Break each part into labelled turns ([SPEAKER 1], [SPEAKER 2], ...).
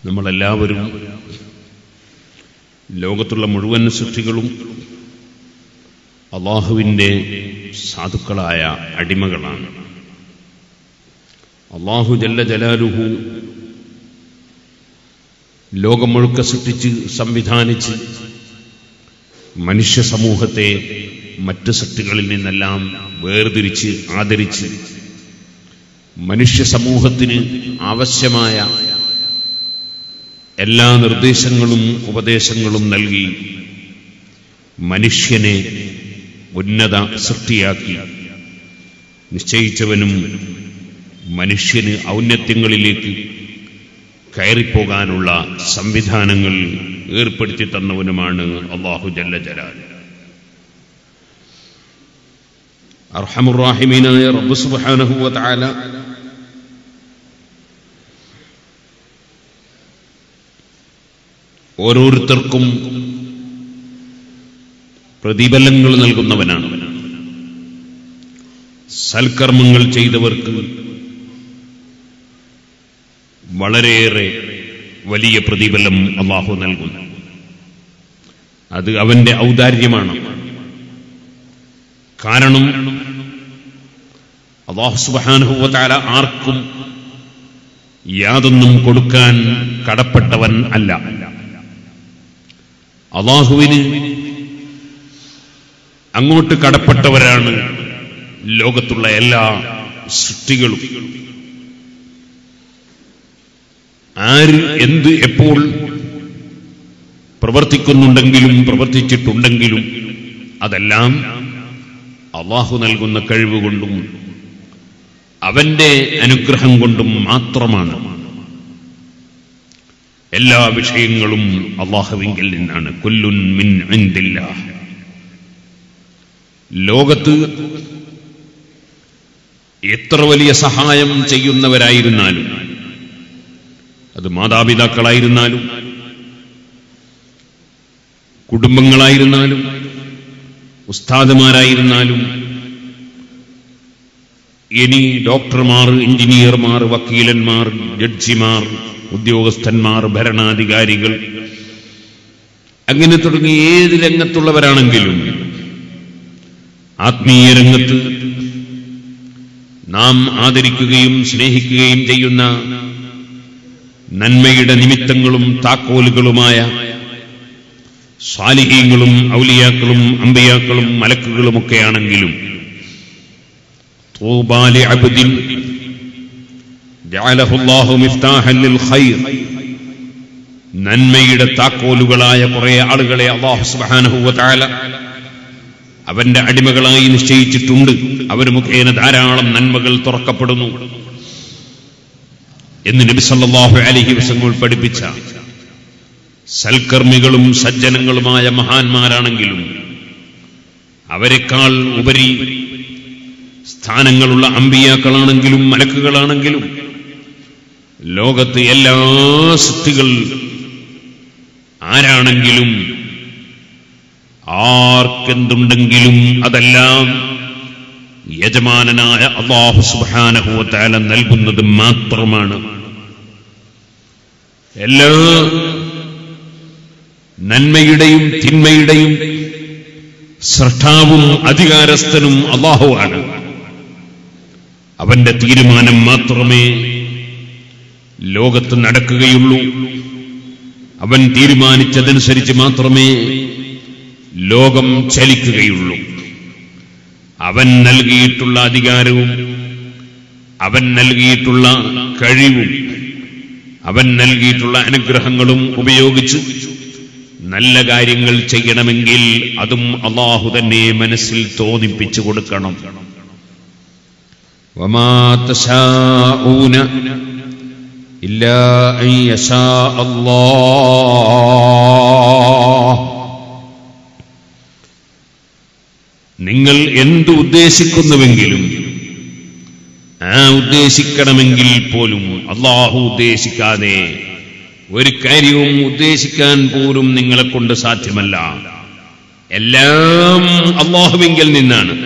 [SPEAKER 1] നമ്മളെല്ലാവരും ലോകത്തുള്ള മുഴുവൻ സൃഷ്ടികളും അള്ളാഹുവിൻ്റെ സാധുക്കളായ അടിമകളാണ് അള്ളാഹു ജല്ല ജലാലുഹു ലോകം മുഴുക്ക സൃഷ്ടിച്ച് സംവിധാനിച്ച് മനുഷ്യ സമൂഹത്തെ മറ്റ് സൃഷ്ടികളിൽ നിന്നെല്ലാം വേർതിരിച്ച് ആദരിച്ച് മനുഷ്യ സമൂഹത്തിന് ആവശ്യമായ എല്ലാ നിർദ്ദേശങ്ങളും ഉപദേശങ്ങളും നൽകി മനുഷ്യനെ ഉന്നത സൃഷ്ടിയാക്കി നിശ്ചയിച്ചവനും മനുഷ്യന് ഔന്നത്യങ്ങളിലേക്ക് കയറിപ്പോകാനുള്ള സംവിധാനങ്ങൾ ഏർപ്പെടുത്തി തന്നവനുമാണ് അള്ളാഹു ജല്ല ജലാൽ അർഹമുറാഹിമീനായ റബ്ബ് സുബ്ഹാനഹു വ തആല ഓരോരുത്തർക്കും പ്രതിഫലങ്ങൾ നൽകുന്നവനാണ് സൽക്കർമ്മങ്ങൾ ചെയ്തവർക്ക് വളരെയേറെ വലിയ പ്രതിഫലം അള്ളാഹു നൽകുന്നു അത് അവന്റെ ഔദാര്യമാണ് കാരണം അള്ളാഹു സുബാനുഭവത്താല ആർക്കും യാതൊന്നും കൊടുക്കാൻ കടപ്പെട്ടവൻ അല്ല അള്ളാഹുവിന് അങ്ങോട്ട് കടപ്പെട്ടവരാണ് ലോകത്തുള്ള എല്ലാ സൃഷ്ടികളും ആര് എന്ത് എപ്പോൾ പ്രവർത്തിക്കുന്നുണ്ടെങ്കിലും പ്രവർത്തിച്ചിട്ടുണ്ടെങ്കിലും അതെല്ലാം അള്ളാഹു നൽകുന്ന കഴിവ് കൊണ്ടും അവന്റെ അനുഗ്രഹം കൊണ്ടും മാത്രമാണ് എല്ലാ വിഷയങ്ങളും അള്ളാഹുവിങ്കിൽ നിന്നാണ് കൊല്ലുൻ മിൻ ഇന്ദില്ല ലോകത്ത് എത്ര വലിയ സഹായം ചെയ്യുന്നവരായിരുന്നാലും അത് മാതാപിതാക്കളായിരുന്നാലും കുടുംബങ്ങളായിരുന്നാലും ഉസ്താദുമാരായിരുന്നാലും ഇനി ഡോക്ടർമാർ എഞ്ചിനീയർമാർ വക്കീലന്മാർ ജഡ്ജിമാർ ഉദ്യോഗസ്ഥന്മാർ ഭരണാധികാരികൾ അങ്ങനെ തുടങ്ങി ഏത് രംഗത്തുള്ളവരാണെങ്കിലും ആത്മീയ രംഗത്ത് നാം ആദരിക്കുകയും സ്നേഹിക്കുകയും ചെയ്യുന്ന നന്മയുടെ നിമിത്തങ്ങളും താക്കോലുകളുമായ സ്വാലിഹീങ്ങളും ഔലിയാക്കളും അമ്പയാക്കളും മലക്കുകളുമൊക്കെയാണെങ്കിലും طوبى لعبد جعله الله مفتاحا للخير നന്മയുടെ താക്കോലുകളായ കുറെ ആളുകളെ അള്ളാഹു സുബ്ഹാനഹു വതആല അവന്റെ അടിമകളായി നിശ്ചയിച്ചിട്ടുണ്ട് അവർ മുഖേന ധാരാളം നന്മകൾ തുറക്കപ്പെടുന്നു എന്ന് നബി സല്ലല്ലാഹു അലൈഹി വസല്ലം പഠിപ്പിച്ച സൽക്കർമ്മികളും സജ്ജനങ്ങളുമായ മഹാന്മാരാണെങ്കിലും അവരെക്കാൾ ഉപരി സ്ഥാനങ്ങളുള്ള അമ്പിയാക്കളാണെങ്കിലും മലക്കുകളാണെങ്കിലും ലോകത്ത് എല്ലാ സൃഷ്ടികൾ ആരാണെങ്കിലും ആർക്കെന്തുണ്ടെങ്കിലും അതെല്ലാം യജമാനനായ അള്ളാഹു സുബാനഹുവത്താല നൽകുന്നത് മാത്രമാണ് എല്ലാ നന്മയുടെയും തിന്മയുടെയും സൃഷ്ടാവും അധികാരസ്ഥനും അള്ളാഹുവാണ് അവന്റെ തീരുമാനം മാത്രമേ ലോകത്ത് നടക്കുകയുള്ളൂ അവൻ തീരുമാനിച്ചതനുസരിച്ച് മാത്രമേ ലോകം ചലിക്കുകയുള്ളൂ അവൻ നൽകിയിട്ടുള്ള അധികാരവും അവൻ നൽകിയിട്ടുള്ള കഴിവും അവൻ നൽകിയിട്ടുള്ള അനുഗ്രഹങ്ങളും ഉപയോഗിച്ച് നല്ല കാര്യങ്ങൾ ചെയ്യണമെങ്കിൽ അതും അള്ളാഹു തന്നെ മനസ്സിൽ തോന്നിപ്പിച്ചു കൊടുക്കണം وما تشاءون إلا أن يشاء الله നിങ്ങൾ എന്ത് ഉദ്ദേശിക്കുന്നുവെങ്കിലും ആ ഉദ്ദേശിക്കണമെങ്കിൽ പോലും അള്ളാഹു ഉദ്ദേശിക്കാതെ ഒരു കാര്യവും ഉദ്ദേശിക്കാൻ പോലും നിങ്ങളെ കൊണ്ട് സാധ്യമല്ല എല്ലാം അള്ളാഹുവിങ്കിൽ നിന്നാണ്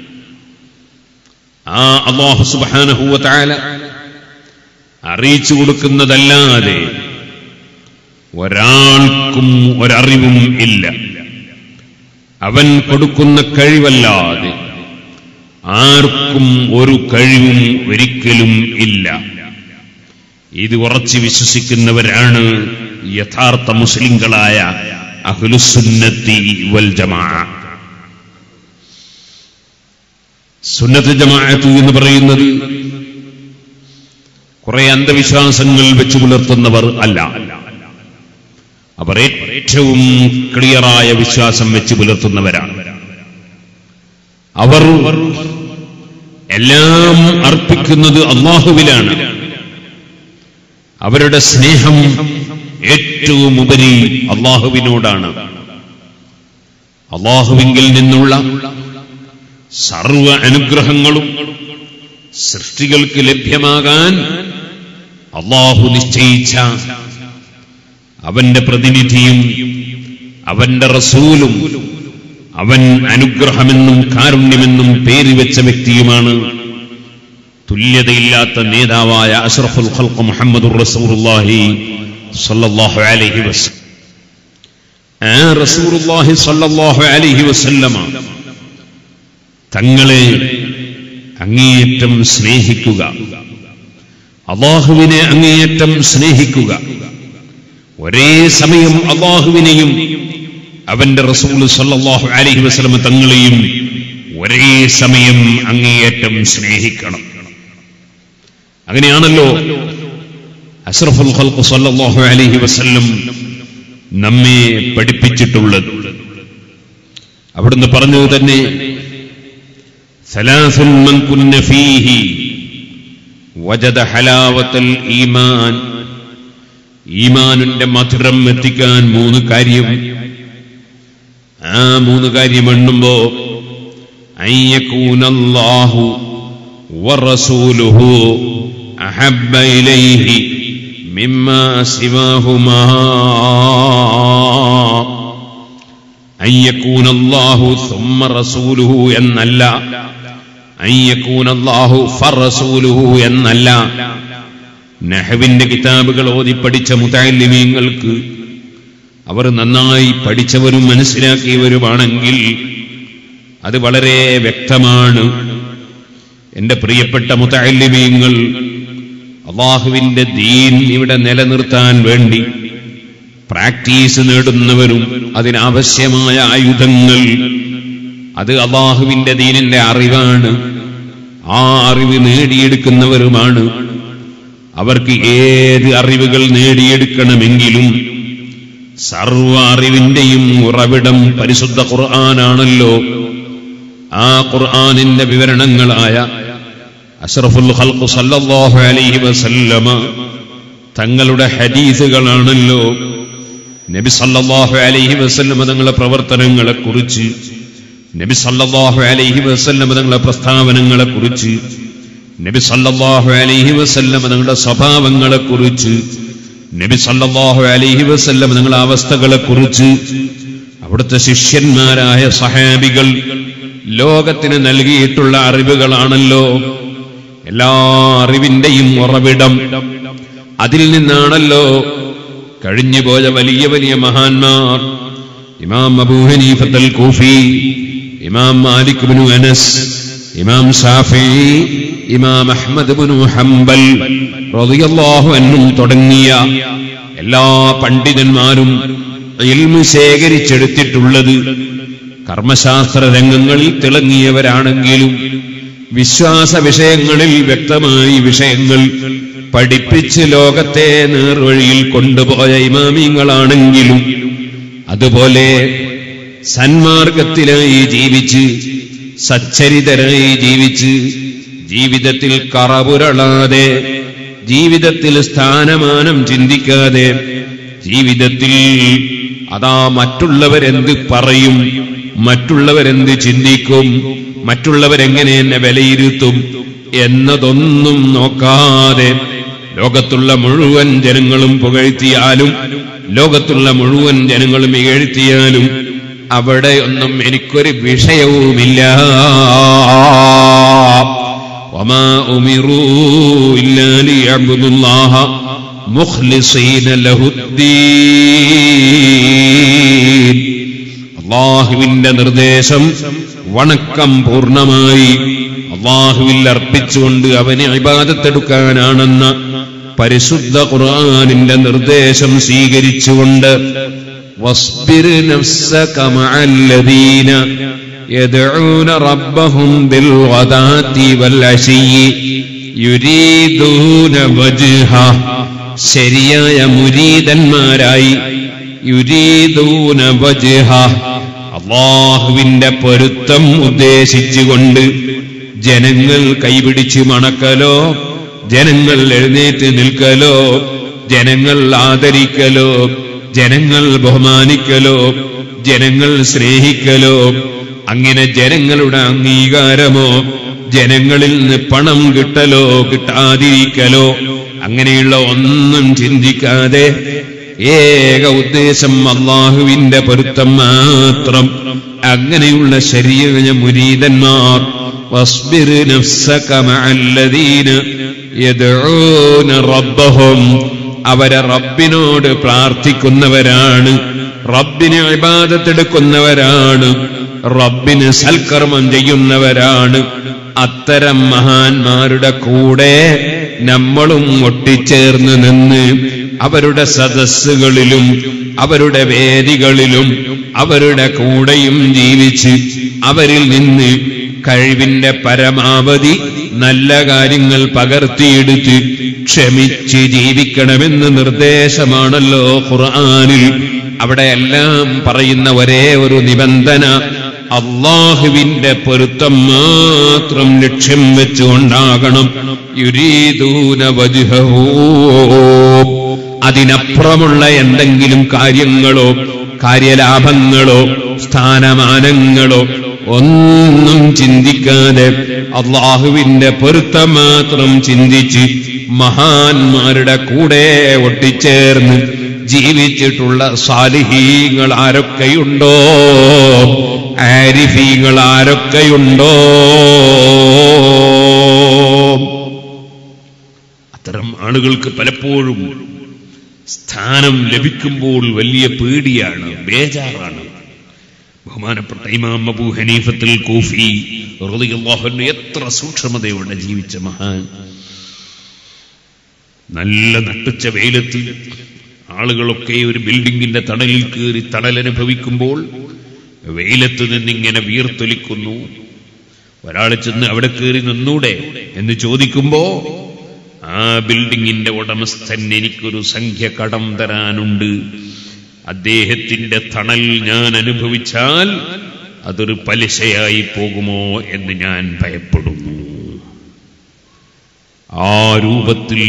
[SPEAKER 1] ആ അള്ളാഹു സുബാനഹുവ താല അറിയിച്ചു കൊടുക്കുന്നതല്ലാതെ ഒരാൾക്കും ഒരറിവും ഇല്ല അവൻ കൊടുക്കുന്ന കഴിവല്ലാതെ ആർക്കും ഒരു കഴിവും ഒരിക്കലും ഇല്ല ഇത് ഉറച്ചു വിശ്വസിക്കുന്നവരാണ് യഥാർത്ഥ മുസ്ലിങ്ങളായ അഹ്ലുസുന്നത്തി വൽ ജമാ സുന്നത്ത് ജമാഅത്ത് എന്ന് പറയുന്നത് കുറെ അന്ധവിശ്വാസങ്ങൾ വെച്ചു പുലർത്തുന്നവർ അല്ല അവർ ഏറ്റവും ക്ലിയറായ വിശ്വാസം വെച്ച് പുലർത്തുന്നവരാണ് അവർ എല്ലാം അർപ്പിക്കുന്നത് അള്ളാഹുവിലാണ് അവരുടെ സ്നേഹം ഏറ്റവും ഉപരി അള്ളാഹുവിനോടാണ് അള്ളാഹുവിങ്കിൽ നിന്നുള്ള സർവ അനുഗ്രഹങ്ങളും സൃഷ്ടികൾക്ക് ലഭ്യമാകാൻ അള്ളാഹു നിശ്ചയിച്ച അവന്റെ പ്രതിനിധിയും അവന്റെ റസൂലും അവൻ അനുഗ്രഹമെന്നും കാരുണ്യമെന്നും പേര് വെച്ച വ്യക്തിയുമാണ് തുല്യതയില്ലാത്ത നേതാവായ അഷ്റഫുൽ ഖൽഖ് മുഹമ്മദുർ റസൂലുള്ളാഹി സ്വല്ലല്ലാഹു അലൈഹി വസല്ലം ആ റസൂലുള്ളാഹി സ്വല്ലല്ലാഹു അലൈഹി വസല്ലമ തങ്ങളെ അങ്ങേയറ്റം സ്നേഹിക്കുക അള്ളാഹുവിനെ അങ്ങേയറ്റം സ്നേഹിക്കുക ഒരേ സമയം അള്ളാഹുവിനെയും അവന്റെ റസൂൽ സല്ലല്ലാഹു അലൈഹി വസല്ലമ തങ്ങളെയും ഒരേ സമയം അങ്ങേയറ്റം സ്നേഹിക്കണം അങ്ങനെയാണല്ലോ അഷ്റഫുൽ ഖൽഖ് സല്ലല്ലാഹു അലൈഹി വസല്ലം നമ്മെ പഠിപ്പിച്ചിട്ടുള്ളത് അവിടുന്ന് പറഞ്ഞത് തന്നെ ثلاث من كن فيه وجد حلاوة الإيمان ഈമാനിന്റെ മധുരം എത്തിക്കാൻ മൂന്ന് കാര്യം ആ മൂന്ന് കാര്യം എണ്ണുമ്പോ അയ്യക്കൂനല്ലാഹു വറസൂലുഹു അഹബ്ബ ഇലൈഹി മിമ്മാ സിവാഹുമാ അയ്യക്കൂനല്ലാഹു സുമ്മ റസൂലുഹു എന്നല്ല അയ്യക്കൂനല്ലാഹു ഫറസൂലുഹു എന്നല്ല നെഹവിന്റെ കിതാബുകൾ ഓതി പഠിച്ച മുതാലിമീങ്ങൾക്ക് അവർ നന്നായി പഠിച്ചവരും മനസ്സിലാക്കിയവരുമാണെങ്കിൽ അത് വളരെ വ്യക്തമാണ് എന്റെ പ്രിയപ്പെട്ട മുതാലിമീങ്ങൾ അള്ളാഹുവിന്റെ ദീൻ ഇവിടെ നിലനിർത്താൻ വേണ്ടി പ്രാക്ടീസ് നേടുന്നവരും അതിനാവശ്യമായ ആയുധങ്ങൾ അത് അള്ളാഹുവിന്റെ ദീനിന്റെ അറിവാണ് ആ അറിവ് നേടിയെടുക്കുന്നവരുമാണ് അവർക്ക് ഏത് അറിവുകൾ നേടിയെടുക്കണമെങ്കിലും സർവ അറിവിന്റെയും ഉറവിടം പരിശുദ്ധ ഖുർആനാണല്ലോ ആ ഖുർആനിന്റെ വിവരണങ്ങളായ അഷ്റഫുൽ ഖൽഖ് സല്ലല്ലാഹു അലൈഹി വസല്ലമ തങ്ങളുടെ ഹദീസുകളാണല്ലോ നബി സല്ലല്ലാഹു അലൈഹി വസല്ലമ തങ്ങളുടെ പ്രവർത്തനങ്ങളെ കുറിച്ച് നബി സല്ലല്ലാഹു അലൈഹി വസല്ലമ തങ്ങളുടെ പ്രസ്താവനങ്ങളെ കുറിച്ച് നബി സല്ലല്ലാഹു അലൈഹി വസല്ലം നിങ്ങളുടെ സ്വഭാവങ്ങളെ കുറിച്ച് നബി സല്ലല്ലാഹു അലൈഹി വസല്ലം നിങ്ങളുടെ അവസ്ഥകളെ കുറിച്ച് അവിടുത്തെ ശിഷ്യന്മാരായ സഹാബികൾ ലോകത്തിന് നൽകിയിട്ടുള്ള അറിവുകളാണല്ലോ എല്ലാ അറിവിന്റെയും ഉറവിടം അതിൽ നിന്നാണല്ലോ കഴിഞ്ഞുപോയ വലിയ വലിയ മഹാന്മാർ ഇമാം അബൂ ഹനീഫത്തൽ കൂഫി ഇമാം മാലിക് ബിനു അനസ് ഇമാം ഷാഫി ഇമാം അഹ്മദ് ബിനു ഹംബൽ റളിയല്ലാഹു അൻഹും തുടങ്ങിയ എല്ലാ പണ്ഡിതന്മാരും ഇൽമു ശേഖരിച്ചെടുത്തിട്ടുള്ളത് കർമ്മശാസ്ത്ര രംഗങ്ങളിൽ തിളങ്ങിയവരാണെങ്കിലും വിശ്വാസ വിഷയങ്ങളിൽ വ്യക്തമായി വിഷയങ്ങൾ പഠിപ്പിച്ച് ലോകത്തെ നേർവഴിയിൽ കൊണ്ടുപോയ ഇമാമിങ്ങളാണെങ്കിലും അതുപോലെ സന്മാർഗത്തിലായി ജീവിച്ച് സച്ചരിതരായി ജീവിച്ച് ജീവിതത്തിൽ കറപുരളാതെ ജീവിതത്തിൽ സ്ഥാനമാനം ചിന്തിക്കാതെ ജീവിതത്തിൽ അതാ മറ്റുള്ളവരെന്ത് പറയും മറ്റുള്ളവരെന്ത് ചിന്തിക്കും മറ്റുള്ളവരെങ്ങനെ എന്നെ വിലയിരുത്തും എന്നതൊന്നും നോക്കാതെ ലോകത്തുള്ള മുഴുവൻ ജനങ്ങളും പുകഴ്ത്തിയാലും ലോകത്തുള്ള മുഴുവൻ ജനങ്ങളും ഇകഴ്ത്തിയാലും അവിടെയൊന്നും എനിക്കൊരു വിഷയവുമില്ല وما أمروا إلا ليعبدوا الله മുഖ്ലിസീന ലഹുദ്ദീൻ അള്ളാഹുവിന്റെ നിർദ്ദേശം വണക്കം പൂർണ്ണമായി അള്ളാഹുവിൽ അർപ്പിച്ചുകൊണ്ട് അവനെ ഇബാദത്തെടുക്കാനാണെന്ന പരിശുദ്ധ ഖുർആനിന്റെ നിർദ്ദേശം സ്വീകരിച്ചുകൊണ്ട് واصبر نفسك مع الذين يدعون ربهم بالغداة والعشي يريدون وجهه ശരിയായ മുരീതന്മാരായി യുരീദൂന വജ്ഹ അള്ളാഹുവിന്റെ പൊരുത്തം ഉദ്ദേശിച്ചുകൊണ്ട് ജനങ്ങൾ കൈപിടിച്ച് മണക്കലോ ജനങ്ങൾ എഴുന്നേറ്റ് നിൽക്കലോ ജനങ്ങൾ ആദരിക്കലോ ജനങ്ങൾ ബഹുമാനിക്കലോ ജനങ്ങൾ സ്നേഹിക്കലോ അങ്ങനെ ജനങ്ങളുടെ അംഗീകാരമോ ജനങ്ങളിൽ നിന്ന് പണം കിട്ടലോ കിട്ടാതിരിക്കലോ അങ്ങനെയുള്ള ഒന്നും ചിന്തിക്കാതെ ഏക ഉദ്ദേശം അള്ളാഹുവിന്റെ പൊരുത്തം മാത്രം അങ്ങനെയുള്ള ശരീര മുരീതന്മാർ واصبر نفسك مع الذين يدعون ربهم അവരെ റബ്ബിനോട് പ്രാർത്ഥിക്കുന്നവരാണ് റബ്ബിന് ഇബാദത്തെടുക്കുന്നവരാണ് റബ്ബിന് സൽക്കർമ്മം ചെയ്യുന്നവരാണ് അത്തരം മഹാന്മാരുടെ കൂടെ നമ്മളും ഒട്ടിച്ചേർന്ന് നിന്ന് അവരുടെ സദസ്സുകളിലും അവരുടെ വേദികളിലും അവരുടെ കൂടെയും ജീവിച്ച് അവരിൽ നിന്ന് കഴിവിന്റെ പരമാവധി നല്ല കാര്യങ്ങൾ പകർത്തിയെടുത്ത് ക്ഷമിച്ച് ജീവിക്കണമെന്ന് നിർദ്ദേശമാണല്ലോ ഖുർആനിൽ അവിടെയെല്ലാം പറയുന്ന ഒരേ ഒരു നിബന്ധന അള്ളാഹുവിന്റെ പൊരുത്തം മാത്രം ലക്ഷ്യം വെച്ചുകൊണ്ടാകണം യുരീദൂന വജ്ഹഹൂ അതിനപ്പുറമുള്ള എന്തെങ്കിലും കാര്യങ്ങളോ കാര്യലാഭങ്ങളോ സ്ഥാനമാനങ്ങളോ ഒന്നും ചിന്തിക്കാതെ അള്ളാഹുവിന്റെ പൊരുത്തം മാത്രം ചിന്തിച്ച് മഹാന്മാരുടെ കൂടെ ഒട്ടിച്ചേർന്ന് ജീവിച്ചിട്ടുള്ള സാലിഹീങ്ങൾ ആരൊക്കെയുണ്ടോ ആരിഫീങ്ങൾ ആരൊക്കെയുണ്ടോ അത്തരം ആളുകൾക്ക് പലപ്പോഴും സ്ഥാനം ലഭിക്കുമ്പോൾ വലിയ പേടിയാണ് ബേജാറാണ് ബഹുമാനപ്പെട്ട ഇമാം അബൂ ഹനീഫത്തുൽ കൂഫി റളിയല്ലാഹു അൻഹു എത്ര സൂക്ഷ്മതയോടെ ജീവിച്ച മഹാൻ നല്ല നട്ടുച്ച വെയിലത്ത് ആളുകളൊക്കെ ഒരു ബിൽഡിങ്ങിന്റെ തണലിൽ കയറി തണലനുഭവിക്കുമ്പോൾ വെയിലത്ത് നിന്നിങ്ങനെ വീർത്തൊലിക്കുന്നു ഒരാൾ ചെന്ന് അവിടെ കയറി നിന്നൂടെ എന്ന് ചോദിക്കുമ്പോ ആ ബിൽഡിങ്ങിന്റെ ഉടമസ്ഥൻ എനിക്കൊരു സംഖ്യ കടം തരാനുണ്ട് അദ്ദേഹത്തിന്റെ തണൽ ഞാൻ അനുഭവിച്ചാൽ അതൊരു പലിശയായി പോകുമോ എന്ന് ഞാൻ ഭയപ്പെടുന്നു ആ രൂപത്തിൽ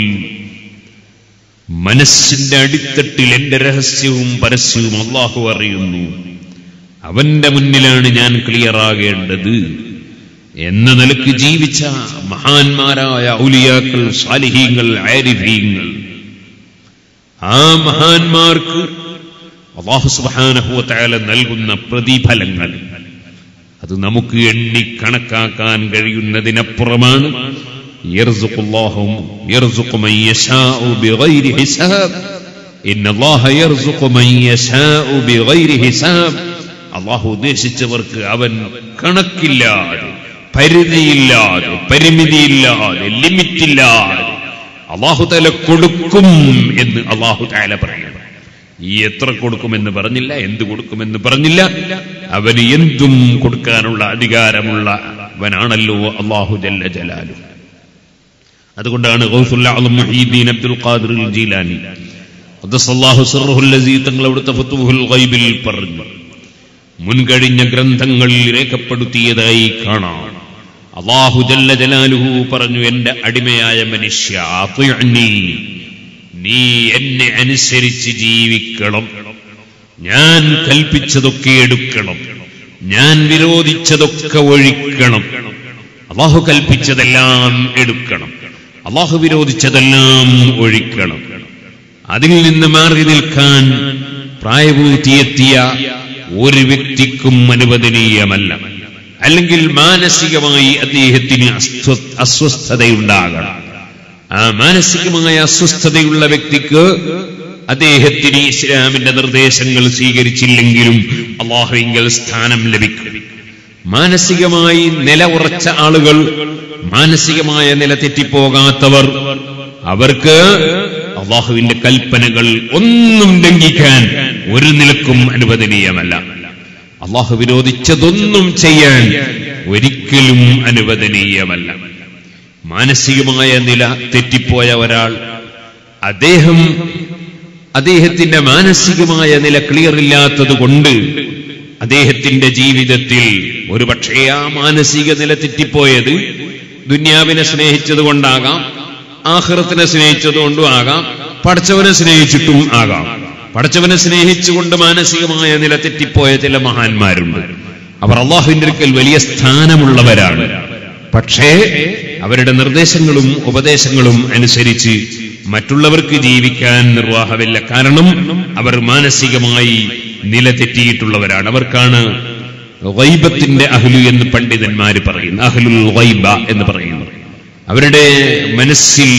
[SPEAKER 1] മനസ്സിന്റെ അടിത്തട്ടിൽ എന്റെ രഹസ്യവും പരസ്യവും അള്ളാഹു അറിയുന്നു അവന്റെ മുന്നിലാണ് ഞാൻ ക്ലിയറാകേണ്ടത് എന്ന നിലക്ക് ജീവിച്ച മഹാന്മാരായ ഔലിയാക്കൾ സാലിഹീങ്ങൾ ആരിഫീങ്ങൾ ആ മഹാന്മാർക്ക് അള്ളാഹു സുബാനഹുവല നൽകുന്ന പ്രതിഫലങ്ങൾ അത് നമുക്ക് എണ്ണി കണക്കാക്കാൻ കഴിയുന്നതിനപ്പുറമാണ് യർസുഖുല്ലാഹും യർസുഖു മൻ യശാഉ ബിഗൈരി ഹിസാബ് ഇന്നല്ലാഹ യർസുഖു മൻ യശാഉ ബിഗൈരി ഹിസാബ് അള്ളാഹു ഉദ്ദേശിച്ചവർക്ക് അവൻ കണക്കില്ലാതെ പരിധിയില്ലാതെ പരിമിതിയില്ലാതെ ലിമിറ്റില്ലാതെ അള്ളാഹു താല കൊടുക്കും എന്ന് അള്ളാഹു താല പറയണം ഈ എത്ര കൊടുക്കുമെന്ന് പറഞ്ഞില്ല എന്ത് കൊടുക്കുമെന്ന് പറഞ്ഞില്ല അവന് എന്തും കൊടുക്കാനുള്ള അധികാരമുള്ള അവനാണല്ലോ അള്ളാഹു ജല്ല ജലാലു അതുകൊണ്ടാണ് ഗൗസുല്ല അലം മുഹീദ്ദീൻ അബ്ദുൽ ഖാദിർ ജീലാനി ഖദ്ദസല്ലാഹു സിർറുഹുൽ ലസീ തങ്ങൾ അവിടുത്തെ ഫത്തുഹുൽ ഗൈബിൽ പറഞ്ഞു മുൻകഴിഞ്ഞ ഗ്രന്ഥങ്ങളിൽ രേഖപ്പെടുത്തിയതായി കാണാം അള്ളാഹു ജല്ല ജലാലുഹു പറഞ്ഞു എന്റെ അടിമയായ മനുഷ്യ അത്യുഅ്നി. നീ എന്നെ അനുസരിച്ച് ജീവിക്കണം ഞാൻ കൽപ്പിച്ചതൊക്കെ എടുക്കണം ഞാൻ വിരോധിച്ചതൊക്കെ ഒഴിക്കണം അള്ളാഹു കൽപ്പിച്ചതെല്ലാം എടുക്കണം അള്ളാഹു വിരോധിച്ചതെല്ലാം ഒഴിക്കണം അതിൽ നിന്ന് മാറി നിൽക്കാൻ പ്രായപൂർത്തിയെത്തിയ ഒരു വ്യക്തിക്കും അനുവദനീയമല്ല അല്ലെങ്കിൽ മാനസികമായി അദ്ദേഹത്തിന് അസ്വ- അസ്വസ്ഥതയുണ്ടാകണം ആ മാനസികമായ അസ്വസ്ഥതയുള്ള വ്യക്തിക്ക് അദ്ദേഹത്തിന് ഇസ്ലാമിന്റെ നിർദ്ദേശങ്ങൾ സ്വീകരിച്ചില്ലെങ്കിലും അള്ളാഹുവിങ്കൽ സ്ഥാനം ലഭിക്കും മാനസികമായി നില ഉറച്ച ആളുകൾ മാനസികമായ നില തെറ്റിപ്പോകാത്തവർ അവർക്ക് അള്ളാഹുവിന്റെ കൽപ്പനകൾ ഒന്നും ലംഘിക്കാൻ ഒരു നിലക്കും അനുവദനീയമല്ല അള്ളാഹു വിരോധിച്ചതൊന്നും ചെയ്യാൻ ഒരിക്കലും അനുവദനീയമല്ല മാനസികമായ നില തെറ്റിപ്പോയ ഒരാൾ അദ്ദേഹം അദ്ദേഹത്തിന്റെ മാനസികമായ നില ക്ലിയർ ഇല്ലാത്തത് കൊണ്ട് അദ്ദേഹത്തിന്റെ ജീവിതത്തിൽ ഒരു പക്ഷേ ആ മാനസിക നില തെറ്റിപ്പോയത് ദുന്യാവിനെ സ്നേഹിച്ചത് കൊണ്ടാകാം ആഹ്റത്തിനെ സ്നേഹിച്ചത് കൊണ്ടും ആകാം പഠിച്ചവനെ സ്നേഹിച്ചിട്ടും ആകാം പഠിച്ചവനെ സ്നേഹിച്ചുകൊണ്ട് മാനസികമായ നില തെറ്റിപ്പോയ ചില മഹാന്മാരുണ്ട് അവർ അള്ളാഹുവിന്റെ അടുക്കൽ വലിയ സ്ഥാനമുള്ളവരാണ് പക്ഷേ അവരുടെ നിർദ്ദേശങ്ങളും ഉപദേശങ്ങളും അനുസരിച്ച് മറ്റുള്ളവർക്ക് ജീവിക്കാൻ നിർവാഹമില്ല കാരണം അവർ മാനസികമായി നില തെറ്റിയിട്ടുള്ളവരാണ് അവർക്കാണ് വൈബത്തിന്റെ അഹ്ലു എന്ന് പണ്ഡിതന്മാര് പറയുന്നു അഹ്ലുൽ വൈബ എന്ന് പറയുന്നു അവരുടെ മനസ്സിൽ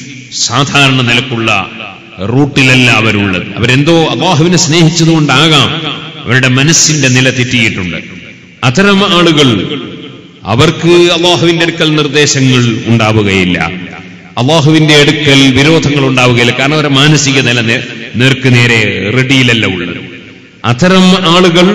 [SPEAKER 1] സാധാരണ നിലക്കുള്ള റൂട്ടിലല്ല അവരുള്ളത് അവരെന്തോ അള്ളാഹുവിനെ സ്നേഹിച്ചതുകൊണ്ടാകാം അവരുടെ മനസ്സിന്റെ നില തെറ്റിയിട്ടുണ്ട് അത്തരം ആളുകൾ അവർക്ക് അള്ളാഹുവിന്റെ അടുക്കൽ നിർദ്ദേശങ്ങൾ ഉണ്ടാവുകയില്ല അള്ളാഹുവിന്റെ അടുക്കൽ വിരോധങ്ങൾ ഉണ്ടാവുകയില്ല കാരണം അവരുടെ മാനസിക നില നേ- നേർക്ക് നേരെ റെഡിയിലല്ല ഉള്ളത് അത്തരം ആളുകൾ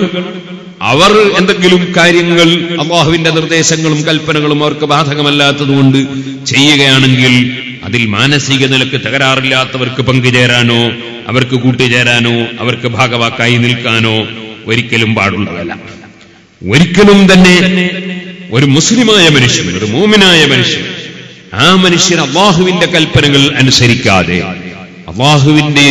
[SPEAKER 1] അവർ എന്തെങ്കിലും കാര്യങ്ങൾ അള്ളാഹുവിന്റെ നിർദ്ദേശങ്ങളും കൽപ്പനകളും അവർക്ക് ബാധകമല്ലാത്തതുകൊണ്ട് ചെയ്യുകയാണെങ്കിൽ അതിൽ മാനസിക നിലക്ക് തകരാറില്ലാത്തവർക്ക് പങ്കുചേരാനോ അവർക്ക് കൂട്ടുചേരാനോ അവർക്ക് ഭാഗവാക്കായി നിൽക്കാനോ ഒരിക്കലും പാടുള്ളതല്ല ഒരിക്കലും തന്നെ ഒരു മുസ്ലിമായ മനുഷ്യൻ ഒരു മൂമിനായ മനുഷ്യൻ ആ മനുഷ്യൻ അള്ളാഹുവിന്റെ കൽപ്പനകൾ അനുസരിക്കാതെ അള്ളാഹുവിന്റെ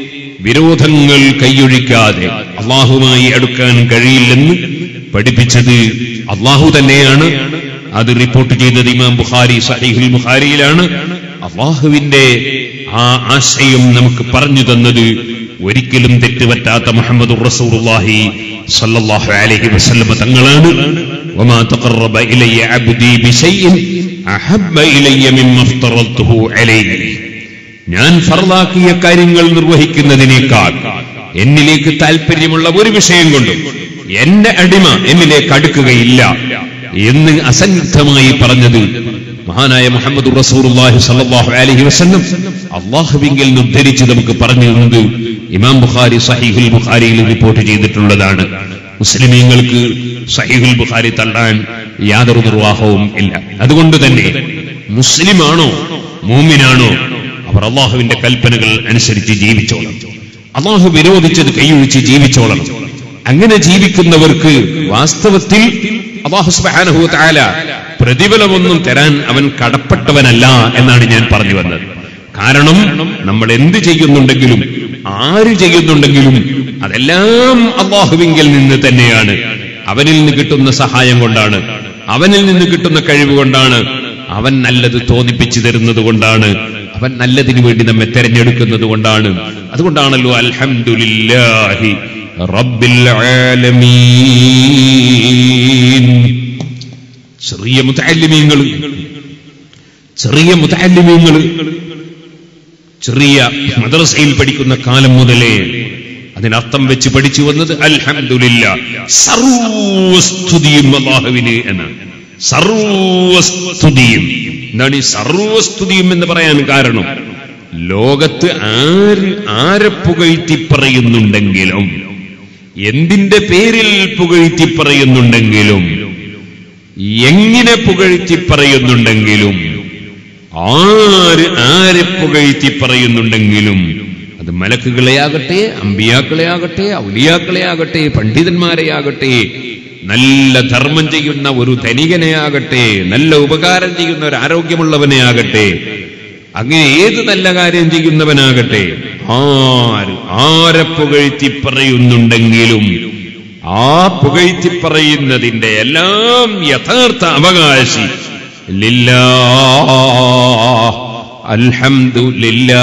[SPEAKER 1] വിരോധങ്ങൾ കൈയൊഴിക്കാതെ അള്ളാഹുമായി അടുക്കാൻ കഴിയില്ലെന്ന് പഠിപ്പിച്ചത് അള്ളാഹു തന്നെയാണ് അത് റിപ്പോർട്ട് ചെയ്തത് ഇമാം ബുഖാരി സഹീഹുൽ ബുഖാരിയിലാണ് അള്ളാഹുവിന്റെ ആ ആശയം നമുക്ക് പറഞ്ഞു തന്നത് ഒരിക്കലും തെറ്റുപറ്റാത്ത മുഹമ്മദ് റസൂലുള്ളാഹി സല്ലല്ലാഹു അലൈഹി വസല്ലമ തങ്ങളാണ് وما تقرب إلي عبدي بشيء أحب إلي مما افترضته عليه ഞാൻ ഫർലാക്കിയ കാര്യങ്ങൾ നിർവഹിക്കുന്നതിനേക്കാൾ എന്നിലേക്ക് താല്പര്യമുള്ള ഒരു വിഷയം കൊണ്ടും എന്റെ അടിമ എന്നിലേക്ക് അടുക്കുകയില്ല എന്ന് അസന്നിഗ്ധമായി പറഞ്ഞത് മഹാനായ മുഹമ്മദ് റസൂറുല്ലാഹി സല്ലല്ലാഹു അലൈഹി വസല്ലം അള്ളാഹുവിങ്കിൽ നിന്ന് ഉദ്ധരിച്ച് നമുക്ക് പറഞ്ഞു തന്നത് ഇമാം ബുഖാരി സഹീഹുൽ ബുഖാരിയിൽ റിപ്പോർട്ട് ചെയ്തിട്ടുള്ളതാണ് മുസ്ലിമീങ്ങൾക്ക് സഹീഹുൽ ബുഖാരി തള്ളാൻ യാതൊരു നിർവാഹവും ഇല്ല അതുകൊണ്ട് തന്നെ മുസ്ലിമാണോ മൂമിനാണോ അവർ അള്ളാഹുവിന്റെ കൽപ്പനകൾ അനുസരിച്ച് ജീവിച്ചോളണം അള്ളാഹു വിരോധിച്ചത് കൈയൊഴിച്ച് ജീവിച്ചോളണം അങ്ങനെ ജീവിക്കുന്നവർക്ക് വാസ്തവത്തിൽ അള്ളാഹു സുബ്ഹാനഹു തആല പ്രതിഫലമൊന്നും തരാൻ അവൻ കടപ്പെട്ടവനല്ല എന്നാണ് ഞാൻ പറഞ്ഞു വന്നത് കാരണം നമ്മൾ എന്ത് ചെയ്യുന്നുണ്ടെങ്കിലും ആര് ചെയ്യുന്നുണ്ടെങ്കിലും അതെല്ലാം അള്ളാഹുവിങ്കിൽ നിന്ന് തന്നെയാണ് അവനിൽ നിന്ന് കിട്ടുന്ന സഹായം കൊണ്ടാണ് അവനിൽ നിന്ന് കിട്ടുന്ന കഴിവ് കൊണ്ടാണ് അവൻ നല്ലത് തോന്നിപ്പിച്ചു തരുന്നത് കൊണ്ടാണ് അവൻ നല്ലതിനു വേണ്ടി നമ്മെ തെരഞ്ഞെടുക്കുന്നത് കൊണ്ടാണ് അതുകൊണ്ടാണല്ലോ അൽഹംദുലില്ലാഹി റബ്ബിൽ ആലമീൻ ചെറിയ മുത്തല്ലിമീങ്ങൾ ചെറിയ മുത്തല്ലിമീങ്ങൾ ചെറിയ മദ്രസയിൽ പഠിക്കുന്ന കാലം മുതലേ അതിനർത്ഥം വെച്ച് പഠിച്ചു വന്നത് അൽഹംദുലില്ല സർവസ്തുതിയും അള്ളാഹുവിന് എന്നാണ് സർവസ്തുതിയും എന്താണ് ഈ സർവസ്തുതിയും എന്ന് പറയാൻ കാരണം ലോകത്ത് ആര് ആരെ പുകഴ്ത്തി പറയുന്നുണ്ടെങ്കിലും എന്തിന്റെ പേരിൽ പുകഴ്ത്തി പറയുന്നുണ്ടെങ്കിലും എങ്ങനെ പുകഴ്ത്തി പറയുന്നുണ്ടെങ്കിലും ആര് ആരെ പുകഴ്ത്തി പറയുന്നുണ്ടെങ്കിലും അത് മലക്കുകളെ ആകട്ടെ അമ്പിയാക്കളെ ആകട്ടെ ഔലിയാക്കളെ ആകട്ടെ പണ്ഡിതന്മാരെ ആകട്ടെ നല്ല ധർമ്മം ചെയ്യുന്ന ഒരു ധനികനെ ആകട്ടെ നല്ല ഉപകാരം ചെയ്യുന്ന ഒരു ആരോഗ്യമുള്ളവനെ ആകട്ടെ അങ്ങനെ ഏത് നല്ല കാര്യം ചെയ്യുന്നവനാകട്ടെ ആര് ആരെ പുകഴ്ത്തി പറയുന്നുണ്ടെങ്കിലും ആ പുകഴ്ത്തി പറയുന്നതിന്റെ എല്ലാം യഥാർത്ഥ അവകാശി ലില്ലാ അൽഹംദുലില്ലാ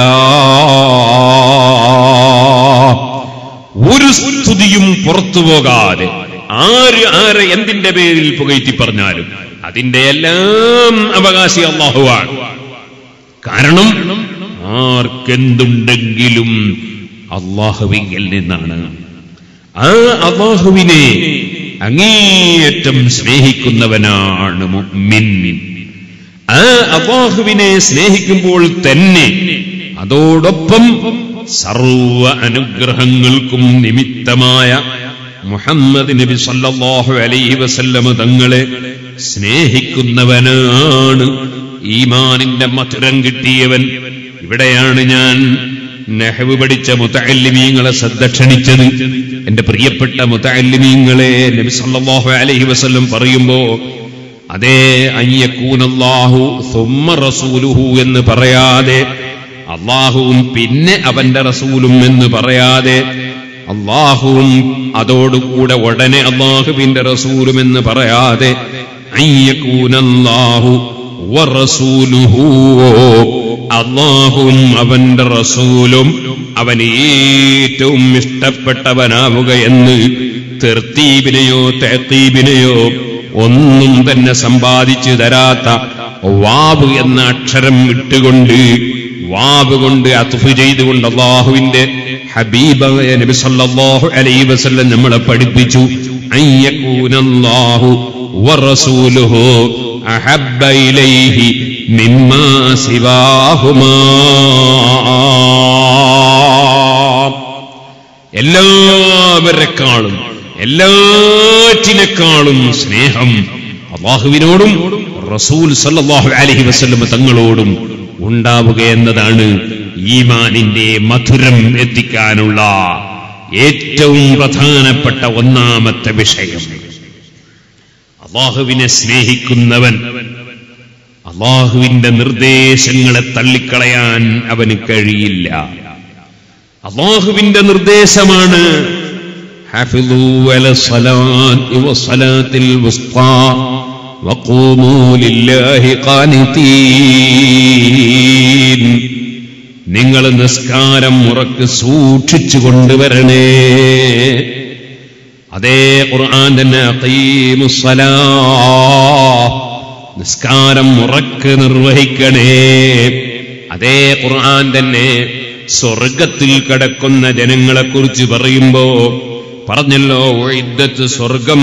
[SPEAKER 1] ഒരു സ്തുതിയും പുറത്തു പോകാതെ ആര് ആരെ എന്തിന്റെ പേരിൽ പുകഴ്ത്തി പറഞ്ഞാലും അതിന്റെ എല്ലാം അവകാശി അള്ളാഹുവാണ് കാരണം ആർക്കെന്തുണ്ടെങ്കിലും അള്ളാഹുവിങ്കിൽ നിന്നാണ് ആ അള്ളാഹുവിനെ അങ്ങേയറ്റം സ്നേഹിക്കുന്നവനാണ് മുഅ്മിൻ ആ അള്ളാഹുവിനെ സ്നേഹിക്കുമ്പോൾ തന്നെ അതോടൊപ്പം സർവ അനുഗ്രഹങ്ങൾക്കും നിമിത്തമായ മുഹമ്മദ് നബി സല്ലല്ലാഹു അലൈഹി വസല്ലമ തങ്ങളെ സ്നേഹിക്കുന്നവനാണ് ഈമാനിന്റെ മധുരം കിട്ടിയവൻ ഇവിടെയാണ് ഞാൻ നെഹവ് പഠിച്ച മുത്തല്ലിമീങ്ങളെ ശ്രദ്ധ ക്ഷണിച്ചത് എന്റെ പ്രിയപ്പെട്ട മുത്തല്ലിമീങ്ങളെ നബി സല്ലല്ലാഹു അലൈഹി വസല്ലം പറയുമ്പോ അതേ അയ്യക്കൂനല്ലാഹു സുമ്മ റസൂലുഹു എന്ന് പറയാതെ അള്ളാഹുവും പിന്നെ അവന്റെ റസൂലും എന്ന് പറയാതെ അള്ളാഹുവും അതോടുകൂടെ ഉടനെ അള്ളാഹുവിന്റെ റസൂലും എന്ന് പറയാതെ അയ്യക്കൂനല്ലാഹു വറസൂലുഹു അള്ളാഹുവും അവന്റെ റസൂലും അവൻ ഏറ്റവും ഇഷ്ടപ്പെട്ടവനാവുക എന്ന് തെർത്തീബിനെയോ തെത്തീബിനെയോ ഒന്നും തന്നെ സമ്പാദിച്ചു തരാത്ത വാവ് എന്ന അക്ഷരം ഇട്ടുകൊണ്ട് വാവ് കൊണ്ട് അത്തുഫ് ചെയ്തുകൊണ്ട് അള്ളാഹുവിന്റെ ഹബീബായ നബി സല്ലല്ലാഹു അലൈഹി വസല്ലം നമ്മളെ പഠിപ്പിച്ചു അയ്യകൂനല്ലാഹു വറസൂലുഹു അഹബ്ബ ഇലൈഹി മിമ്മാ സിവാഹുമാ എല്ലാവരെക്കാളും എല്ലാറ്റിനേക്കാളും സ്നേഹം അള്ളാഹുവിനോടും റസൂൽ സല്ലല്ലാഹു അലൈഹി വസല്ലം തങ്ങളോടും ഉണ്ടാവുക എന്നതാണ് ഈമാനിന്റെ മധുരം എത്തിക്കാനുള്ള ഏറ്റവും പ്രധാനപ്പെട്ട ഒന്നാമത്തെ വിഷയം അള്ളാഹുവിനെ സ്നേഹിക്കുന്നവൻ അള്ളാഹുവിന്റെ നിർദ്ദേശങ്ങളെ തള്ളിക്കളയാൻ അവന് കഴിയില്ല അള്ളാഹുവിന്റെ നിർദ്ദേശമാണ് حافظوا على الصلاة والصلاة الوسطى وقوموا لله قانتين നിങ്ങൾ നിസ്കാരം മുറക്ക് സൂക്ഷിച്ചു കൊണ്ടുവരണേ അതേ ഖുർആൻ തന്നെ അഖീമുസ്സലാ നിസ്കാരം മുറക്ക് നിർവഹിക്കണേ അതേ ഖുർആൻ തന്നെ സ്വർഗത്തിൽ കിടക്കുന്ന ജനങ്ങളെ കുറിച്ച് പറയുമ്പോ പറഞ്ഞല്ലോ ഇദ്ദത്ത് സ്വർഗം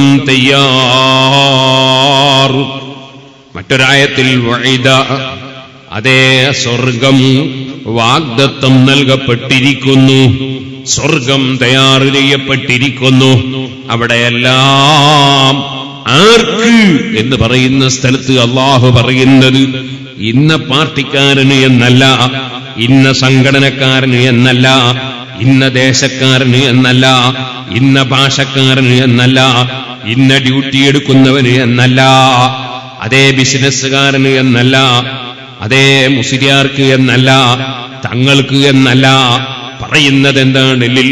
[SPEAKER 1] തയ്യാർ മറ്റൊരായത്തിൽ വൈദ അതേ സ്വർഗം വാഗ്ദത്തം നൽകപ്പെട്ടിരിക്കുന്നു സ്വർഗം തയ്യാർ ചെയ്യപ്പെട്ടിരിക്കുന്നു അവിടെയെല്ലാം ആർക്ക് എന്ന് പറയുന്ന സ്ഥലത്ത് അള്ളാഹു പറയുന്നത് ഇന്ന പാർട്ടിക്കാരന് എന്നല്ല ഇന്ന സംഘടനക്കാരന് എന്നല്ല ഇന്ന ദേശക്കാരന് എന്നല്ല ഇന്ന ഭാഷക്കാരന് എന്നല്ല ഇന്ന ഡ്യൂട്ടി എടുക്കുന്നവന് എന്നല്ല അതേ ബിസിനസ്സുകാരന് എന്നല്ല അതേ മുസ്ലിയാർക്ക് എന്നല്ല തങ്ങൾക്ക് എന്നല്ല പറയുന്നത് എന്താണ് ലിൽ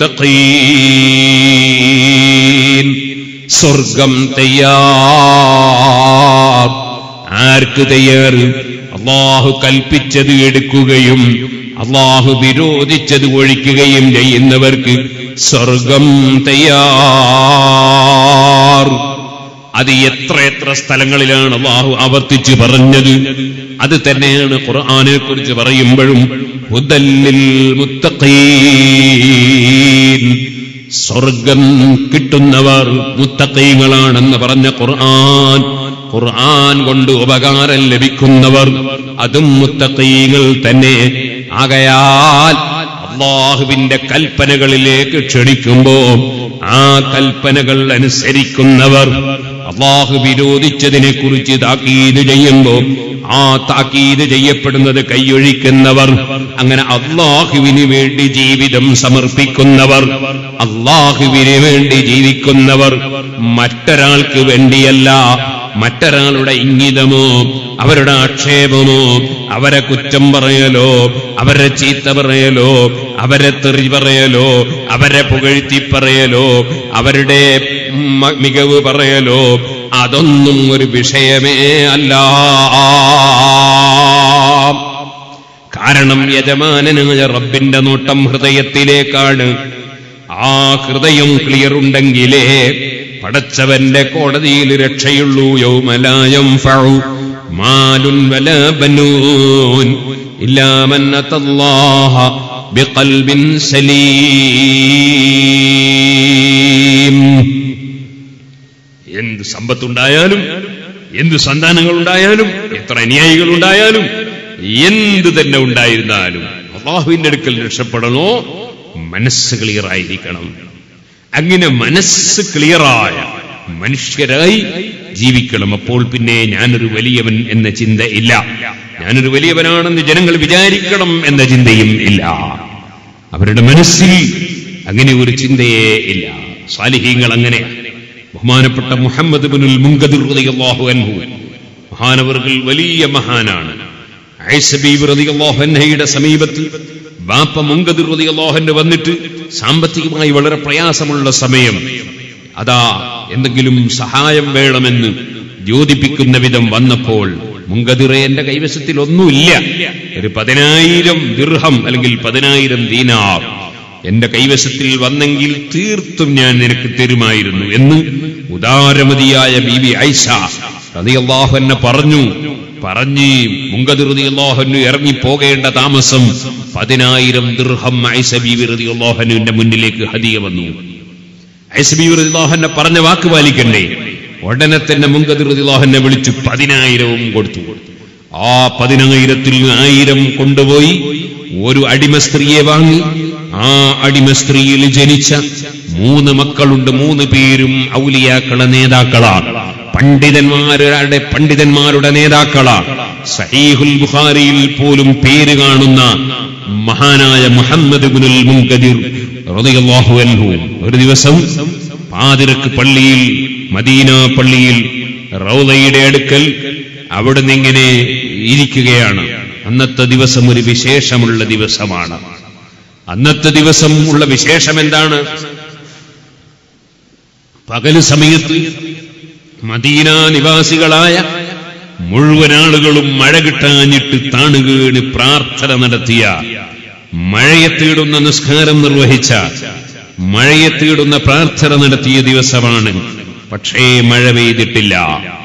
[SPEAKER 1] മുത്തഖീൻ സ്വർഗം തയ്യാർ ആർക്ക് തയ്യാറ് അള്ളാഹു കൽപ്പിച്ചത് എടുക്കുകയും അള്ളാഹു വിരോധിച്ചത് ഒഴിക്കുകയും ചെയ്യുന്നവർക്ക് സ്വർഗം തയ്യാർ അത് എത്ര എത്ര സ്ഥലങ്ങളിലാണ് അള്ളാഹു ആവർത്തിച്ച് പറഞ്ഞത് അത് തന്നെയാണ് ഖുർആനെ കുറിച്ച് പറയുമ്പോഴും ഹുദല്ലിൽ മുത്തഖീൻ സ്വർഗം കിട്ടുന്നവർ മുത്തഖീങ്ങളാണെന്ന് പറഞ്ഞ ഖുർആൻ ഖുർആൻ കൊണ്ട് ഉപകാരം ലഭിക്കുന്നവർ അതും മുത്തഖീങ്ങൾ തന്നെ ആകയാൽ അള്ളാഹുവിന്റെ കൽപ്പനകളിലേക്ക് ക്ഷണിക്കുമ്പോ ആ കൽപ്പനകൾ അനുസരിക്കുന്നവർ അള്ളാഹു വിരോധിച്ചതിനെ കുറിച്ച് താക്കീത് ചെയ്യുമ്പോൾ ആ താക്കീത് ചെയ്യപ്പെടുന്നത് കൈയൊഴിക്കുന്നവർ അങ്ങനെ അള്ളാഹുവിന് വേണ്ടി ജീവിതം സമർപ്പിക്കുന്നവർ അള്ളാഹുവിന് വേണ്ടി ജീവിക്കുന്നവർ മറ്റൊരാൾക്ക് വേണ്ടിയല്ല മറ്റൊരാളുടെ ഇംഗിതമോ അവരുടെ ആക്ഷേപമോ അവരെ കുറ്റം പറയലോ അവരെ ചീത്ത പറയലോ അവരെ തെറി പറയലോ അവരെ പുകഴ്ത്തി പറയലോ അവരുടെ മ- മികവ് പറയലോ അതൊന്നും ഒരു വിഷയമേ അല്ല കാരണം യജമാനനായ റബ്ബിന്റെ നോട്ടം ഹൃദയത്തിലേക്കാണ് ആ ഹൃദയം ക്ലിയർ ഉണ്ടെങ്കിലേ പടച്ചവന്റെ കോടതിയിൽ രക്ഷയുള്ളൂ യൗമലായം ഫഉ മാലുൻ വല ബനൂൻ إلا من أتى الله بقلب سليم എന്ത് സമ്പത്തുണ്ടായാലും എന്ത് സന്താനങ്ങൾ ഉണ്ടായാലും എത്ര അനുയായികൾ ഉണ്ടായാലും എന്ത് തന്നെ ഉണ്ടായിരുന്നാലും അള്ളാഹുവിന്റെ അടുക്കൽ രക്ഷപ്പെടണോ മനസ്സ് ക്ലിയർ ആയിരിക്കണം അങ്ങനെ മനസ്സ് ക്ലിയറായ മനുഷ്യരായി ജീവിക്കണം അപ്പോൾ പിന്നെ ഞാനൊരു വലിയവൻ എന്ന ചിന്ത ഇല്ല ഞാനൊരു വലിയവനാണെന്ന് ജനങ്ങൾ വിചാരിക്കണം എന്ന ചിന്തയും ഇല്ല അവരുടെ മനസ്സിൽ അങ്ങനെ ഒരു ചിന്തയേ ഇല്ല സാലിഹീങ്ങൾ അങ്ങനെ ബഹുമാനപ്പെട്ട മുഹമ്മദ് ബിനുൽ മുങ്കദിർ റളിയല്ലാഹു അൻഹു മഹാനവർകൾ വലിയ മഹാനാണ് ഐസബീബ് റളിയല്ലാഹു അൻഹയുടെ സമീപത്ത് ബാപ്പ മുങ്കദിർ റളിയല്ലാഹു അൻഹു വന്നിട്ട് സാമ്പത്തികമായി വളരെ പ്രയാസമുള്ള സമയം അതാ എന്തെങ്കിലും സഹായം വേണമെന്ന് യോജിപ്പിക്കുന്ന വിധം വന്നപ്പോൾ മുങ്കതിറെ എന്റെ കൈവശത്തിൽ ഒന്നുമില്ല ഒരു പതിനായിരം ദിർഹം അല്ലെങ്കിൽ പതിനായിരം ദീനാർ എന്റെ കൈവശത്തിൽ വന്നെങ്കിൽ തീർത്തും ഞാൻ നിനക്ക് തരുമായിരുന്നു എന്ന് ഉദാരമതിയായ ബീബി ഐഷ റളിയല്ലാഹു എന്നെ പറഞ്ഞു പറഞ്ഞ് മുങ്കദിർ റളിയല്ലാഹു ഇറങ്ങി പോകേണ്ട താമസം പതിനായിരം ദിർഹം ഐഷ ബീബി റളിയല്ലാഹുവിന്റെ മുന്നിലേക്ക് ഹദിയ വന്നു ഐഷ ബീബി റളിയല്ലാഹു പറഞ്ഞ വാക്ക് പാലിക്കണ്ടേ ഉടനെ തന്നെ മുങ്കദിർ റളിയല്ലാഹു വിളിച്ചു പതിനായിരവും കൊടുത്തു ആ പതിനായിരത്തിൽ ആയിരം കൊണ്ടുപോയി ഒരു അടിമ സ്ത്രീയെ വാങ്ങി ആ അടിമ സ്ത്രീയിൽ ജനിച്ച മൂന്ന് മക്കളുണ്ട് മൂന്ന് പേരും ഔലിയാക്കളെ നേതാക്കളാണ് പണ്ഡിതന്മാരുടെ പണ്ഡിതന്മാരുടെ നേതാക്കളാണ് സഹീഹുൽ ബുഖാരിയിൽ പോലും പേര് കാണുന്ന മഹാനായ മുഹമ്മദ് ബിനുൽ മുൻകദിർ റളിയല്ലാഹു അൻഹു ഒരു ദിവസം പാതിരക്ക് പള്ളിയിൽ മദീന പള്ളിയിൽ റൗദയുടെ അടുക്കൽ അവിടുന്ന് ഇങ്ങനെ ഇരിക്കുകയാണ് അന്നത്തെ ദിവസം ഒരു വിശേഷമുള്ള ദിവസമാണ് അന്നത്തെ ദിവസം ഉള്ള വിശേഷം എന്താണ് പകല് സമയത്ത് മദീന നിവാസികളായ മുഴുവൻ ആളുകളും മഴ കിട്ടാഞ്ഞിട്ട് താണുകീണ് പ്രാർത്ഥന നടത്തിയ മഴയെ തേടുന്ന നിസ്കാരം നിർവഹിച്ച മഴയെ തേടുന്ന പ്രാർത്ഥന നടത്തിയ ദിവസമാണ് പക്ഷേ മഴ പെയ്തിട്ടില്ല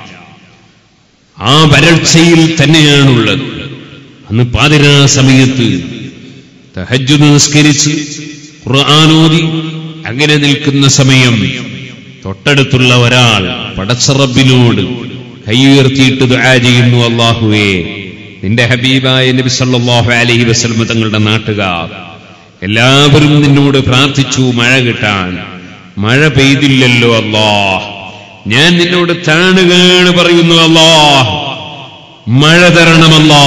[SPEAKER 1] ആ വരൾച്ചയിൽ തന്നെയാണുള്ളത് അന്ന് പാതിരാ സമയത്ത് തഹജ്ജുദ് നിസ്കരിച്ച് ഖുർആാനോദി അങ്ങനെ നിൽക്കുന്ന സമയം തൊട്ടടുത്തുള്ള ഒരാൾ പടച്ചറബിനോട് കൈ ഉയർത്തിയിട്ട് ദുആ ചെയ്യുന്നു അള്ളാഹുവേ നിന്റെ ഹബീബായ നബി സല്ലല്ലാഹു അലൈഹി വസല്ലം തങ്ങളുടെ നാട്ടുകാർ എല്ലാവരും നിന്നോട് പ്രാർത്ഥിച്ചു മഴ കിട്ടാൻ മഴ പെയ്തില്ലല്ലോ അല്ലാഹ് ഞാൻ നിന്നോട് താണുകയാണ് പറയുന്നു അല്ലാഹ് മഴ തരണമല്ലാ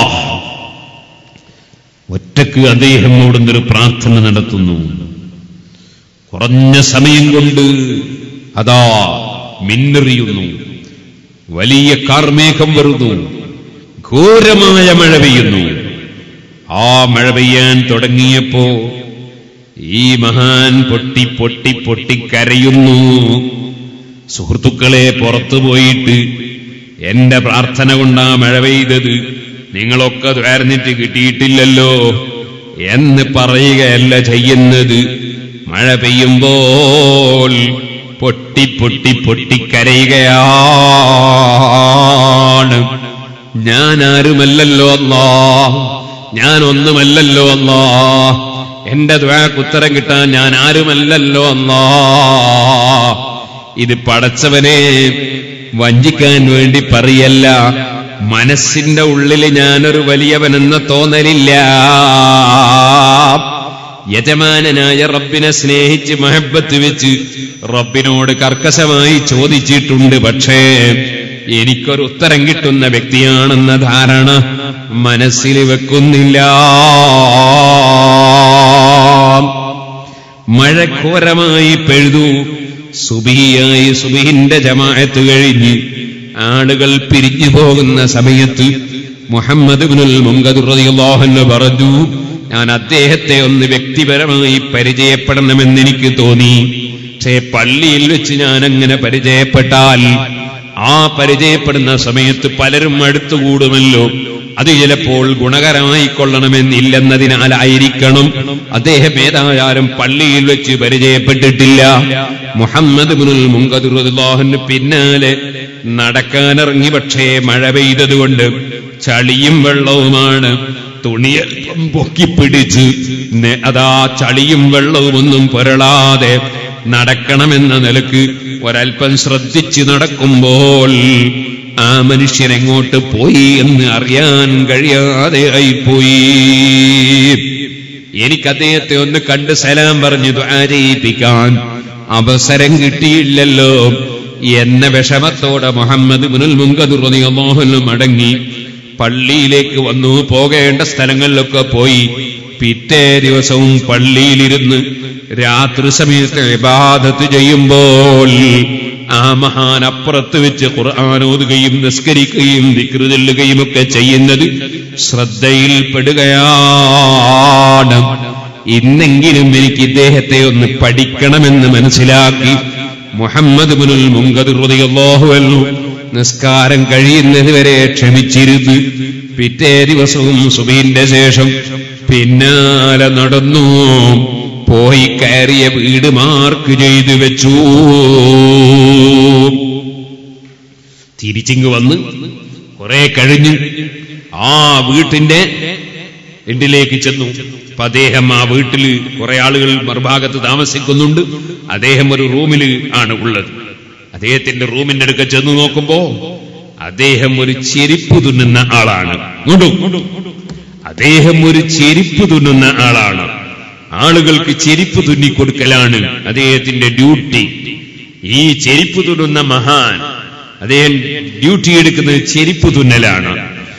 [SPEAKER 1] ഒറ്റക്ക് അദ്ദേഹം അവിടുന്നൊരു പ്രാർത്ഥന നടത്തുന്നു കുറഞ്ഞ സമയം കൊണ്ട് അതാ മിന്നെറിയുന്നു വലിയ കാർമേഘം വരുന്നു ഘോരമായ മഴ പെയ്യുന്നു ആ മഴ പെയ്യാൻ തുടങ്ങിയപ്പോ ഈ മഹാൻ പൊട്ടി പൊട്ടി പൊട്ടി കരയുന്നു സുഹൃത്തുക്കളെ പുറത്തു പോയിട്ട് എന്റെ പ്രാർത്ഥന കൊണ്ടാ മഴ പെയ്തത് നിങ്ങളൊക്കെ ദ്വാരന്നിട്ട് കിട്ടിയിട്ടില്ലല്ലോ എന്ന് പറയുകയല്ല ചെയ്യുന്നത് മഴ പെയ്യുമ്പോൾ പൊട്ടി പൊട്ടി പൊട്ടി കരയുകയാണ് ഞാൻ ആരുമല്ലല്ലോ അല്ലാ ഞാൻ ഒന്നുമല്ലല്ലോ അല്ലാ എന്റെ ദ്വാക്ക് ഉത്തരം കിട്ടാൻ ഞാൻ ആരുമല്ലല്ലോ അല്ലാ ഇത് പടച്ചവനെ വഞ്ചിക്കാൻ വേണ്ടി പറയല്ല മനസ്സിന്റെ ഉള്ളിൽ ഞാനൊരു വലിയവനെന്ന തോന്നലില്ല യജമാനനായ റബ്ബിനെ സ്നേഹിച്ച് മഹബത്ത് വെച്ച് റബ്ബിനോട് കർക്കശമായി ചോദിച്ചിട്ടുണ്ട് പക്ഷേ എനിക്കൊരു ഉത്തരം കിട്ടുന്ന വ്യക്തിയാണെന്ന ധാരണ മനസ്സിൽ വെക്കുന്നില്ല മഴ ഘോരമായി പെഴുതു സുബിയായി സുബിഹിന്റെ ജമാഅത്ത് കഴിഞ്ഞ് ആളുകൾ പിരിഞ്ഞു പോകുന്ന സമയത്ത് മുഹമ്മദ് ബിനുൽ മുങ്കദുറിയാഹെന്ന് പറഞ്ഞു ഞാൻ അദ്ദേഹത്തെ ഒന്ന് വ്യക്തിപരമായി പരിചയപ്പെടണമെന്ന് എനിക്ക് തോന്നി പക്ഷേ പള്ളിയിൽ വെച്ച് ഞാൻ അങ്ങനെ പരിചയപ്പെട്ടാൽ ആ പരിചയപ്പെടുന്ന സമയത്ത് പലരും അടുത്തുകൂടുമല്ലോ അത് ചിലപ്പോൾ ഗുണകരമായി കൊള്ളണമെന്നില്ലെന്നതിനാലായിരിക്കണം അദ്ദേഹം ഏതായാലും പള്ളിയിൽ വെച്ച് പരിചയപ്പെട്ടിട്ടില്ല മുഹമ്മദ് ബിനുൽ മുങ്കദുറുല്ലാഹിന് പിന്നാലെ നടക്കാനിറങ്ങി പക്ഷേ മഴ പെയ്തതുകൊണ്ട് ചളിയും വെള്ളവുമാണ് തുണിയൽപ്പം പൊക്കിപ്പിടിച്ച് നെ- അതാ ചളിയും വെള്ളവും ഒന്നും പുരളാതെ നടക്കണമെന്ന നിലക്ക് ഒരൽപ്പം ശ്രദ്ധിച്ച് നടക്കുമ്പോൾ ആ മനുഷ്യൻ എങ്ങോട്ട് പോയി എന്ന് അറിയാൻ കഴിയാതെ ആയിപ്പോയി എനിക്ക് അദ്ദേഹത്തെ ഒന്ന് കണ്ട് സലാം പറഞ്ഞു ആരയിപ്പിക്കാൻ അവസരം കിട്ടിയില്ലല്ലോ എന്ന വിഷമത്തോടെ മുഹമ്മദ് മുനുൽ മുങ്കതുറിയാഹുലും മടങ്ങി പള്ളിയിലേക്ക് വന്നു പോകേണ്ട സ്ഥലങ്ങളിലൊക്കെ പോയി പിറ്റേ ദിവസവും പള്ളിയിലിരുന്ന് രാത്രി സമയത്ത് ഇബാദത്ത് ചെയ്യുമ്പോൾ ആ മഹാൻ അപ്പുറത്ത് വെച്ച് ഖുർആൻ ഓതുകയും നിസ്കരിക്കുകയും ദിക്റ് ചൊല്ലുകയും ഒക്കെ ചെയ്യുന്നത് ശ്രദ്ധയിൽപ്പെടുകയാണ് ഇന്നെങ്കിലും എനിക്ക് ഇദ്ദേഹത്തെ ഒന്ന് പഠിക്കണമെന്ന് മനസ്സിലാക്കി മുഹമ്മദ് മുനുൽ മുങ്കതിർഹുവല്ലു നിസ്കാരം കഴിയുന്നത് വരെ ക്ഷമിച്ചിരുന്ന് പിറ്റേ ദിവസവും സുബീന്റെ ശേഷം പിന്നാലെ നടന്നു പോയി കയറിയ വീട് മാർക്ക് ചെയ്തു വെച്ചു തിരിച്ചിങ് വന്ന് കുറെ കഴിഞ്ഞ് ആ വീട്ടിന്റെ എണ്ടിലേക്ക് ചെന്നു അപ്പൊ അദ്ദേഹം ആ വീട്ടിൽ കുറെ ആളുകൾ മറുഭാഗത്ത് താമസിക്കുന്നുണ്ട് അദ്ദേഹം ഒരു റൂമിൽ ആണ് ഉള്ളത് അദ്ദേഹത്തിന്റെ റൂമിന്റെ അടുക്ക ചെന്ന് നോക്കുമ്പോ അദ്ദേഹം ഒരു ചെരിപ്പ് തുന്നുന്ന ആളാണ് ഇങ്ങോട്ടും. അദ്ദേഹം ഒരു ചെരിപ്പ് തുന്നുന്ന ആളാണ് ആളുകൾക്ക് ചെരിപ്പ് തുന്നിക്കൊടുക്കലാണ് അദ്ദേഹത്തിന്റെ ഡ്യൂട്ടി ഈ ചെരിപ്പ് തുന്നുന്ന മഹാൻ അദ്ദേഹം ഡ്യൂട്ടി എടുക്കുന്നത് ചെരിപ്പ് തുന്നലാണ്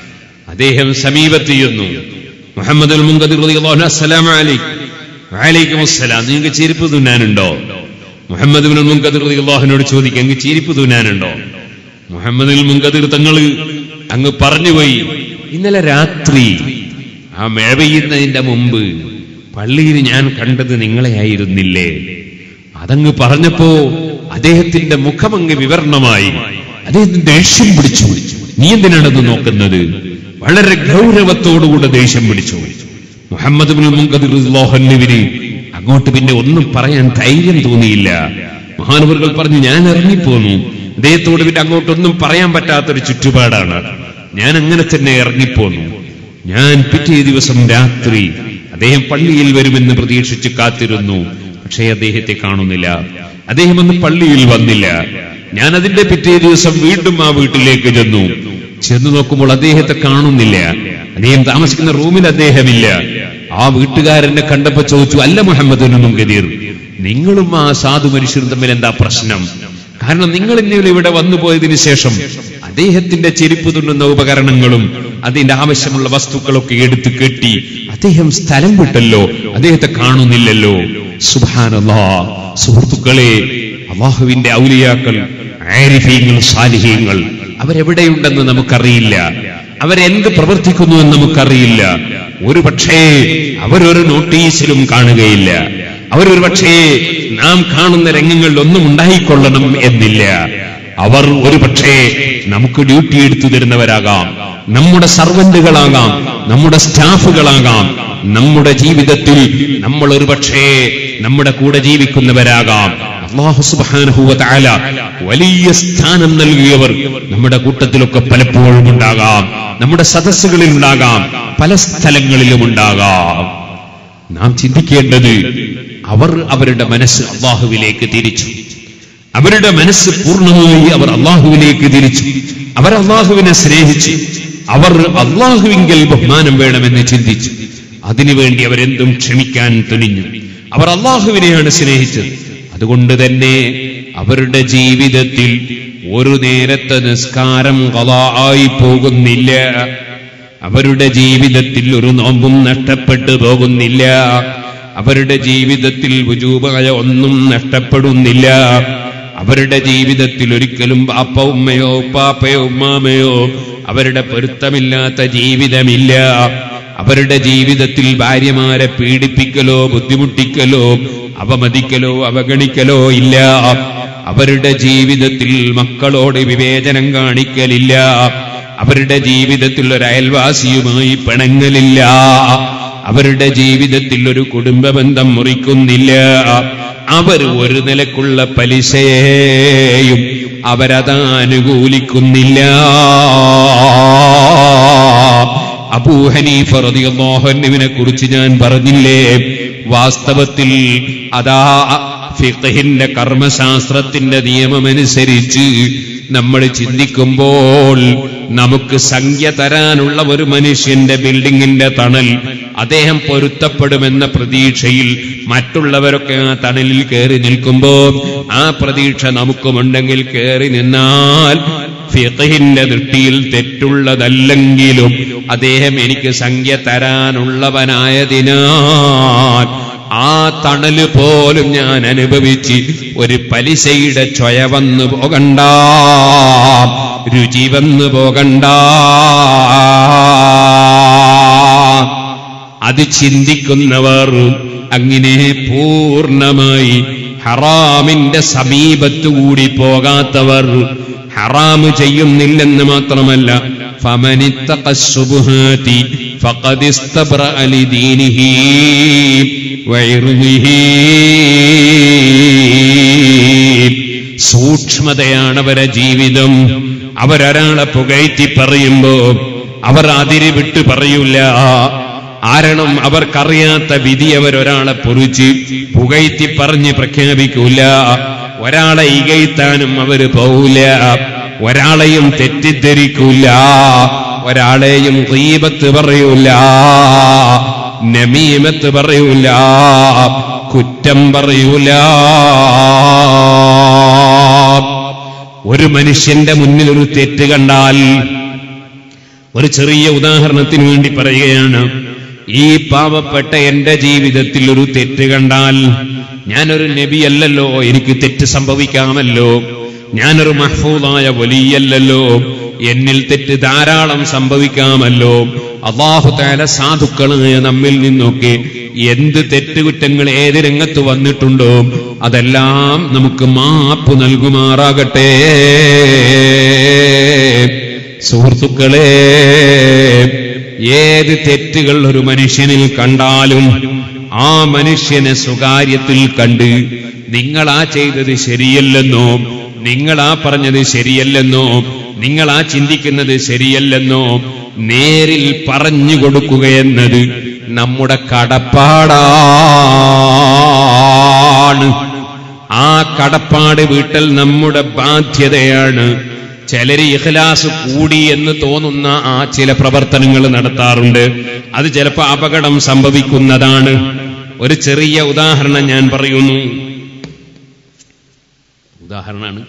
[SPEAKER 1] അദ്ദേഹം സമീപത്ത് ചെന്നു മുഹമ്മദ് അസ്സലാം വലൈക്കും അസ്സലാം നിങ്ങൾക്ക് ചെരുപ്പ് തുന്നാനുണ്ടോ മുഹമ്മദ് ബിൻ മുങ്കദിർ അള്ളാഹുനോട് ചോദിക്കുക അങ്ങ് ചെരുപ്പ് തുന്നാനുണ്ടോ മുഹമ്മദ് മുങ്കദിർ തങ്ങള് അങ്ങ് പറഞ്ഞുപോയി ഇന്നലെ രാത്രി ആ മഴ പെയ്യുന്നതിന്റെ മുമ്പ് പള്ളിയിൽ ഞാൻ കണ്ടത് നിങ്ങളെ ആയിരുന്നില്ലേ അതങ്ങ് പറഞ്ഞപ്പോ അദ്ദേഹത്തിന്റെ മുഖമങ്ങ് വിവരണമായി അദ്ദേഹത്തിന് ദേഷ്യം പിടിച്ചു നീ എന്തിനാണെന്ന് നോക്കുന്നത് വളരെ ഗൗരവത്തോടുകൂടെ ദേഷ്യം പിടിച്ചു മുഹമ്മദ് ബിൻ മുങ്കദിർ അള്ളാഹുവിന് അങ്ങോട്ട് പിന്നെ ഒന്നും പറയാൻ ധൈര്യം തോന്നിയില്ല മഹാനവറുകൾ പറഞ്ഞു ഞാൻ ഇറങ്ങിപ്പോന്നു അദ്ദേഹത്തോട് പിന്നെ അങ്ങോട്ടൊന്നും പറയാൻ പറ്റാത്തൊരു ചുറ്റുപാടാണ് ഞാൻ അങ്ങനെ തന്നെ ഇറങ്ങിപ്പോന്നു ഞാൻ പിറ്റേ ദിവസം രാത്രി അദ്ദേഹം പള്ളിയിൽ വരുമെന്ന് പ്രതീക്ഷിച്ച് കാത്തിരുന്നു പക്ഷേ അദ്ദേഹത്തെ കാണുന്നില്ല അദ്ദേഹം അന്ന് പള്ളിയിൽ വന്നില്ല ഞാൻ അതിന്റെ പിറ്റേ ദിവസം വീണ്ടും ആ വീട്ടിലേക്ക് ചെന്നു ചെന്നു നോക്കുമ്പോൾ അദ്ദേഹത്തെ കാണുന്നില്ല അദ്ദേഹം താമസിക്കുന്ന റൂമിൽ അദ്ദേഹമില്ല ആ വീട്ടുകാരനെ കണ്ടപ്പോ ചോദിച്ചു അല്ല മുഹമ്മദിനും ഗദീർ നിങ്ങളും ആ സാധു മനുഷ്യരും തമ്മിൽ എന്താ പ്രശ്നം കാരണം നിങ്ങൾ ഇന്നലെ ഇവിടെ വന്നു പോയതിനു ശേഷം അദ്ദേഹത്തിന്റെ ചെരുപ്പ് തുന്നുന്ന ഉപകരണങ്ങളും അതിന്റെ ആവശ്യമുള്ള വസ്തുക്കളൊക്കെ എടുത്തു കെട്ടി അദ്ദേഹം സ്ഥലം വിട്ടല്ലോ അദ്ദേഹത്തെ കാണുന്നില്ലല്ലോ സുഭാനല്ലാ സുഹൃത്തുക്കളെ അള്ളാഹുവിന്റെ ഔലിയാക്കൾ ആരിഫീങ്ങൾ സാലിഹീങ്ങൾ അവരെവിടെയുണ്ടെന്ന് നമുക്കറിയില്ല അവരെന്ത് പ്രവർത്തിക്കുന്നു എന്ന് നമുക്കറിയില്ല ഒരു പക്ഷേ അവരൊരു നോട്ടീസിലും കാണുകയില്ല അവരൊരു പക്ഷേ നാം കാണുന്ന രംഗങ്ങളിൽ ഒന്നും ഉണ്ടായിക്കൊള്ളണം എന്നില്ല അവർ ഒരു പക്ഷേ നമുക്ക് ഡ്യൂട്ടി എടുത്തു തരുന്നവരാകാം നമ്മുടെ സർവന്റുകളാകാം നമ്മുടെ സ്റ്റാഫുകളാകാം നമ്മുടെ ജീവിതത്തിൽ നമ്മൾ ഒരു പക്ഷേ നമ്മുടെ കൂടെ ജീവിക്കുന്നവരാകാം അള്ളാഹു സുബ്ഹാനഹു തആല വലിയ സ്ഥാനം നൽകിയവർ നമ്മുടെ കൂട്ടത്തിലൊക്കെ പലപ്പോഴും ഉണ്ടാകാം നമ്മുടെ സദസ്സുകളിൽ ഉണ്ടാകാം പല സ്ഥലങ്ങളിലും ഉണ്ടാകാം നാം ചിന്തിക്കേണ്ടത് അവർ അവരുടെ മനസ്സ് അള്ളാഹുവിലേക്ക് തിരിച്ചു അവരുടെ മനസ്സ് പൂർണ്ണമായി അവർ അള്ളാഹുവിലേക്ക് തിരിച്ചു അവർ അള്ളാഹുവിനെ സ്നേഹിച്ചു അവർ അള്ളാഹുവിങ്കൽ ബഹുമാനം വേണമെന്ന് ചിന്തിച്ചു അതിനുവേണ്ടി അവരെന്തും ക്ഷമിക്കാൻ തുനിഞ്ഞു അവർ അള്ളാഹുവിനെയാണ് സ്നേഹിച്ചത് അതുകൊണ്ട് തന്നെ അവരുടെ ജീവിതത്തിൽ ഒരു നേരത്തെ നിസ്കാരം കലായി പോകുന്നില്ല അവരുടെ ജീവിതത്തിൽ ഒരു നോമ്പും നഷ്ടപ്പെട്ടു പോകുന്നില്ല അവരുടെ ജീവിതത്തിൽ വുജൂബായ ഒന്നും നഷ്ടപ്പെടുന്നില്ല അവരുടെ ജീവിതത്തിൽ ഒരിക്കലും പാപ്പ ഉമ്മയോ ഉപ്പാപ്പയോ ഉമ്മാമയോ അവരുടെ പൊരുത്തമില്ലാത്ത ജീവിതമില്ല അവരുടെ ജീവിതത്തിൽ ഭാര്യമാരെ പീഡിപ്പിക്കലോ ബുദ്ധിമുട്ടിക്കലോ അവമതിക്കലോ അവഗണിക്കലോ ഇല്ല അവരുടെ ജീവിതത്തിൽ മക്കളോട് വിവേചനം കാണിക്കലില്ല അവരുടെ ജീവിതത്തിൽ ഒരു അയൽവാസിയുമായി പിണങ്ങലില്ല അവരുടെ ജീവിതത്തിൽ ഒരു കുടുംബ ബന്ധം മുറിക്കുന്നില്ല അവർ ഒരു നിലക്കുള്ള പലിശയെയും അവരത് അനുകൂലിക്കുന്നില്ല അബൂഹനീഫ റളിയല്ലാഹുവിനെ കുറിച്ച് ഞാൻ പറഞ്ഞില്ലേ വാസ്തവത്തിൽ അതാ ഫിഖഹിന്റെ കർമ്മശാസ്ത്രത്തിന്റെ നിയമമനുസരിച്ച് നമ്മൾ ചിന്തിക്കുമ്പോൾ നമുക്ക് സംഖ്യ തരാനുള്ള ഒരു മനുഷ്യന്റെ ബിൽഡിങ്ങിന്റെ തണൽ അദ്ദേഹം പൊരുത്തപ്പെടുമെന്ന പ്രതീക്ഷയിൽ മറ്റുള്ളവരൊക്കെ ആ തണലിൽ കയറി നിൽക്കുമ്പോൾ ആ പ്രതീക്ഷ നമുക്കുമുണ്ടെങ്കിൽ കയറി നിന്നാൽ ഫിഖഹിന്റെ ദൃഷ്ടിയിൽ തെറ്റുള്ളതല്ലെങ്കിലും അദ്ദേഹം എനിക്ക് സംഖ്യ തരാനുള്ളവനായതിനാൽ ആ തണല് പോലും ഞാൻ അനുഭവിച്ച് ഒരു പലിശയുടെ ചൊയ വന്നു പോകണ്ട രുചി വന്നു പോകണ്ട അത് ചിന്തിക്കുന്നവർ അങ്ങനെ പൂർണ്ണമായി ഹറാമിന്റെ സമീപത്തുകൂടി പോകാത്തവർ ഹറാമ് ചെയ്യുന്നില്ലെന്ന് മാത്രമല്ല فمنتق الشبهات فقد استبرأ لدينه وعرضه സൂക്ഷ്മതയാണ് അവരെ ജീവിതം അവരൊരാളെ പുകഴ്ത്തി പറയുമ്പോ അവർ അതിര് വിട്ട് പറയൂല കാരണം അവർക്കറിയാത്ത വിധി അവരൊരാളെ പൊറിച്ച് പുകഴ്ത്തി പറഞ്ഞ് പ്രഖ്യാപിക്കൂല ഒരാളെ ഇകഴ്ത്താനും അവര് പോവില്ല ഒരാളെയും തെറ്റിദ്ധരിക്കൂല ഒരാളെയും ഗീബത്ത് പറയൂല നമീമത്ത് പറയൂല കുറ്റം പറയൂല ഒരു മനുഷ്യന്റെ മുന്നിൽ ഒരു തെറ്റ് കണ്ടാൽ ഒരു ചെറിയ ഉദാഹരണത്തിന് വേണ്ടി പറയുകയാണ് ഈ പാവപ്പെട്ട എന്റെ ജീവിതത്തിൽ ഒരു തെറ്റ് കണ്ടാൽ ഞാനൊരു നബിയല്ലല്ലോ എനിക്ക് തെറ്റ് സംഭവിക്കാമല്ലോ ഞാനൊരു മഹ്ഫൂദായ വലിയല്ലല്ലോ എന്നിൽ തെറ്റ് ധാരാളം സംഭവിക്കാമല്ലോ അള്ളാഹു താല സാധുക്കളായ നമ്മിൽ നിന്നൊക്കെ എന്ത് തെറ്റുകുറ്റങ്ങൾ ഏത് രംഗത്ത് വന്നിട്ടുണ്ടോ അതെല്ലാം നമുക്ക് മാപ്പ് നൽകുമാറാകട്ടെ സുഹൃത്തുക്കളെ ഏത് തെറ്റുകൾ ഒരു മനുഷ്യനിൽ കണ്ടാലും ആ മനുഷ്യനെ സ്വകാര്യത്തിൽ കണ്ട് നിങ്ങൾ ആ ചെയ്തത് ശരിയല്ലെന്നോ നിങ്ങൾ ആ പറഞ്ഞത് ശരിയല്ലെന്നോ നിങ്ങൾ ആ ചിന്തിക്കുന്നത് ശരിയല്ലെന്നോ നേരിൽ പറഞ്ഞു കൊടുക്കുകയെന്നത് നമ്മുടെ കടപ്പാടാണ് ആ കടപ്പാട് വീട്ടൽ നമ്മുടെ ബാധ്യതയാണ് ചിലര് ഇഖ്ലാസ് കൂടി എന്ന് തോന്നുന്ന ആ ചില പ്രവർത്തനങ്ങൾ നടത്താറുണ്ട് അത് ചിലപ്പോൾ അപകടം സംഭവിക്കുന്നതാണ് ഒരു ചെറിയ ഉദാഹരണം ഞാൻ പറയുന്നു ഉദാഹരണമാണ്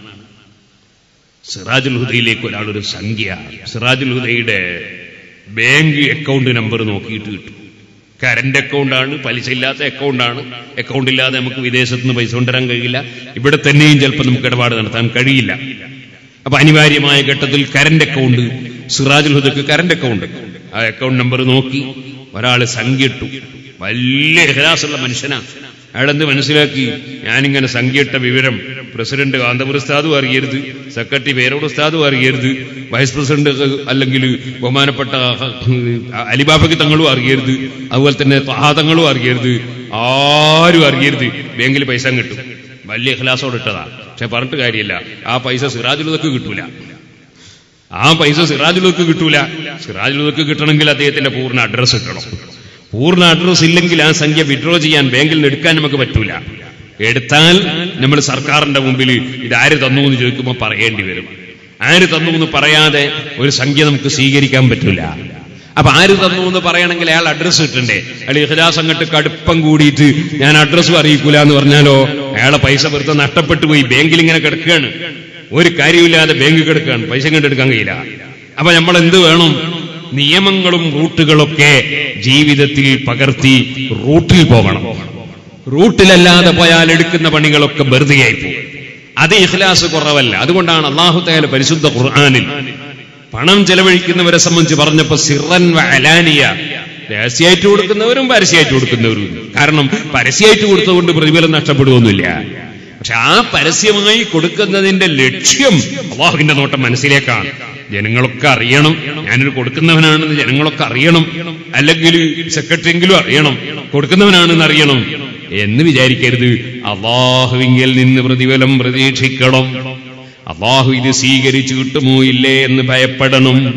[SPEAKER 1] സിറാജുൽ ഹുദയിലേക്ക് ഒരാൾ ഒരു സംഖ്യ സിറാജുൽ ഹുദയുടെ ബാങ്ക് അക്കൗണ്ട് നമ്പർ നോക്കിയിട്ട് കിട്ടും കറന്റ് അക്കൗണ്ടാണ് പലിശ ഇല്ലാത്ത അക്കൗണ്ടാണ് അക്കൗണ്ട് ഇല്ലാതെ നമുക്ക് വിദേശത്ത് നിന്ന് പൈസ കൊണ്ടുവരാൻ കഴിയില്ല ഇവിടെ തന്നെയും ചിലപ്പോൾ നമുക്ക് ഇടപാട് നടത്താൻ കഴിയില്ല അപ്പൊ അനിവാര്യമായ ഘട്ടത്തിൽ കറന്റ് അക്കൗണ്ട് സിറാജുൽ ഹുദക്ക് കറന്റ് അക്കൗണ്ട് ആ അക്കൗണ്ട് നമ്പർ നോക്കി ഒരാൾ സംഖ്യ ഇട്ടു വലിയ ഇഹ്ലാസുള്ള മനുഷ്യനാ അയാളെന്ത് മനസ്സിലാക്കി ഞാനിങ്ങനെ സംഖ്യയിട്ട വിവരം പ്രസിഡന്റ് കാന്തപുര ഉസ്താദും അറിയരുത് സെക്രട്ടറി പേരോട് ഉസ്താദും അറിയരുത് വൈസ് പ്രസിഡന്റ് അല്ലെങ്കിൽ ബഹുമാനപ്പെട്ട അലിബാബയ്ക്ക് തങ്ങളും അറിയരുത് അതുപോലെ തന്നെ തഹാതങ്ങളും അറിയരുത് ആരും അറിയരുത് ബാങ്കിൽ പൈസ കിട്ടും വലിയ ഇഖ്ലാസോട് ഇട്ടതാ പക്ഷെ പറഞ്ഞിട്ട് കാര്യമില്ല ആ പൈസ സിറാജുലതക്ക് കിട്ടൂല ആ പൈസ സിറാജുലതക്ക് കിട്ടൂല സിറാജുലതക്ക് കിട്ടണമെങ്കിൽ അദ്ദേഹത്തിന്റെ പൂർണ്ണ അഡ്രസ് കിട്ടണം പൂർണ്ണ അഡ്രസ് ഇല്ലെങ്കിൽ ആ സംഖ്യ വിഡ്രോ ചെയ്യാൻ ബാങ്കിൽ നിന്ന് എടുക്കാൻ നമുക്ക് പറ്റൂല എടുത്താൽ നമ്മൾ സർക്കാരിന്റെ മുമ്പിൽ ഇത് ആര് തന്നു എന്ന് ചോദിക്കുമ്പോൾ പറയേണ്ടി വരും ആര് തന്നു എന്ന് പറയാതെ ഒരു സംഖ്യ നമുക്ക് സ്വീകരിക്കാൻ പറ്റൂല അപ്പൊ ആര് തന്നു എന്ന് പറയണമെങ്കിൽ അയാൾ അഡ്രസ് കിട്ടണ്ടേ അയാൾ ഇഹ്ലാസ് അങ്ങോട്ട് കടുപ്പം കൂടിയിട്ട് ഞാൻ അഡ്രസ്സും അറിയിക്കൂല എന്ന് പറഞ്ഞാലോ അയാളെ പൈസ വെറുതെ നഷ്ടപ്പെട്ടു പോയി ബാങ്കിൽ ഇങ്ങനെ കിടക്കുകയാണ് ഒരു കാര്യമില്ലാതെ ബാങ്ക് കിടക്കുകയാണ് പൈസ കണ്ടെടുക്കാൻ കഴിയില്ല അപ്പൊ നമ്മൾ എന്ത് വേണം നിയമങ്ങളും റൂട്ടുകളൊക്കെ ജീവിതത്തിൽ പകർത്തി റൂട്ടിൽ പോകണം റൂട്ടിലല്ലാതെ പോയാൽ എടുക്കുന്ന പണികളൊക്കെ വെറുതെയായി പോകും അത് ഇഖ്ലാസ് കുറവല്ല അതുകൊണ്ടാണ് അള്ളാഹു തയാല പരിശുദ്ധ ഖുർആാനിൽ പണം ചെലവഴിക്കുന്നവരെ സംബന്ധിച്ച് പറഞ്ഞപ്പോ സിറൻ അലാനിയ രഹസ്യമായിട്ട് കൊടുക്കുന്നവരും പരസ്യമായിട്ട് കൊടുക്കുന്നവരും ഉണ്ട്. കാരണം പരസ്യമായിട്ട് കൊടുത്തതുകൊണ്ട് പ്രതിഫലം നഷ്ടപ്പെടുകയൊന്നുമില്ല പക്ഷെ ആ പരസ്യമായി കൊടുക്കുന്നതിന്റെ ലക്ഷ്യം അള്ളാഹുവിന്റെ നോട്ടം മനസ്സിലേക്കാണ് ജനങ്ങളൊക്കെ അറിയണം ഞാനൊരു കൊടുക്കുന്നവനാണെന്ന് ജനങ്ങളൊക്കെ അറിയണം അല്ലെങ്കിൽ സെക്രട്ടറിയെങ്കിലും അറിയണം കൊടുക്കുന്നവനാണെന്ന് അറിയണം എന്ന് വിചാരിക്കരുത് അള്ളാഹുവിങ്കിൽ നിന്ന് പ്രതിഫലം പ്രതീക്ഷിക്കണം അള്ളാഹു ഇത് സ്വീകരിച്ചു കിട്ടുമോ ഇല്ലേ എന്ന് ഭയപ്പെടണം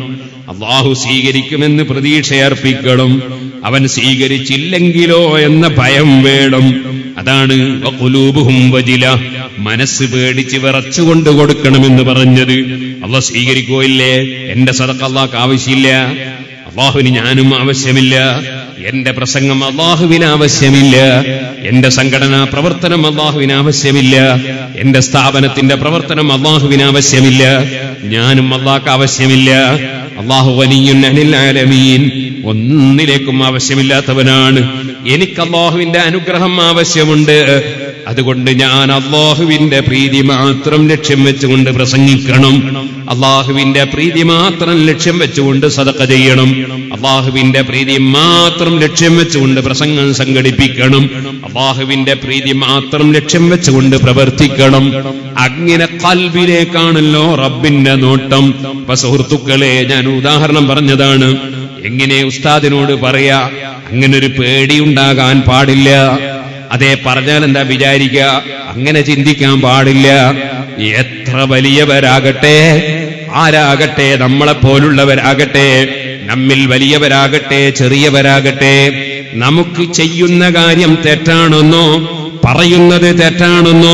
[SPEAKER 1] അള്ളാഹു സ്വീകരിക്കുമെന്ന് പ്രതീക്ഷയർപ്പിക്കണം അവൻ സ്വീകരിച്ചില്ലെങ്കിലോ എന്ന ഭയം വേണം അതാണ് വഖുലൂബുഹും വജില മനസ്സ് പേടിച്ച് വിറച്ചുകൊണ്ട് കൊടുക്കണമെന്ന് പറഞ്ഞത് അള്ളാഹ് സ്വീകരിക്കോ ഇല്ലേ എന്റെ സദക്ക് അള്ളാഹ്ക്ക് ആവശ്യമില്ല അള്ളാഹുവിന് ഞാനും ആവശ്യമില്ല എന്റെ പ്രസംഗം അള്ളാഹുവിന് ആവശ്യമില്ല എന്റെ സംഘടനാ പ്രവർത്തനം അള്ളാഹുവിന് ആവശ്യമില്ല എന്റെ സ്ഥാപനത്തിന്റെ പ്രവർത്തനം അള്ളാഹുവിന് ആവശ്യമില്ല ഞാനും അള്ളാഹ്ക്ക് ആവശ്യമില്ല അള്ളാഹു വലിയുൻ അനിൽ ആലമീൻ ഒന്നിലേക്കും ആവശ്യമില്ലാത്തവനാണ് എനിക്ക് അള്ളാഹുവിന്റെ അനുഗ്രഹം ആവശ്യമുണ്ട് അതുകൊണ്ട് ഞാൻ അള്ളാഹുവിന്റെ പ്രീതി മാത്രം ലക്ഷ്യം വെച്ചുകൊണ്ട് പ്രസംഗിക്കണം അള്ളാഹുവിന്റെ പ്രീതി മാത്രം ലക്ഷ്യം വെച്ചുകൊണ്ട് സദക്ക ചെയ്യണം അള്ളാഹുവിന്റെ പ്രീതി മാത്രം ലക്ഷ്യം വെച്ചുകൊണ്ട് പ്രസംഗം സംഘടിപ്പിക്കണം അള്ളാഹുവിന്റെ പ്രീതി മാത്രം ലക്ഷ്യം വെച്ചുകൊണ്ട് പ്രവർത്തിക്കണം അങ്ങനെ കൽബിലേക്കാണല്ലോ റബ്ബിന്റെ നോട്ടം ഇപ്പൊ സുഹൃത്തുക്കളെ ഞാൻ ഉദാഹരണം പറഞ്ഞതാണ് എങ്ങനെ ഉസ്താദിനോട് പറയാ അങ്ങനെ ഒരു പേടി ഉണ്ടാകാൻ പാടില്ല അതെ പറഞ്ഞാൽ എന്താ വിചാരിക്കുക അങ്ങനെ ചിന്തിക്കാൻ പാടില്ല എത്ര വലിയവരാകട്ടെ ആരാകട്ടെ നമ്മളെ പോലുള്ളവരാകട്ടെ നമ്മിൽ വലിയവരാകട്ടെ ചെറിയവരാകട്ടെ നമുക്ക് ചെയ്യുന്ന കാര്യം തെറ്റാണെന്നോ പറയുന്നത് തെറ്റാണെന്നോ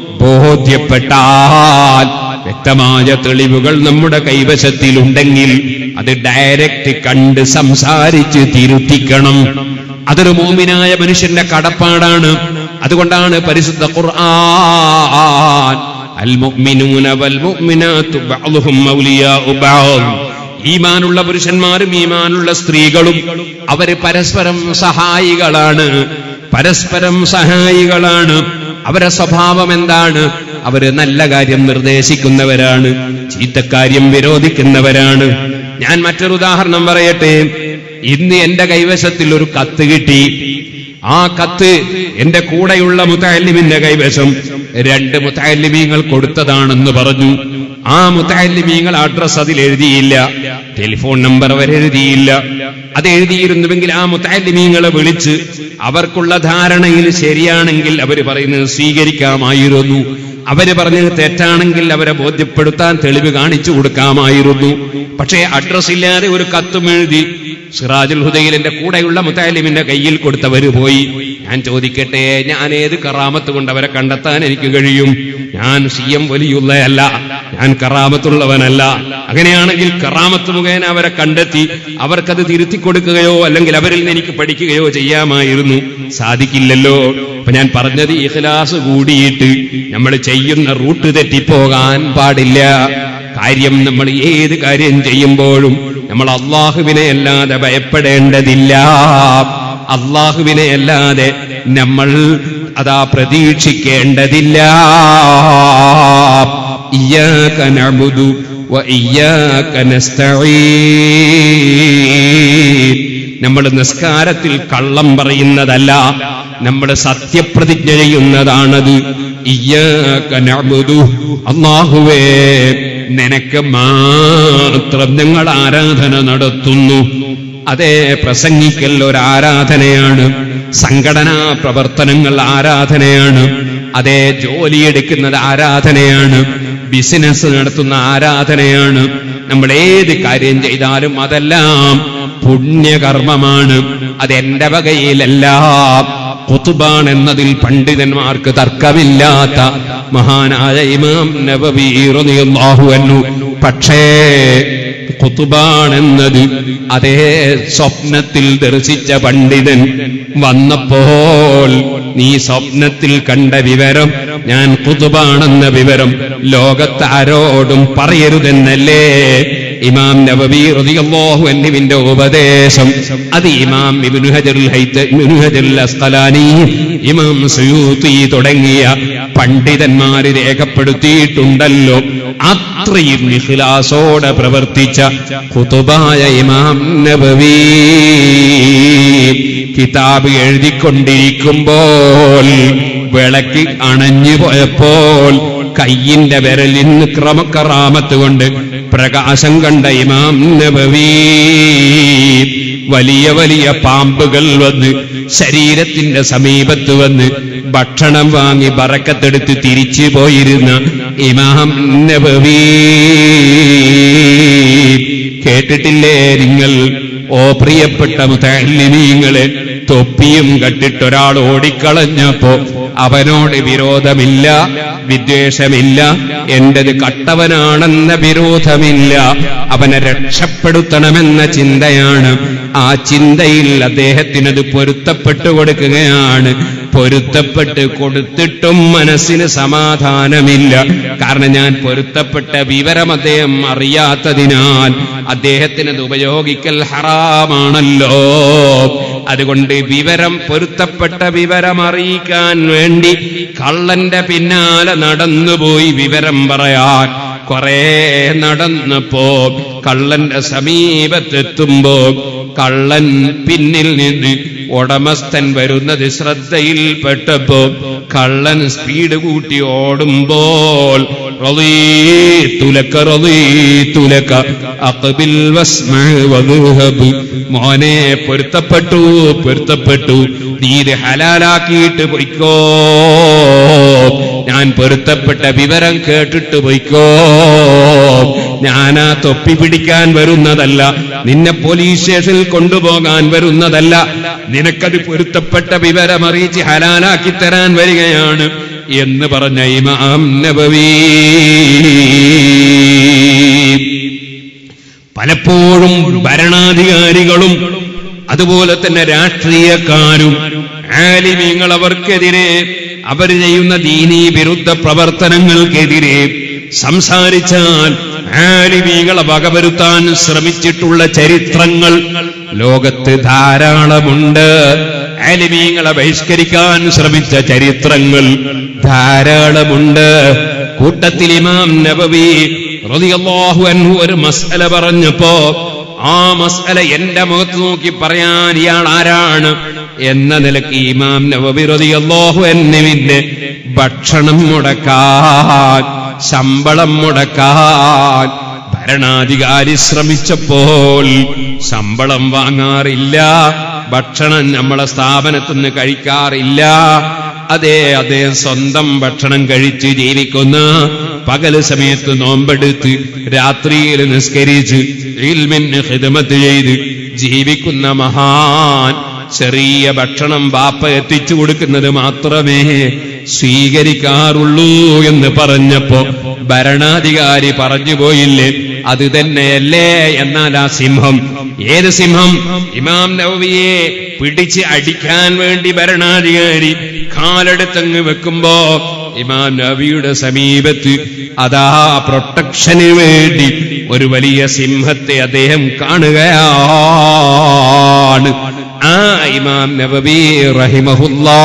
[SPEAKER 1] ബോധ്യപ്പെട്ടാൽ വ്യക്തമായ തെളിവുകൾ നമ്മുടെ കൈവശത്തിലുണ്ടെങ്കിൽ അത് ഡയറക്റ്റ് കണ്ട് സംസാരിച്ച് തിരുത്തിക്കണം അതൊരു മോമിനായ മനുഷ്യന്റെ കടപ്പാടാണ് അതുകൊണ്ടാണ് പരിശുദ്ധ ഖുർആൻ അൽ മുഅ്മിനൂന വൽ മുഅ്മിനാത്തു ബഅ്ദുഹും ഔലിയാഉ ബഅദ് ഈമാനുള്ള പുരുഷന്മാരും ഈമാനുള്ള സ്ത്രീകളും അവര് പരസ്പരം സഹായികളാണ് പരസ്പരം സഹായികളാണ് അവരുടെ സ്വഭാവം എന്താണ് അവര് നല്ല കാര്യം നിർദ്ദേശിക്കുന്നവരാണ് ചീത്തക്കാര്യം വിരോധിക്കുന്നവരാണ് ഞാൻ മറ്റൊരു ഉദാഹരണം പറയട്ടെ ഇന്ന് എന്റെ കൈവശത്തിൽ ഒരു കത്ത് കിട്ടി ആ കത്ത് എന്റെ കൂടെയുള്ള മുത്താലിമിന്റെ കൈവശം രണ്ട് മുത്താലിമീങ്ങൾ കൊടുത്തതാണെന്ന് പറഞ്ഞു ആ മുത്താലിമീങ്ങൾ അഡ്രസ് അതിൽ എഴുതിയില്ല ടെലിഫോൺ നമ്പർ അവർ എഴുതിയില്ല അത് എഴുതിയിരുന്നുവെങ്കിൽ ആ മുത്താലിമീങ്ങളെ വിളിച്ച് അവർക്കുള്ള ധാരണയിൽ ശരിയാണെങ്കിൽ അവർ പറയുന്നത് സ്വീകരിക്കാമായിരുന്നു അവര് പറഞ്ഞത് തെറ്റാണെങ്കിൽ അവരെ ബോധ്യപ്പെടുത്താൻ തെളിവ് കാണിച്ചു കൊടുക്കാമായിരുന്നു പക്ഷേ അഡ്രസ് ഇല്ലാതെ ഒരു കത്തും എഴുതി സിറാജുൽ ഹുദയിലിന്റെ കൂടെയുള്ള മുത്താലിമിന്റെ കയ്യിൽ കൊടുത്തവര് പോയി ഞാൻ ചോദിക്കട്ടെ ഞാൻ ഏത് കറാമത്ത് കൊണ്ട് അവരെ കണ്ടെത്താൻ എനിക്ക് കഴിയും ഞാൻ സി എം വലിയുള്ളയല്ല ഞാൻ കറാമത്തുള്ളവനല്ല അങ്ങനെയാണെങ്കിൽ കറാമത്ത് മുഖേന അവരെ കണ്ടെത്തി അവർക്കത് തിരുത്തി കൊടുക്കുകയോ അല്ലെങ്കിൽ അവരിൽ നിന്ന് എനിക്ക് പഠിക്കുകയോ ചെയ്യാമായിരുന്നു സാധിക്കില്ലല്ലോ അപ്പൊ ഞാൻ പറഞ്ഞത് ഇഖ്ലാസ് കൂടിയിട്ട് നമ്മൾ ചെയ്യുന്ന റൂട്ട് തെറ്റിപ്പോകാൻ പാടില്ല കാര്യം നമ്മൾ ഏത് കാര്യം ചെയ്യുമ്പോഴും നമ്മൾ അള്ളാഹുവിനെ അല്ലാതെ ഭയപ്പെടേണ്ടതില്ല അള്ളാഹുവിനെ അല്ലാതെ നമ്മൾ അതാ പ്രതീക്ഷിക്കേണ്ടതില്ല ഇയ്യാക നഅ്ബുദു വ ഇയ്യാക നസ്തഈൻ നമ്മൾ നിസ്കാരത്തിൽ കള്ളം പറയുന്നതല്ല നമ്മൾ സത്യപ്രതിജ്ഞ ചെയ്യുന്നതാണത് ഇയ്യാക നഅ്ബുദു അല്ലാഹുവേ നിനക്ക് മാത്രം ഞങ്ങൾ ആരാധന നടത്തുന്നു അതേ പ്രസംഗിക്കൽ ഒരു ആരാധനയാണ് സംഘടനാ പ്രവർത്തനങ്ങൾ ആരാധനയാണ് അതേ ജോലിയെടുക്കുന്നത് ആരാധനയാണ് ബിസിനസ് നടത്തുന്ന ആരാധനയാണ് നമ്മൾ ഏത് കാര്യം ചെയ്താലും അതെല്ലാം പുണ്യകർമ്മമാണ് അതെന്റെ വകയിലെല്ലാം കുത്തുബാൻ എന്നതിൽ പണ്ഡിതന്മാർക്ക് തർക്കമില്ലാത്ത മഹാനായ ഇമാം നബവി റളിയല്ലാഹു അൻഹു പക്ഷേ കുത്തുബാൻ എന്നത് അതേ സ്വപ്നത്തിൽ ദർശിച്ച പണ്ഡിതൻ വന്നപ്പോൾ നീ സ്വപ്നത്തിൽ കണ്ട വിവരം ഞാൻ കുതുബാണെന്ന വിവരം ലോകത്താരോടും പറയരുതെന്നല്ലേ ഇമാം നബവി റളിയല്ലാഹു അൻഹുവിന്റെ ഉപദേശം അത് ഇമാം ഇബ്നു ഹജറുൽ ഹൈത ഇബ്നു ഹജറുൽ അസ്ഖലാനി ഇമാം സുയൂത്തി തുടങ്ങിയ പണ്ഡിതന്മാര് രേഖപ്പെടുത്തിയിട്ടുണ്ടല്ലോ അത്രയും ഇഖ്ലാസോടെ പ്രവർത്തിച്ച ഖുതുബായ ഇമാം നബവി കിതാബ് എഴുതിക്കൊണ്ടിരിക്കുമ്പോൾ വിളക്ക് അണഞ്ഞു പോയപ്പോൾ കയ്യിന്റെ വിരലിന് ക്രമക്കറാമത്ത് കൊണ്ട്
[SPEAKER 2] പ്രകാശം കണ്ട ഇമാം നബവി വലിയ വലിയ പാമ്പുകൾ വന്ന് ശരീരത്തിന്റെ സമീപത്ത് വന്ന് ഭക്ഷണം വാങ്ങി ബറക്കത്തെടുത്ത് തിരിച്ചു പോയിരുന്ന ഇമാം നബവി കേട്ടിട്ടില്ലേ നിങ്ങൾ ഓ പ്രിയപ്പെട്ട മുത്തല്ലിമീങ്ങളെ തൊപ്പിയും കട്ടിട്ടൊരാൾ ഓടിക്കളഞ്ഞപ്പോ അവനോട് വിരോധമില്ല വിദ്വേഷമില്ല എന്റത് കട്ടവനാണെന്ന വിരോധമില്ല അവനെ രക്ഷപ്പെടുത്തണമെന്ന ചിന്തയാണ് ആ ചിന്തയിൽ അദ്ദേഹത്തിനത് പൊരുത്തപ്പെട്ടു കൊടുക്കുകയാണ് പൊരുത്തപ്പെട്ട് കൊടുത്തിട്ടും മനസ്സിന് സമാധാനമില്ല കാരണം ഞാൻ പൊരുത്തപ്പെട്ട വിവരം അദ്ദേഹം അറിയാത്തതിനാൽ അദ്ദേഹത്തിനത് ഉപയോഗിക്കൽ ഹറാമാണല്ലോ അതുകൊണ്ട് വിവരം പൊരുത്തപ്പെട്ട വിവരം അറിയിക്കാൻ വേണ്ടി കള്ളന്റെ പിന്നാലെ നടന്നുപോയി വിവരം പറയാൻ കുറെ നടന്നപ്പോ കള്ളന്റെ സമീപത്തെത്തുമ്പോ കള്ളൻ പിന്നിൽ നിന്ന് ഉടമസ്ഥൻ വരുന്നത് ശ്രദ്ധയിൽപ്പെട്ടപ്പോ കള്ളൻ സ്പീഡ് കൂട്ടി ഓടുമ്പോൾ റളീതുലക റളീതുലക അഖ്ബിൽ വസ്മ വദ്ഹബ് മോനെ പൊരുത്തപ്പെട്ടു പൊരുത്തപ്പെട്ടു നീ ഇത് ഹലാലാക്കിയിട്ട് പൊയ്ക്കോ ഞാൻ പൊരുത്തപ്പെട്ട വിവരം കേട്ടിട്ട് പൊയ്ക്കോ ഞാനാ തൊപ്പി പിടിക്കാൻ വരുന്നതല്ല നിന്നെ പോലീസ് സ്റ്റേഷനിൽ കൊണ്ടുപോകാൻ വരുന്നതല്ല നിനക്കത് പൊരുത്തപ്പെട്ട വിവരം അറിയിച്ച് ഹലാലാക്കി തരാൻ വരികയാണ് എന്ന് പറഞ്ഞ ഇമാം നബവി പലപ്പോഴും ഭരണാധികാരികളും അതുപോലെ തന്നെ രാഷ്ട്രീയക്കാരും ആലിമീങ്ങൾ അവർക്കെതിരെ അവർ ചെയ്യുന്ന ദീനീ വിരുദ്ധ പ്രവർത്തനങ്ങൾക്കെതിരെ സംസാരിച്ചാൽ ആലിമീകളെ വകവരുത്താൻ ശ്രമിച്ചിട്ടുള്ള ചരിത്രങ്ങൾ ലോകത്ത് ധാരാളമുണ്ട് ആലിമീങ്ങളെ ബഹിഷ്കരിക്കാൻ ശ്രമിച്ച ചരിത്രങ്ങൾ ധാരാളമുണ്ട് കൂട്ടത്തിൽ ഇമാം നബവി റളിയല്ലാഹു അൻഹു ഒരു മസ്അല പറഞ്ഞപ്പോ ആ മസ്അല എന്റെ മുഖത്ത് നോക്കി പറയാൻ ഇയാൾ ആരാണ് എന്ന നിലക്ക് ഇമാം നബവി റളിയല്ലാഹു അൻഹുവിന്റെ ഭക്ഷണം മുടക്കാൻ ശമ്പളം മുടക്കാൻ ഭരണാധികാരി ശ്രമിച്ചപ്പോൾ ശമ്പളം വാങ്ങാറില്ല ഭക്ഷണം നമ്മളെ സ്ഥാപനത്തിൽ നിന്ന് കഴിക്കാറില്ല അതെ അദ്ദേഹം സ്വന്തം ഭക്ഷണം കഴിച്ച് ജീവിക്കുന്ന പകല് സമയത്ത് നോമ്പെടുത്ത് രാത്രിയിൽ നിസ്കരിച്ച് ഇൽമിന് ഹിദമത്ത് ചെയ്ത് ജീവിക്കുന്ന മഹാൻ ചെറിയ ഭക്ഷണം ബാപ്പ എത്തിച്ചു കൊടുക്കുന്നത് മാത്രമേ സ്വീകരിക്കാറുള്ളൂ എന്ന് പറഞ്ഞപ്പോ ഭരണാധികാരി പറഞ്ഞു പോയില്ലേ അത് തന്നെയല്ലേ എന്നാൽ ആ സിംഹം ഏത് സിംഹം ഇമാം നവവിയെ പിടിച്ച് അടിക്കാൻ വേണ്ടി ഭരണാധികാരി കാലെടുത്തങ്ങ് വെക്കുമ്പോ ഇമാം നബിയുടെ സമീപത്ത് അതാ പ്രൊട്ടക്ഷന് വേണ്ടി ഒരു വലിയ സിംഹത്തെ അദ്ദേഹം കാണുകയാണ് ആ ഇമാം നബബി റഹിമഹുല്ലാ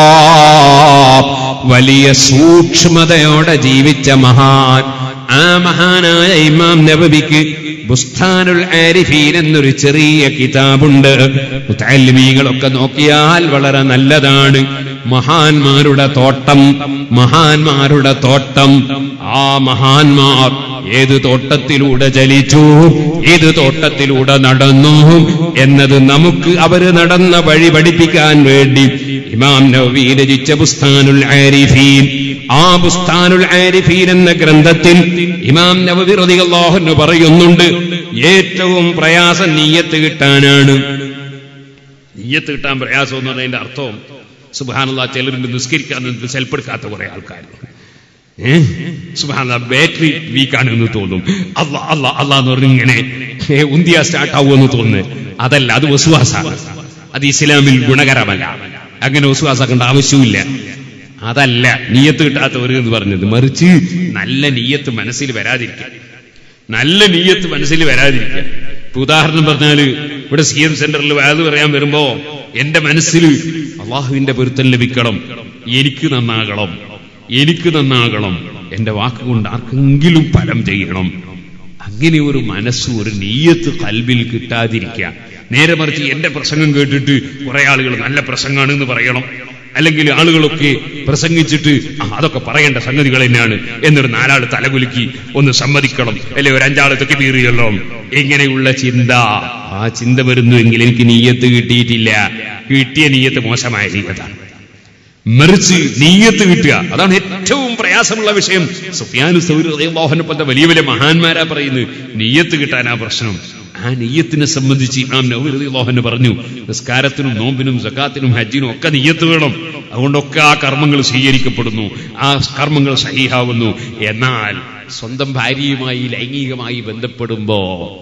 [SPEAKER 2] വലിയ സൂക്ഷ്മതയോടെ ജീവിച്ച മഹാൻ ആ മഹാനായ ഇമാം നബബിക്ക് ബുസ്താനുൽ ആരിഫീൻ എന്നൊരു ചെറിയ കിതാബുണ്ട് മുത്തല്ലിമീങ്ങളൊക്കെ നോക്കിയാൽ വളരെ നല്ലതാണ് മഹാന്മാരുടെ തോട്ടം മഹാന്മാരുടെ തോട്ടം ആ മഹാന്മാർ ഏത് തോട്ടത്തിലൂടെ ചലിച്ചു ഏത് തോട്ടത്തിലൂടെ നടന്നു എന്നത് നമുക്ക് അവര് നടന്ന വഴി പഠിപ്പിക്കാൻ വേണ്ടി ഇമാം നവവി രചിച്ച ബുസ്താനുൽ ആരിഫീൻ ആ ബുസ്താനുൽ ആരിഫീൻ എന്ന ഗ്രന്ഥത്തിൽ ഇമാം നവവി റളിയല്ലാഹു അൻഹു പറയുന്നുണ്ട് ഏറ്റവും പ്രയാസം നീയത്ത് കിട്ടാനാണ് നീയത്ത് കിട്ടാൻ പ്രയാസം എന്ന് പറഞ്ഞതിന്റെ അർത്ഥം സുബാനുള്ള ചിലരുണ്ട് നിസ്കരിക്കാൻ സെൽപ്പെടുക്കാത്ത കുറെ ആൾക്കാർ സുബാന ബാറ്ററി വീക്കാണ് എന്ന് തോന്നും അല്ല അല്ല അല്ല എന്ന് പറഞ്ഞ് ഇങ്ങനെ ഏ, ഉന്തിയ സ്റ്റാർട്ട് ആവുമെന്ന് തോന്നുന്നു അതല്ല അത് വസുവാസാണ് അത് ഇസ്ലാമിൽ ഗുണകരമല്ല അങ്ങനെ വസുവാസാക്കേണ്ട ആവശ്യമില്ല അതല്ല നീയത്ത് കിട്ടാത്തവർ എന്ന് പറഞ്ഞത് മറിച്ച് നല്ല നീയത്ത് മനസ്സിൽ വരാതിരിക്കുക നല്ല നീയത്ത് മനസ്സിൽ വരാതിരിക്കുക ഇപ്പൊ ഉദാഹരണം പറഞ്ഞാല് ഇവിടെ സി എം സെന്ററിൽ വാത് പറയാൻ വരുമ്പോ എന്റെ മനസ്സിൽ അള്ളാഹുവിന്റെ പൊരുത്തം ലഭിക്കണം എനിക്ക് നന്നാകണം എനിക്ക് നന്നാകണം എന്റെ വാക്കുകൊണ്ട് ആർക്കെങ്കിലും ഫലം ചെയ്യണം അങ്ങനെ ഒരു മനസ്സ് ഒരു നീയത്ത് കൽബിൽ കിട്ടാതിരിക്കുക നേരെ മറിച്ച് എന്റെ പ്രസംഗം കേട്ടിട്ട് കുറെ ആളുകൾ നല്ല പ്രസംഗമാണ് എന്ന് പറയണം അല്ലെങ്കിൽ ആളുകളൊക്കെ
[SPEAKER 1] പ്രസംഗിച്ചിട്ട് ആ, അതൊക്കെ പറയേണ്ട സംഗതികൾ തന്നെയാണ് എന്നൊരു നാലാൾ തലകുലുക്കി ഒന്ന് സമ്മതിക്കണം അല്ലെ ഒരു അഞ്ചാള് തൊക്കെ തീറിയല്ലോ ഇങ്ങനെയുള്ള ചിന്ത ആ ചിന്ത വരുന്നുവെങ്കിൽ എനിക്ക് നീയത്ത് കിട്ടിയിട്ടില്ല കിട്ടിയ നീയത്ത് മോശമായ നീയത്താണ് മറിച്ച് നീയത്ത് കിട്ടുക അതാണ് ഏറ്റവും പ്രയാസമുള്ള വിഷയം സുഫിയാനു സൗരോഹനെ പോലത്തെ വലിയ വലിയ മഹാന്മാരാ പറയുന്നത് നീയത്ത് കിട്ടാനാ പ്രശ്നം ആ നീയത്തിനെ സംബന്ധിച്ച് ഇമാം നൗലോഹന് പറഞ്ഞു നിസ്കാരത്തിനും നോമ്പിനും സക്കാത്തിനും ഹജ്ജിനും ഒക്കെ നീയത്ത് വേണം അതുകൊണ്ടൊക്കെ ആ കർമ്മങ്ങൾ സ്വീകരിക്കപ്പെടുന്നു ആ കർമ്മങ്ങൾ സഹിഹാവുന്നു എന്നാൽ സ്വന്തം ഭാര്യയുമായി ലൈംഗികമായി ബന്ധപ്പെടുമ്പോ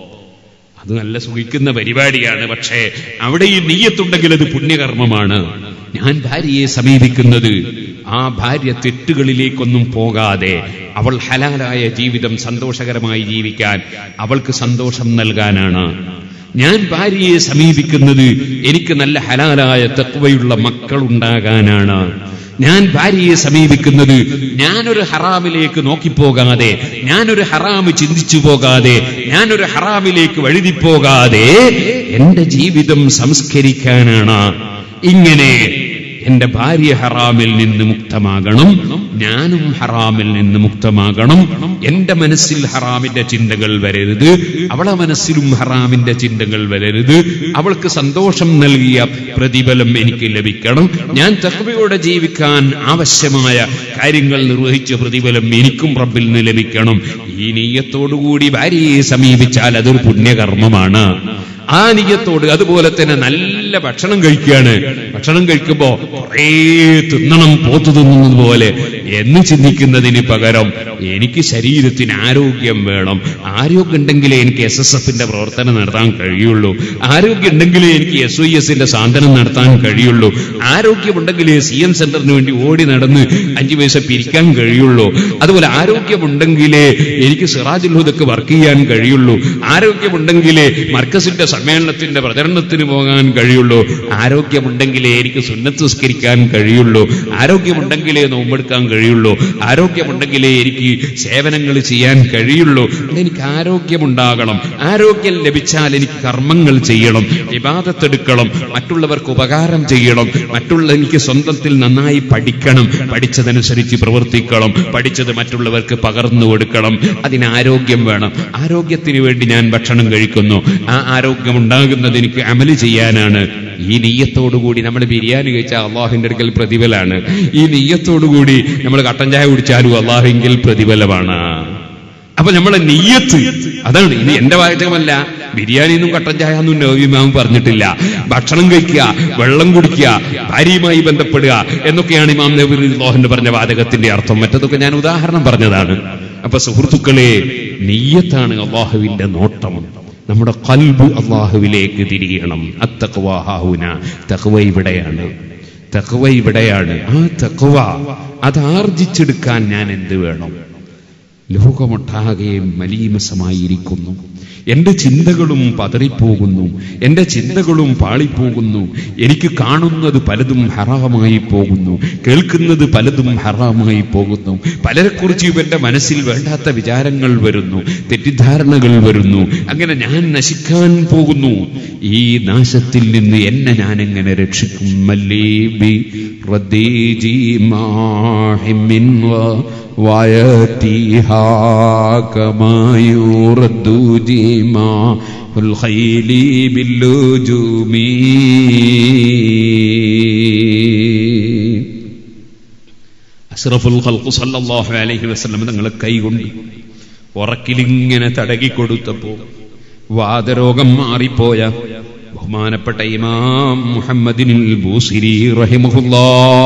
[SPEAKER 1] അത് നല്ല സുഖിക്കുന്ന പരിപാടിയാണ് പക്ഷേ അവിടെ ഈ നീയത്തുണ്ടെങ്കിൽ അത് പുണ്യകർമ്മമാണ് ഞാൻ ഭാര്യയെ സമീപിക്കുന്നത് ആ ഭാര്യ തെറ്റുകളിലേക്കൊന്നും പോകാതെ അവൾ ഹലാലായ ജീവിതം സന്തോഷകരമായി ജീവിക്കാൻ അവൾക്ക് സന്തോഷം നൽകാനാണ് ഞാൻ ഭാര്യയെ സമീപിക്കുന്നത് എനിക്ക് നല്ല ഹലാലായ തത്വയുള്ള മക്കളുണ്ടാകാനാണ് ഞാൻ ഭാര്യയെ സമീപിക്കുന്നത് ഞാനൊരു ഹറാമിലേക്ക് നോക്കിപ്പോകാതെ ഞാനൊരു ഹറാമ് ചിന്തിച്ചു പോകാതെ ഞാനൊരു ഹറാമിലേക്ക് വഴുതിപ്പോകാതെ എന്റെ ജീവിതം സംസ്കരിക്കാനാണ് ഇങ്ങനെ എന്റെ ഭാര്യ ഹറാമിൽ നിന്ന് മുക്തമാകണം ഞാനും ഹറാമിൽ നിന്ന് മുക്തമാകണം എന്റെ മനസ്സിൽ ഹറാമിന്റെ ചിന്തകൾ വരരുത് അവളെ മനസ്സിലും ഹറാമിന്റെ ചിന്തകൾ വരരുത് അവൾക്ക് സന്തോഷം നൽകിയ പ്രതിഫലം എനിക്ക് ലഭിക്കണം ഞാൻ തക്കവയോടെ ജീവിക്കാൻ ആവശ്യമായ കാര്യങ്ങൾ നിർവഹിച്ച പ്രതിഫലം എനിക്കും റബ്ബിൽ നിന്ന് ലഭിക്കണം ഈ നീയത്തോടുകൂടി ഭാര്യയെ സമീപിച്ചാൽ അതൊരു പുണ്യകർമ്മമാണ് ആ നീയത്തോട് അതുപോലെ തന്നെ നല്ല ഭക്ഷണം കഴിക്കുകയാണ് ഭക്ഷണം കഴിക്കുമ്പോ കുറേ തിന്നണം പോത്തു തിന്നുന്നത് പോലെ എന്ന് ചിന്തിക്കുന്നതിന് പകരം എനിക്ക് ശരീരത്തിന് ആരോഗ്യം വേണം ആരോഗ്യം ഉണ്ടെങ്കിലേ എനിക്ക് എസ് എസ് എഫിന്റെ പ്രവർത്തനം നടത്താൻ കഴിയുള്ളൂ ആരോഗ്യം ഉണ്ടെങ്കിലേ എനിക്ക് എസ് ഐ എസിന്റെ സാന്ത്വനം നടത്താൻ കഴിയുള്ളൂ ആരോഗ്യമുണ്ടെങ്കിലേ സി എം സെന്ററിന് വേണ്ടി ഓടി നടന്ന് അഞ്ചു പൈസ പിരിക്കാൻ കഴിയുള്ളൂ അതുപോലെ ആരോഗ്യമുണ്ടെങ്കിലേ എനിക്ക് സിറാജുൽ ഹുദക്ക് വർക്ക് ചെയ്യാൻ കഴിയുള്ളൂ ആരോഗ്യമുണ്ടെങ്കിലേ മർക്കസിന്റെ സമ്മേളനത്തിന്റെ പ്രചരണത്തിന് പോകാൻ കഴിയുള്ളൂ ആരോഗ്യമുണ്ടെങ്കിലേ എനിക്ക് സുന്നത്ത് സ്കരിക്കാൻ കഴിയുള്ളൂ ആരോഗ്യമുണ്ടെങ്കിലേ നോമ്പെടുക്കാൻ കഴിയുള്ളൂ ആരോഗ്യമുണ്ടെങ്കിലേ എനിക്ക് സേവനങ്ങൾ ചെയ്യാൻ കഴിയുള്ളൂ എനിക്ക് ആരോഗ്യമുണ്ടാകണം ആരോഗ്യം ലഭിച്ചാൽ എനിക്ക് കർമ്മങ്ങൾ ചെയ്യണം വിവാദത്തെടുക്കണം മറ്റുള്ളവർക്ക് ഉപകാരം ചെയ്യണം മറ്റുള്ള എനിക്ക് സ്വന്തത്തിൽ നന്നായി പഠിക്കണം പഠിച്ചതനുസരിച്ച് പ്രവർത്തിക്കണം പഠിച്ചത് മറ്റുള്ളവർക്ക് പകർന്നു കൊടുക്കണം അതിന് ആരോഗ്യം വേണം ആരോഗ്യത്തിന് വേണ്ടി ഞാൻ ഭക്ഷണം കഴിക്കുന്നു ആ ആരോഗ്യം ഉണ്ടാകുന്നത് എനിക്ക് അമല് ചെയ്യാനാണ് ഈ നെയ്യത്തോടുകൂടി നമ്മൾ ബിരിയാണി കഴിച്ചാൽ അള്ളാഹുവിന്റെ അടുക്കൽ പ്രതിഫലാണ് ഈ നെയ്യത്തോടുകൂടി നമ്മൾ കട്ടൻ ചായ കുടിച്ചാലും അള്ളാഹുവിൽ പ്രതിഫലമാണ് അപ്പൊ നമ്മളെ നെയ്യത്ത് അതാണ് ഇത് എന്റെ വാചകമല്ല ബിരിയാണിന്നും കട്ടൻ ചായ ഒന്നും നവീമാവും പറഞ്ഞിട്ടില്ല ഭക്ഷണം കഴിക്കുക വെള്ളം കുടിക്കുക ഭാര്യയുമായി ബന്ധപ്പെടുക എന്നൊക്കെയാണ് ഇമാം നബി ലോഹന്റെ പറഞ്ഞ വാചകത്തിന്റെ അർത്ഥം മറ്റതൊക്കെ ഞാൻ ഉദാഹരണം പറഞ്ഞതാണ് അപ്പൊ സുഹൃത്തുക്കളെ നെയ്യത്താണ് അള്ളാഹുവിന്റെ നോട്ടം നമ്മുടെ കൽബ് അള്ളാഹുവിലേക്ക് തിരിയണം അത്തക്വാഹുന തക്വ ഇവിടെയാണ് തക്വ ഇവിടെയാണ് ആ തക്വ അത് ആർജിച്ചെടുക്കാൻ ഞാൻ എന്ത് വേണം ലോകമൊട്ടാകെ മലീമസമായിരിക്കുന്നു എന്റെ ചിന്തകളും പതറിപ്പോകുന്നു എന്റെ ചിന്തകളും പാളിപ്പോകുന്നു എനിക്ക് കാണുന്നത് പലതും ഹറാമായി പോകുന്നു കേൾക്കുന്നത് പലതും ഹറാമായി പോകുന്നു പലരെക്കുറിച്ച് എന്റെ മനസ്സിൽ വേണ്ടാത്ത വിചാരങ്ങൾ വരുന്നു തെറ്റിദ്ധാരണകൾ വരുന്നു അങ്ങനെ ഞാൻ നശിക്കാൻ പോകുന്നു ഈ നാശത്തിൽ നിന്ന് എന്നെ ഞാൻ എങ്ങനെ രക്ഷിക്കും മല്ലേബി റദ്ദീജി മാഹിമിൻ വ وياتيها كما يرد جماع الخيل باللجوم അഷ്റഫുൽ ഖൽഖ് സല്ലല്ലാഹു അലൈഹി വസല്ലം തങ്ങളെ കൈകൊണ്ട് ഉറക്കിലിങ്ങനെ തടകി കൊടുത്തപ്പോ വാദരോഗം മാറിപ്പോയ ബഹുമാനപ്പെട്ട ഇമാം മുഹമ്മദിനിൽ ബൂസിരി റഹിമഹുല്ലാ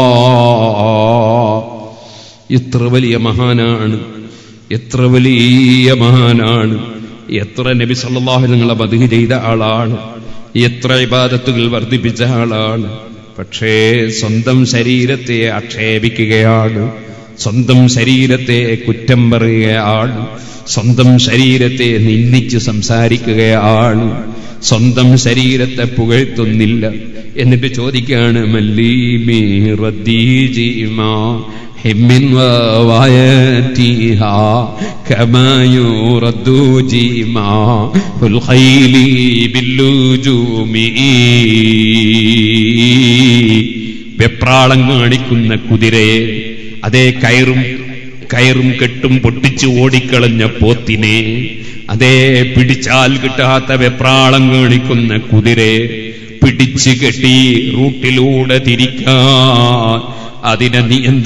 [SPEAKER 1] എത്ര വലിയ മഹാനാണ് എത്ര വലിയ മഹാനാണ് എത്ര നബി സല്ലല്ലാഹു നിങ്ങളെ ബദ് ചെയ്ത ആളാണ് എത്ര ഇബാദത്തുകൾ വർദ്ധിപ്പിച്ച ആളാണ് പക്ഷേ സ്വന്തം ശരീരത്തെ ആക്ഷേപിക്കുകയാണ് സ്വന്തം ശരീരത്തെ കുറ്റം പറയുകയാണ് സ്വന്തം ശരീരത്തെ നിന്ദിച്ച് സംസാരിക്കുകയാണ് സ്വന്തം ശരീരത്തെ പുകഴ്ത്തുന്നില്ല എന്നിട്ട് ചോദിക്കുകയാണ് മല്ലീമി റദ്ദീജിമാ حم وواياتها كما يرد جماع الخيل باللجوم വെപ്രാളം കാണിക്കുന്ന കുതിരയെ അതേ കയറും കയറും കെട്ടും പൊട്ടിച്ചു ഓടിക്കളഞ്ഞ പോത്തിനെ അതേ പിടിച്ചാൽ കിട്ടാത്ത വെപ്രാളം കാണിക്കുന്ന കുതിരയെ പിടിച്ചു കെട്ടി റൂട്ടിലൂടെ തിരിക്കാൻ അതിനെ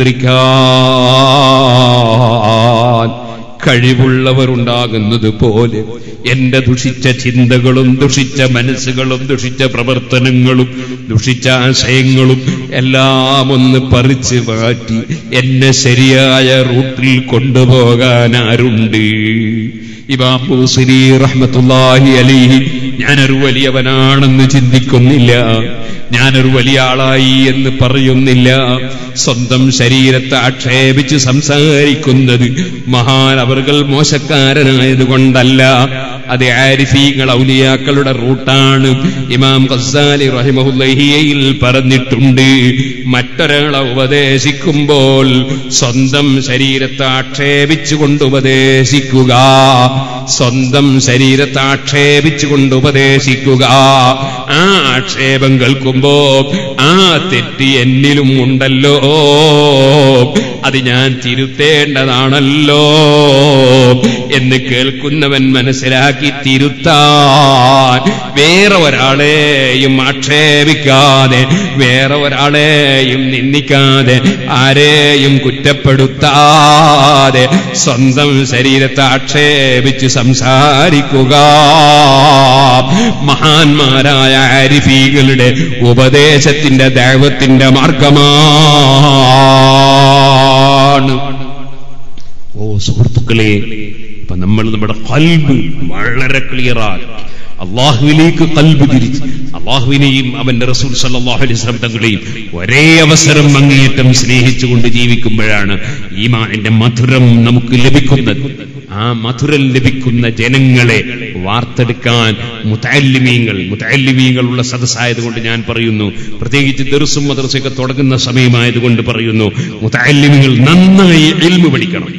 [SPEAKER 1] നിയന്ത്രിക്കാൻ കഴിവുള്ളവരുണ്ടാകുന്നത് പോലെ എന്റെ ദുഷിച്ച ചിന്തകളും ദുഷിച്ച മനസ്സുകളും ദുഷിച്ച പ്രവർത്തനങ്ങളും ദുഷിച്ച ആശയങ്ങളും എല്ലാം ഒന്ന് പറിച്ചു മാറ്റി എന്നെ ശരിയായ റൂട്ടിൽ കൊണ്ടുപോകാൻ ആരുണ്ട് ഇമാം ബൂസിരി റഹ്മത്തുള്ളാഹി അലൈഹി ഞാനൊരു വലിയവനാണെന്ന് ചിന്തിക്കുന്നില്ല ഞാനൊരു വലിയ ആളായി എന്ന് പറയുന്നില്ല സ്വന്തം ശരീരത്തെ ആക്ഷേപിച്ച് സംസാരിക്കുന്നത് മഹാൻ അവർകൾ മോശക്കാരനായത് കൊണ്ടല്ല അത് ആരിഫീങ്ങൾ ഔലിയാക്കളുടെ റൂട്ടാണ് ഇമാം ഖസാലി റഹിമഹുല്ലഹിയയിൽ പറഞ്ഞിട്ടുണ്ട് മറ്റൊരാളെ ഉപദേശിക്കുമ്പോൾ സ്വന്തം ശരീരത്തെ ആക്ഷേപിച്ചുകൊണ്ട് ഉപദേശിക്കുക സ്വന്തം ശരീരത്തെ ആക്ഷേപിച്ചുകൊണ്ട് ഉപദേശിക്കുക ആ ആക്ഷേപം കേൾക്കുമ്പോ ആ തെറ്റ് എന്നിലും ഉണ്ടല്ലോ അത് ഞാൻ തിരുത്തേണ്ടതാണല്ലോ എന്ന് കേൾക്കുന്നവൻ മനസ്സിലാക്കി തിരുത്താൻ വേറെ ഒരാളെയും ആക്ഷേപിക്കാതെ വേറെ ഒരാളെയും നിന്ദിക്കാതെ ആരെയും കുറ്റപ്പെടുത്താതെ സ്വന്തം ശരീരത്തെ ആക്ഷേപിച്ച് സംസാരിക്കുക മഹാന്മാരായ ആരിഫീകളുടെ ഉപദേശത്തിന്റെ ദൈവത്തിന്റെ മാർഗമാണ് ഓ സുഹൃത്തുക്കളെ ഇപ്പൊ നമ്മൾ നമ്മുടെ കൽബ് വളരെ ക്ലിയറാണ് അള്ളാഹുവിലേക്ക് കൽബ് തിരിച്ച് അള്ളാഹുവിനെയും അവന്റെ റസൂൽ സല്ലാഹു അലൈഹി സ്വലം തങ്ങളെയും ഒരേ അവസരം അങ്ങേയറ്റം സ്നേഹിച്ചുകൊണ്ട് ജീവിക്കുമ്പോഴാണ് ഈമാനിന്റെ മധുരം നമുക്ക് ലഭിക്കുന്നത് ആ മധുരം ലഭിക്കുന്ന ജനങ്ങളെ വാർത്തെടുക്കാൻ മുത്തല്ലിമീങ്ങൾ മുത്തല്ലിമീങ്ങളുള്ള സദസ്സായതുകൊണ്ട് ഞാൻ പറയുന്നു പ്രത്യേകിച്ച് ദർസും മദർസയൊക്കെ തുടങ്ങുന്ന സമയമായതുകൊണ്ട് പറയുന്നു മുത്തല്ലിമീങ്ങൾ നന്നായി എൽമ് പഠിക്കണം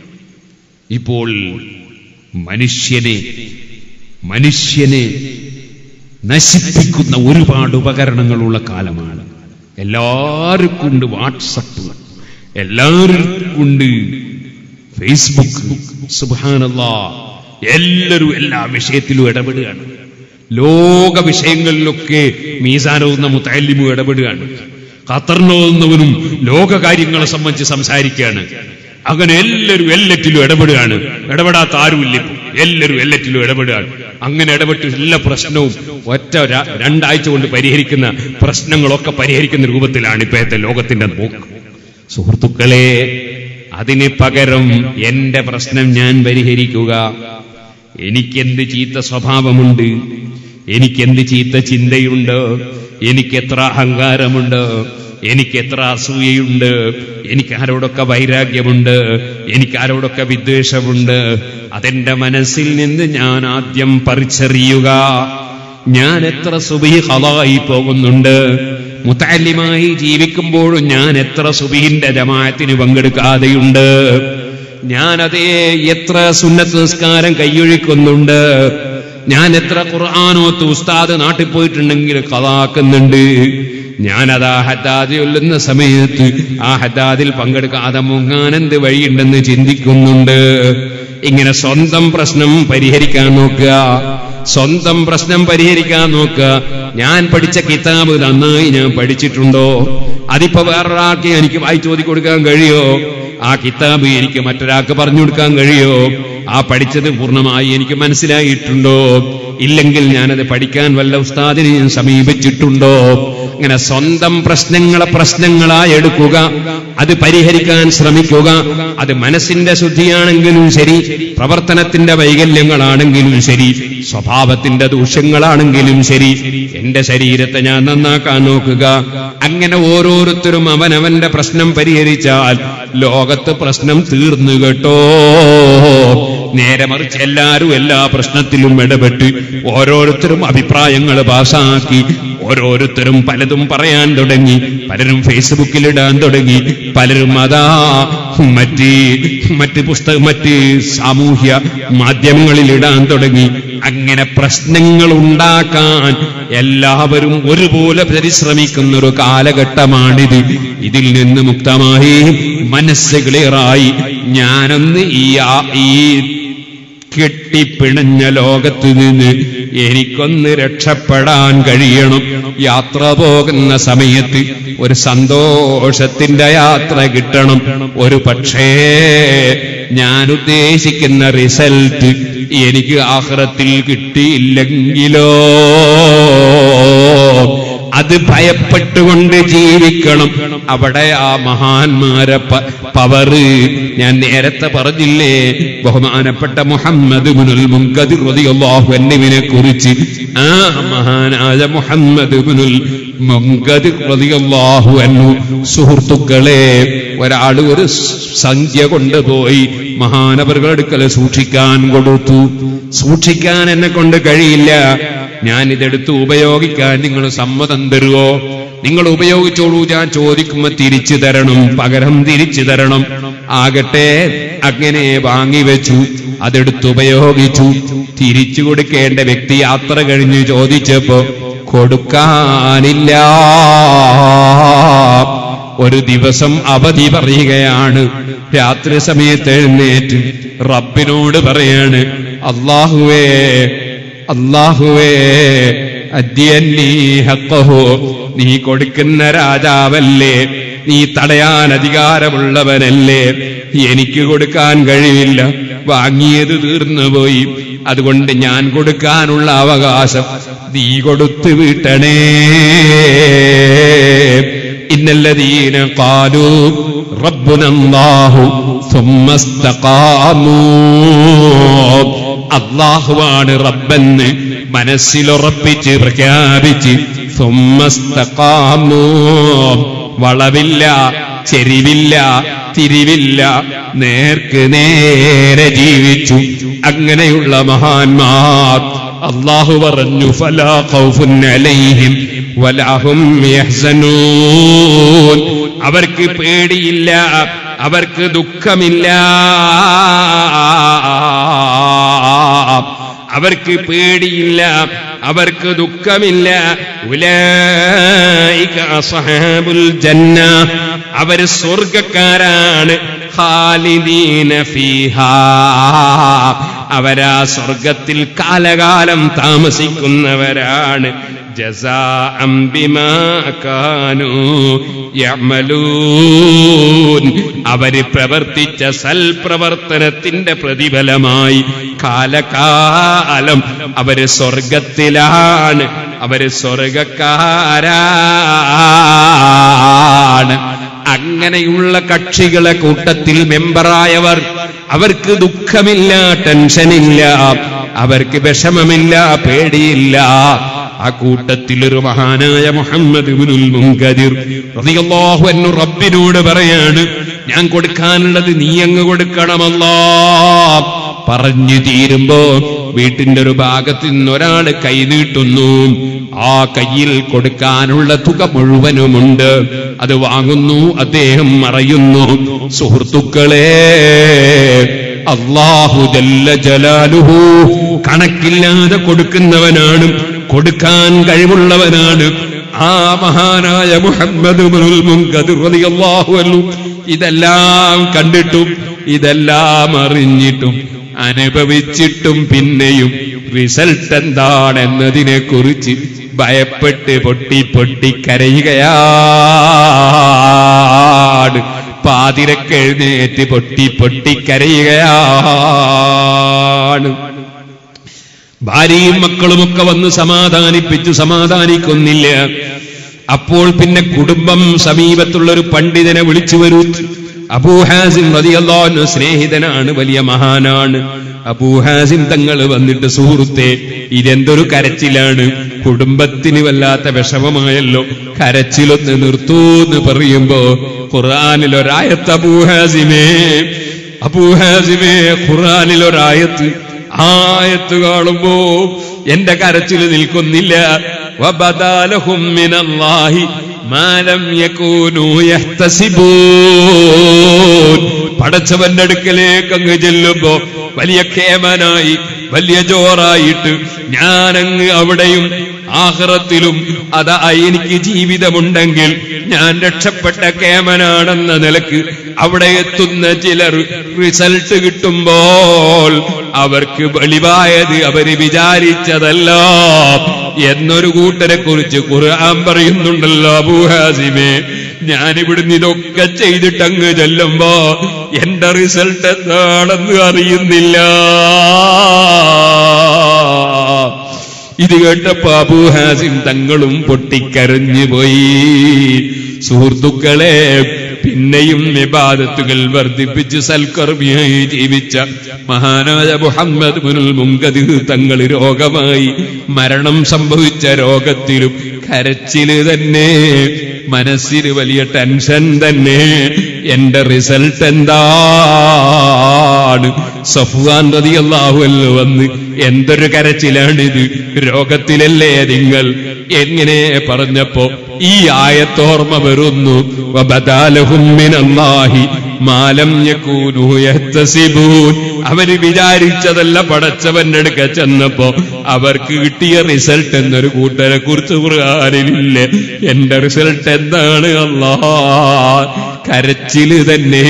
[SPEAKER 1] ഇപ്പോൾ മനുഷ്യനെ മനുഷ്യനെ നശിപ്പിക്കുന്ന ഒരുപാട് ഉപകരണങ്ങളുള്ള കാലമാണ് എല്ലാവർക്കും ഉണ്ട് വാട്സപ്പ് എല്ലാവർക്കും ഉണ്ട് ഫേസ്ബുക്ക് സുബാനല്ല എല്ലാവരും എല്ലാ വിഷയത്തിലും ഇടപെടുകയാണ് ലോക വിഷയങ്ങളിലൊക്കെ മീസാനോന്ന മുത്തല്ലിമു ഇടപെടുകയാണ് ഖത്തറിനോന്നവനും ലോക കാര്യങ്ങളെ സംബന്ധിച്ച് സംസാരിക്കുകയാണ് അങ്ങനെ എല്ലാവരും എല്ലാറ്റിലും ഇടപെടുകയാണ് ഇടപെടാത്ത ആരുമില്ല ഇപ്പൊ എല്ലാവരും എല്ലാറ്റിലും ഇടപെടുകയാണ് അങ്ങനെ ഇടപെട്ട് എല്ലാ പ്രശ്നവും ഒറ്റ ര- രണ്ടാഴ്ച കൊണ്ട് പരിഹരിക്കുന്ന പ്രശ്നങ്ങളൊക്കെ പരിഹരിക്കുന്ന രൂപത്തിലാണ് ഇപ്പോഴത്തെ ലോകത്തിന്റെ പോക്ക് സുഹൃത്തുക്കളെ അതിന് പകരം എന്റെ പ്രശ്നം ഞാൻ പരിഹരിക്കുക എനിക്കെന്ത് ചീത്ത സ്വഭാവമുണ്ട് എനിക്കെന്ത് ചീത്ത ചിന്തയുണ്ട് എനിക്കെത്ര അഹങ്കാരമുണ്ട് എനിക്ക് എത്ര അസൂയയുണ്ട് എനിക്ക് ആരോടൊക്കെ വൈരാഗ്യമുണ്ട് എനിക്ക് ആരോടൊക്കെ വിദ്വേഷമുണ്ട് അതെന്റെ മനസ്സിൽ നിന്ന് ഞാൻ ആദ്യം പറിച്ചറിയുക ഞാൻ എത്ര സുബി ഹലായി പോകുന്നുണ്ട് മുത്താലിമായി ജീവിക്കുമ്പോഴും ഞാൻ എത്ര സുബിഹിന്റെ ജമാഅത്തിന് പങ്കെടുക്കാതെയുണ്ട് ഞാൻ അതേ എത്ര സുന്നത്ത് നിസ്കാരം കൈയൊഴിക്കുന്നുണ്ട് ഞാൻ എത്ര ഖുർആാനോത്ത് ഉസ്താദ് നാട്ടിൽ പോയിട്ടുണ്ടെങ്കിൽ കഥാക്കുന്നുണ്ട് ഞാനതാ ഹദ്ദാദ് ചൊല്ലുന്ന സമയത്ത് ആ ഹദ്ദാദിൽ പങ്കെടുക്കാതെ മുങ്ങാനെന്ത് വഴിയുണ്ടെന്ന് ചിന്തിക്കുന്നുണ്ട് ഇങ്ങനെ സ്വന്തം പ്രശ്നം പരിഹരിക്കാൻ നോക്കുക സ്വന്തം പ്രശ്നം പരിഹരിക്കാൻ നോക്കുക ഞാൻ പഠിച്ച കിതാബ് നന്നായി ഞാൻ പഠിച്ചിട്ടുണ്ടോ അതിപ്പോ വേറൊരാൾക്ക് എനിക്ക് വായിച്ചു ഓതി കൊടുക്കാൻ കഴിയോ ആ കിതാബ് എനിക്ക് മറ്റൊരാൾക്ക് പറഞ്ഞു കൊടുക്കാൻ കഴിയോ ആ പഠിച്ചത് പൂർണ്ണമായി എനിക്ക് മനസ്സിലായിട്ടുണ്ടോ ഇല്ലെങ്കിൽ ഞാനത് പഠിക്കാൻ വല്ല ഉസ്താദിനെ ഞാൻ സമീപിച്ചിട്ടുണ്ടോ അങ്ങനെ സ്വന്തം പ്രശ്നങ്ങളെ പ്രശ്നങ്ങളായി എടുക്കുക അത് പരിഹരിക്കാൻ ശ്രമിക്കുക അത് മനസ്സിന്റെ ശുദ്ധിയാണെങ്കിലും ശരി പ്രവർത്തനത്തിന്റെ വൈകല്യങ്ങളാണെങ്കിലും ശരി സ്വഭാവത്തിന്റെ ദൂഷ്യങ്ങളാണെങ്കിലും ശരി എന്റെ ശരീരത്തെ ഞാൻ നന്നാക്കാൻ നോക്കുക അങ്ങനെ ഓരോരുത്തരും അവനവന്റെ പ്രശ്നം പരിഹരിച്ചാൽ ലോകത്ത് പ്രശ്നം തീർന്നു കേട്ടോ നേരെ മറിച്ച് എല്ലാവരും എല്ലാ പ്രശ്നത്തിലും ഇടപെട്ട് ഓരോരുത്തരും അഭിപ്രായങ്ങൾ പാസാക്കി
[SPEAKER 2] ഓരോരുത്തരും പലതും പറയാൻ തുടങ്ങി പലരും ഫേസ്ബുക്കിൽ ഇടാൻ തുടങ്ങി പലരും അതാ മറ്റ് മറ്റ് പുസ്തക മറ്റ് സാമൂഹ്യ മാധ്യമങ്ങളിൽ ഇടാൻ തുടങ്ങി അങ്ങനെ പ്രശ്നങ്ങൾ ഉണ്ടാക്കാൻ എല്ലാവരും ഒരുപോലെ പരിശ്രമിക്കുന്ന ഒരു കാലഘട്ടമാണിത് ഇതിൽ നിന്ന് മുക്തമായി മനസ്സ് ക്ലിയറായി ഞാനൊന്ന് ഈ ആ- ഈ കെട്ടിപ്പിണഞ്ഞ ലോകത്ത് നിന്ന് എനിക്കൊന്ന് രക്ഷപ്പെടാൻ കഴിയണം യാത്ര പോകുന്ന സമയത്ത് ഒരു സന്തോഷത്തിന്റെ യാത്ര കിട്ടണം ഒരു പക്ഷേ ഞാൻ ഉദ്ദേശിക്കുന്ന റിസൾട്ട് എനിക്ക് ആഹ്റത്തിൽ കിട്ടിയില്ലെങ്കിലോ അത് ഭയപ്പെട്ടുകൊണ്ട് ജീവിക്കണം അവിടെ ആ മഹാന്മാരെ പ- പവറ് ഞാൻ നേരത്തെ പറഞ്ഞില്ലേ ബഹുമാനപ്പെട്ട മുഹമ്മദ് ബിനുൽ മുൻകദിർ റളിയല്ലാഹു അൻഹുവിനെ കുറിച്ച് ആ മഹാനായ മുഹമ്മദ് ബിനുൽ മുൻകദിർ റളിയല്ലാഹു അൻഹു സുഹൃത്തുക്കളെ ഒരാൾ ഒരു സംഖ്യ കൊണ്ടുപോയി മഹാനവറുകളുടെ അടുക്കൽ സൂക്ഷിക്കാൻ കൊടുത്തു സൂക്ഷിക്കാൻ എന്നെ കൊണ്ട് കഴിയില്ല ഞാൻ ഇതെടുത്ത് ഉപയോഗിക്കാൻ നിങ്ങൾ സമ്മതം തരുമോ നിങ്ങൾ ഉപയോഗിച്ചോളൂ ഞാൻ ചോദിക്കുമ്പോ തിരിച്ചു തരണം പകരം തിരിച്ചു തരണം ആകട്ടെ അങ്ങനെ വാങ്ങിവെച്ചു അതെടുത്ത് ഉപയോഗിച്ചു തിരിച്ചു കൊടുക്കേണ്ട വ്യക്തി യാത്ര കഴിഞ്ഞ് ചോദിച്ചപ്പോ കൊടുക്കാനില്ല ഒരു ദിവസം അവധി പറയുകയാണ് രാത്രി സമയത്ത് എഴുന്നേറ്റ് റബ്ബിനോട് പറയാണ് അള്ളാഹുവേ അള്ളാഹുവേ അദ്യന്നീ ഹക്കഹോ നീ കൊടുക്കുന്ന രാജാവല്ലേ നീ തടയാൻ അധികാരമുള്ളവനല്ലേ എനിക്ക് കൊടുക്കാൻ കഴിവില്ല വാങ്ങിയത് തീർന്നുപോയി അതുകൊണ്ട് ഞാൻ കൊടുക്കാനുള്ള അവകാശം നീ കൊടുത്തു വീട്ടണേ ഇന്നല്ലദീന ഖാലൂ റബ്ബുന അല്ലാഹു ثم استقاموا അള്ളാഹുവാണ് റബ്ബെന്ന് മനസ്സിലുറപ്പിച്ച് പ്രഖ്യാപിച്ച് ثم استقاموا വളവില്ല ചെരിവില്ല തിരിവില്ല നേർക്ക് നേരെ ജീവിച്ചു അങ്ങനെയുള്ള മഹാന്മാർ അള്ളാഹു പറഞ്ഞു ഫലാ ഖൗഫുൻ അലൈഹിം വലാഹും യഹ്സനൂൻ അവർക്ക് പേടിയില്ല അവർക്ക് ദുഃഖമില്ല അവർക്ക് പേടിയില്ല അവർക്ക് ദുഃഖമില്ല ഉലൈക അസ്ഹാബുൽ ജന്ന അവര് സ്വർഗക്കാരാണ് ഖാലിദീന ഫീഹാ അവരാ സ്വർഗത്തിൽ കാലകാലം താമസിക്കുന്നവരാണ് ജസാഅം ബിമാ കാനൂ യഅമലൂൻ അവര് പ്രവർത്തിച്ച സൽപ്രവർത്തനത്തിന്റെ പ്രതിഫലമായി കാലകാലം അവര് സ്വർഗത്തിലാണ് അവര് സ്വർഗക്കാരാണ് അങ്ങനെയുള്ള കക്ഷികളെ കൂട്ടത്തിൽ മെമ്പറായവർ അവർക്ക് ദുഃഖമില്ല ടെൻഷനില്ല അവർക്ക് വിഷമമില്ല പേടിയില്ല ആ കൂട്ടത്തിൽ ഒരു മഹാനായ മുഹമ്മദ് ഇബ്നുൽ മുൻകദിർ റളിയല്ലാഹു അൻഹു റബ്ബിനോട് പറയാണ് ഞാൻ കൊടുക്കാനുള്ളത് നീ അങ്ങ് കൊടുക്കണമല്ലോ പറഞ്ഞു തീരുമ്പോ വീട്ടിന്റെ ഒരു ഭാഗത്ത് നിന്ന് ഒരാൾ കൈ നീട്ടുന്നു ആ കയ്യിൽ കൊടുക്കാനുള്ള തുക മുഴുവനുമുണ്ട് അത് വാങ്ങുന്നു അദ്ദേഹം മറയുന്നു സുഹൃത്തുക്കളെ അള്ളാഹു ജല്ല ജലാലുഹു കണക്കില്ലാതെ കൊടുക്കുന്നവനാണ് കൊടുക്കാൻ കഴിവുള്ളവനാണ് ആ മഹാനായ മുഹമ്മദ് ഇബ്നുൽ മുൻകദിർ റളിയല്ലാഹു അൻഹു ഇതെല്ലാം കണ്ടിട്ടും ഇതെല്ലാം അറിഞ്ഞിട്ടും അനുഭവിച്ചിട്ടും പിന്നെയും റിസൾട്ട് എന്താണെന്നതിനെ കുറിച്ച് ഭയപ്പെട്ട് പൊട്ടി പൊട്ടി കരയുകയാണ് പാതിരക്ക് എഴുന്നേറ്റ് പൊട്ടി പൊട്ടി കരയുകയാണ് ഭാര്യയും മക്കളുമൊക്കെ വന്ന് സമാധാനിപ്പിച്ചു സമാധാനിക്കുന്നില്ല അപ്പോൾ പിന്നെ കുടുംബം സമീപത്തുള്ള ഒരു പണ്ഡിതനെ വിളിച്ചു വരൂ അബൂഹാസിം റളിയല്ലാഹു സ്നേഹിതനാണ് വലിയ മഹാനാണ് അബൂഹാസിം തങ്ങൾ വന്നിട്ട് സുഹൃത്തെ ഇതെന്തൊരു കരച്ചിലാണ് കുടുംബത്തിന് വല്ലാത്ത വിഷമമായല്ലോ കരച്ചിലൊന്ന് നിർത്തൂന്ന് പറയുമ്പോ ഖുർആനിൽ ഒരായത്ത് അബൂഹാസിമേ അബൂഹാസിമേ ഖുർആനിൽ ഒരായത്ത് ആയത്ത് കാണുമ്പോ എന്റെ കരച്ചിൽ നിൽക്കുന്നില്ല
[SPEAKER 1] وبدا من الله ما لم يكونوا يحتسبون പടച്ചവന്റെ അടുക്കലേക്ക് അങ്ങ് ചെല്ലുമ്പോ വലിയ കേമനായി വലിയ ജോറായിട്ട് ഞാനങ്ങ് അവിടെയും ആഹ്റത്തിലും അതാ എനിക്ക് ജീവിതമുണ്ടെങ്കിൽ ഞാൻ രക്ഷപ്പെട്ട കേമനാണെന്ന നിലക്ക് അവിടെ എത്തുന്ന ചിലർ റിസൾട്ട് കിട്ടുമ്പോൾ അവർക്ക് വെളിവായത് അവര് വിചാരിച്ചതല്ല എന്നൊരു കൂട്ടരെ കുറിച്ച് ഖുർആൻ പറയുന്നുണ്ടല്ലോ അബൂഹാസിമേ ഞാനിവിടുന്ന് ഇതൊക്കെ ചെയ്തിട്ട് അങ്ങ് ചെല്ലുമ്പോ എന്റെ റിസൾട്ട് എന്താണെന്ന് അറിയുന്നില്ല ഇത് കേട്ടപ്പോ അബൂഹാസിം തങ്ങളും പൊട്ടിക്കരഞ്ഞു പോയി സുഹൃത്തുക്കളെ പിന്നെയും വിവാദത്തുകൾ വർദ്ധിപ്പിച്ച് സൽക്കർമ്മിയായി ജീവിച്ച മഹാനായ മുഹമ്മദ് മുനുൽ മുങ്കദിർ തങ്ങൾ രോഗമായി മരണം സംഭവിച്ച രോഗത്തിലും കരച്ചില് തന്നെ മനസ്സിന് വലിയ ടെൻഷൻ തന്നെ എന്റെ റിസൾട്ട് എന്താണ് സഫ്വാൻ റതിയല്ലാഹുവല്ലോ വന്ന് എന്തൊരു കരച്ചിലാണിത് രോഗത്തിലല്ലേ നിങ്ങൾ എങ്ങനെ പറഞ്ഞപ്പോ ഈ ആയത്തോർമ്മ വരുന്നു വബദാലഹും മിനല്ലാഹി മാലം യകൂനു യഹ്തസിബൂൻ അവര് വിചാരിച്ചതല്ല പടച്ചവന്റെ അടുക്ക ചെന്നപ്പോ അവർക്ക് കിട്ടിയ റിസൾട്ട് എന്നൊരു കൂട്ടരെ കുറിച്ച് ഖുർആനിലില്ലേ എന്റെ റിസൾട്ട് എന്താണ് അല്ലാ കരച്ചില് തന്നെ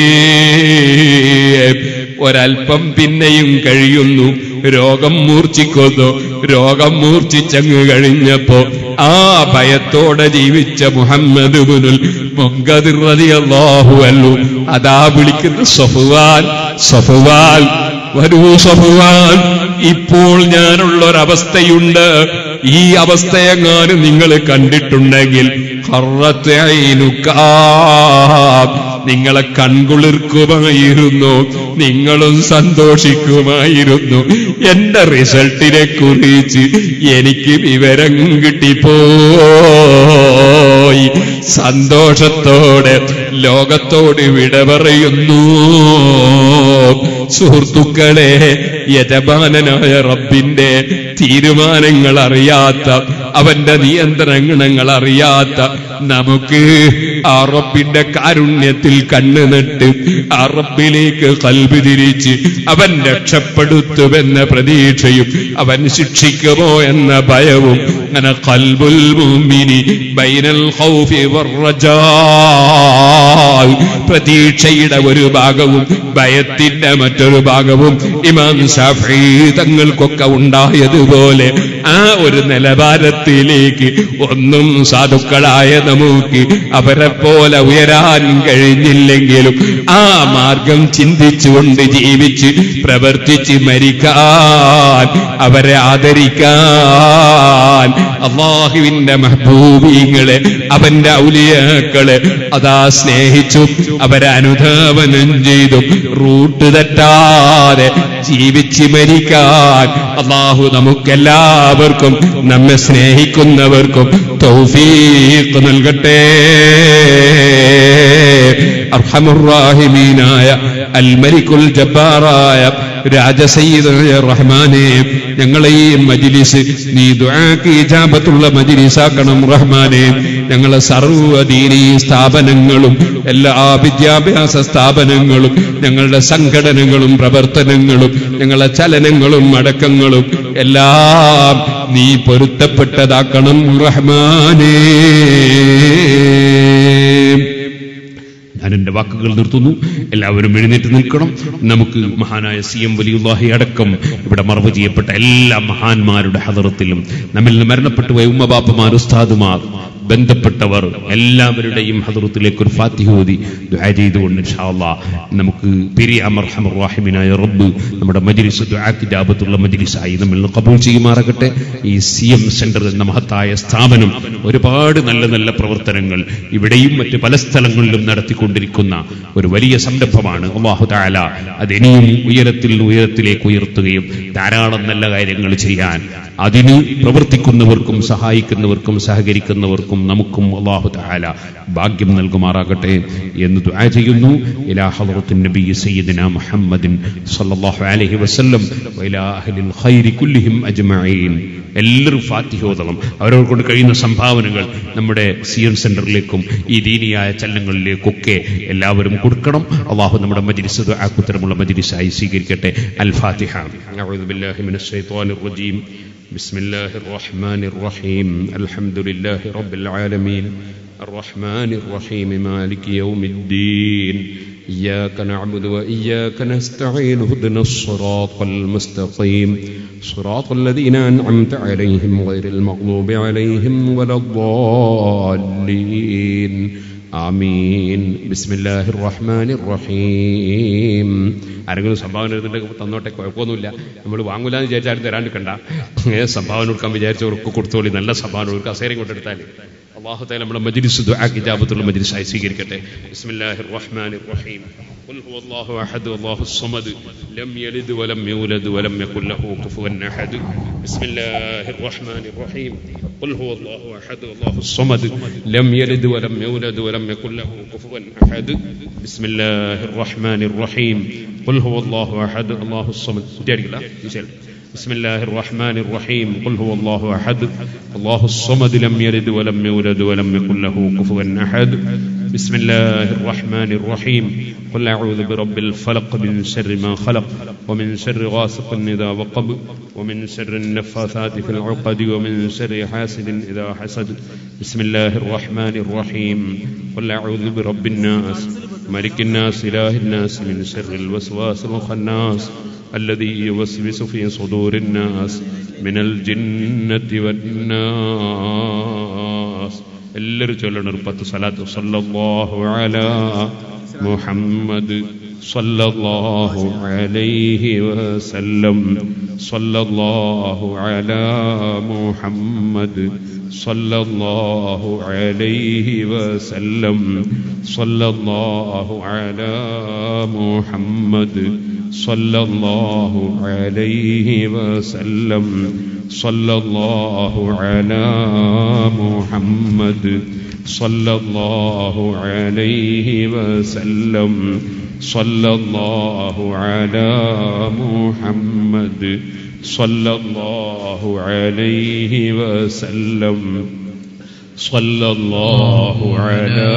[SPEAKER 1] ഒരൽപ്പം പിന്നെയും കഴിയുന്നു രോഗം മൂർച്ഛിക്കുന്നു രോഗം മൂർച്ഛിച്ചങ്ങ് കഴിഞ്ഞപ്പോ ആ ഭയത്തോടെ ജീവിച്ച മുഹമ്മദ് ബുനുൽ മുങ്കതിറതിയല്ലാഹുവല്ലു അതാ വിളിക്കുന്ന സഫുവാൻ സഫുവാൻ വരൂ സഫുവാൻ ഇപ്പോൾ ഞാനുള്ള ഒരവസ്ഥയുണ്ട് ഈ അവസ്ഥയെങ്ങാനും നിങ്ങൾ കണ്ടിട്ടുണ്ടെങ്കിൽ ഹറത്ത് ഐനുക്കാ നിങ്ങളെ കൺകുളിർക്കുമായിരുന്നു നിങ്ങളും സന്തോഷിക്കുമായിരുന്നു എന്റെ റിസൾട്ടിനെ കുറിച്ച് എനിക്ക് വിവരം കിട്ടിപ്പോയി സന്തോഷത്തോടെ ലോകത്തോട് വിട പറയുന്നു സുഹൃത്തുക്കളെ യജമാനനായ റബ്ബിന്റെ തീരുമാനങ്ങൾ അറിയാത്ത അവന്റെ നിയന്ത്രണങ്ങൾ അറിയാത്ത നമുക്ക് ആ റബ്ബിന്റെ കാരുണ്യത്തിൽ കണ്ണു നട്ട് ആ റബ്ബിലേക്ക് കൽബി തിരിച്ച് അവൻ രക്ഷപ്പെടുത്തുമെന്ന പ്രതീക്ഷയും അവൻ ശിക്ഷിക്കുമോ എന്ന ഭയവും അങ്ങനെ കൽബുൽ മുഅ്മിനി ബൈനൽ ഖൗഫി വർറജാ പ്രതീക്ഷയുടെ ഒരു ഭാഗവും ഭയത്തിന്റെ മറ്റൊരു ഭാഗവും ഇമാം ഷാഫി തങ്ങൾക്കൊക്കെ ഉണ്ടായതുപോലെ ആ ഒരു നിലവാരത്തിലേക്ക് ഒന്നും സാധുക്കളായ നമുക്ക് അവരെ പോലെ ഉയരാൻ കഴിഞ്ഞില്ലെങ്കിലും ആ മാർഗം ചിന്തിച്ചുകൊണ്ട് ജീവിച്ച് പ്രവർത്തിച്ച് മരിക്കാൻ അവരെ ആദരിക്കാൻ അള്ളാഹുവിന്റെ മഹബൂബീങ്ങളെ അവന്റെ ഔലിയാക്കളെ അതാ സ്നേഹിച്ചു അവരെ അനുധാവനം ചെയ്തു റൂട്ട് തെറ്റാതെ ജീവിച്ച് മരിക്കാൻ അള്ളാഹു നമുക്കെല്ലാവർക്കും നമ്മെ സ്നേഹിക്കുന്നവർക്കും തൗഫീഖ് നൽകട്ടെ അർഹമുറാഹിമീനായ അൽമരിക്കുൽ ജബ്ബാറായ രാജസയ്യിദായ റഹ്മാനെ ഞങ്ങളെ ഈ മജിലിസ് നീ ദുആക്ക് ഇജാബത്തുള്ള മജിലിസാക്കണം റഹ്മാനെ ഞങ്ങളെ സർവ്വദീനീ സ്ഥാപനങ്ങളും എല്ലാ വിദ്യാഭ്യാസ സ്ഥാപനങ്ങളും ഞങ്ങളുടെ സംഘടനകളും പ്രവർത്തനങ്ങളും ഞങ്ങളെ ചലനങ്ങളും അടക്കങ്ങളും എല്ലാം നീ പൊരുത്തപ്പെട്ടതാക്കണം റഹ്മാനേ ഞാൻ എന്റെ വാക്കുകൾ നിർത്തുന്നു എല്ലാവരും എഴുന്നേറ്റ് നിൽക്കണം നമുക്ക് മഹാനായ സി എം വലിയുല്ലാഹി അടക്കം ഇവിടെ മറവ് ചെയ്യപ്പെട്ട എല്ലാ മഹാന്മാരുടെ ഹദറത്തിലും നമ്മിൽ നിന്ന് മരണപ്പെട്ടു പോയ ഉമ്മബാപ്പമാർ ഉസ്താദുമാർ ബന്ധപ്പെട്ടവർ എല്ലാവരുടെയും ഹദറത്തിലേക്ക് ഒരു ഫാത്തിഹ ഓതി ദുആ ചെയ്തുകൊണ്ട് ഇൻഷാ അല്ലാഹ് നമുക്ക് പിരിയാം അർഹമർ റഹീമിനായ റബ്ബ് നമ്മുടെ മജ്ലിസ് ദുആക്ക് ജാബത്തുള്ള മജ്ലിസായി നമ്മിൽ നിന്ന് കബൂൽ ചെയ്യുമാറാകട്ടെ ഈ സി എം സെന്റർ എന്ന മഹത്തായ സ്ഥാപനം ഒരുപാട് നല്ല നല്ല പ്രവർത്തനങ്ങൾ ഇവിടെയും മറ്റ് പല സ്ഥലങ്ങളിലും നടത്തിക്കൊണ്ടിരിക്കുന്ന ഒരു വലിയ സംരംഭമാണ് അള്ളാഹു താല അതിനെയും ഉയരത്തിൽ നിന്ന് ഉയരത്തിലേക്ക് ഉയർത്തുകയും ധാരാളം നല്ല കാര്യങ്ങൾ ചെയ്യാൻ അതിന് പ്രവർത്തിക്കുന്നവർക്കും സഹായിക്കുന്നവർക്കും സഹകരിക്കുന്നവർക്കും അവർക്കും നമുക്കും അള്ളാഹു തആല ഭാഗ്യം നൽകുമാറാകട്ടെ എന്ന് ദുആ ചെയ്യുന്നു ഇലാ ഹളറത്തിൻ നബി സയ്യിദിന മുഹമ്മദിൻ സല്ലല്ലാഹു അലൈഹി വസല്ലം വഇലാ അഹ്ലിൽ ഖൈരി കുല്ലിഹിം അജ്മഈൻ എല്ലാവരും ഫാത്തിഹ ഓതണം അവരവർ കൊണ്ട് കഴിയുന്ന സംഭാവനകൾ നമ്മുടെ സി എം സെന്ററിലേക്കും ഈ ദീനിയായ ചലനങ്ങളിലേക്കൊക്കെ എല്ലാവരും കൊടുക്കണം അള്ളാഹു നമ്മുടെ മജിലിസ് ആക്കുത്തരമുള്ള മജിലിസായി സ്വീകരിക്കട്ടെ അൽ ഫാത്തിഹ أعوذ بالله من الشيطان الرجيم بسم الله الرحمن الرحيم الحمد لله رب العالمين الرحمن الرحيم مالك يوم الدين إياك نعبد وإياك نستعين اهدنا الصراط المستقيم صراط الذين أنعمت عليهم غير المغضوب عليهم ولا الضالين ആമീൻ ബിസ്മില്ലാഹിർ റഹ്മാനിർ റഹീം ആരെങ്കിലും സംഭാവന എഴുതുന്നുണ്ടെങ്കിൽ തന്നോട്ടെ കുഴപ്പമൊന്നുമില്ല നമ്മൾ വാങ്ങൂലെന്ന് വിചാരിച്ചാലും തരാണ്ട് കണ്ട ഏ സംഭാവന കൊടുക്കാൻ വിചാരിച്ചവർക്ക് കൊടുത്തോളി നല്ല സംഭാവന കൊടുക്കുക അസേരം കൊണ്ടെടുത്താൽ അള്ളാഹു താല നമ്മുടെ മജ്ലിസ് ദുആ കിതാബത്തുള്ള മജ്ലിസായി സ്വീകരിക്കട്ടെ ബിസ്മില്ലാഹിർ റഹ്മാനിർ റഹീം قل هو الله احد الله الصمد لم يلد ولم يولد ولم يكن له كفوا احد بسم الله الرحمن الرحيم قل هو الله احد الله الصمد لم يلد ولم يولد ولم يكن له كفوا احد بسم الله الرحمن الرحيم قل هو الله احد الله الصمد جاري بسم الله الرحمن الرحيم قل هو الله احد الله الصمد لم يلد ولم يولد ولم يكن له كفوا احد بسم الله الرحمن الرحيم قل أعوذ برب الفلق من شر ما خلق ومن شر غاسق إذا وقب ومن شر النفاثات في العقد ومن شر حاسد إذا حسد بسم الله الرحمن الرحيم قل أعوذ برب الناس ملك الناس إله الناس من شر الوسواس الخناس الذي يوسوس في صدور الناس من الجنة والناس എല്ലാവരും ചൊല്ലണം ഒരു പത്ത് സലാത്ത് സല്ലല്ലാഹു അലാ മുഹമ്മദ് സല്ലല്ലാഹു അലൈഹി വസല്ലം സല്ലല്ലാഹു അലാ മുഹമ്മദ് സല്ലല്ലാഹു അലൈഹി വസല്ലം സല്ലല്ലാഹു അലാ മുഹമ്മദ് സല്ലല്ലാഹു അലൈഹി വസല്ലം صلى الله على محمد صلى الله عليه وسلم صلى الله على محمد صلى الله عليه وسلم صلى الله على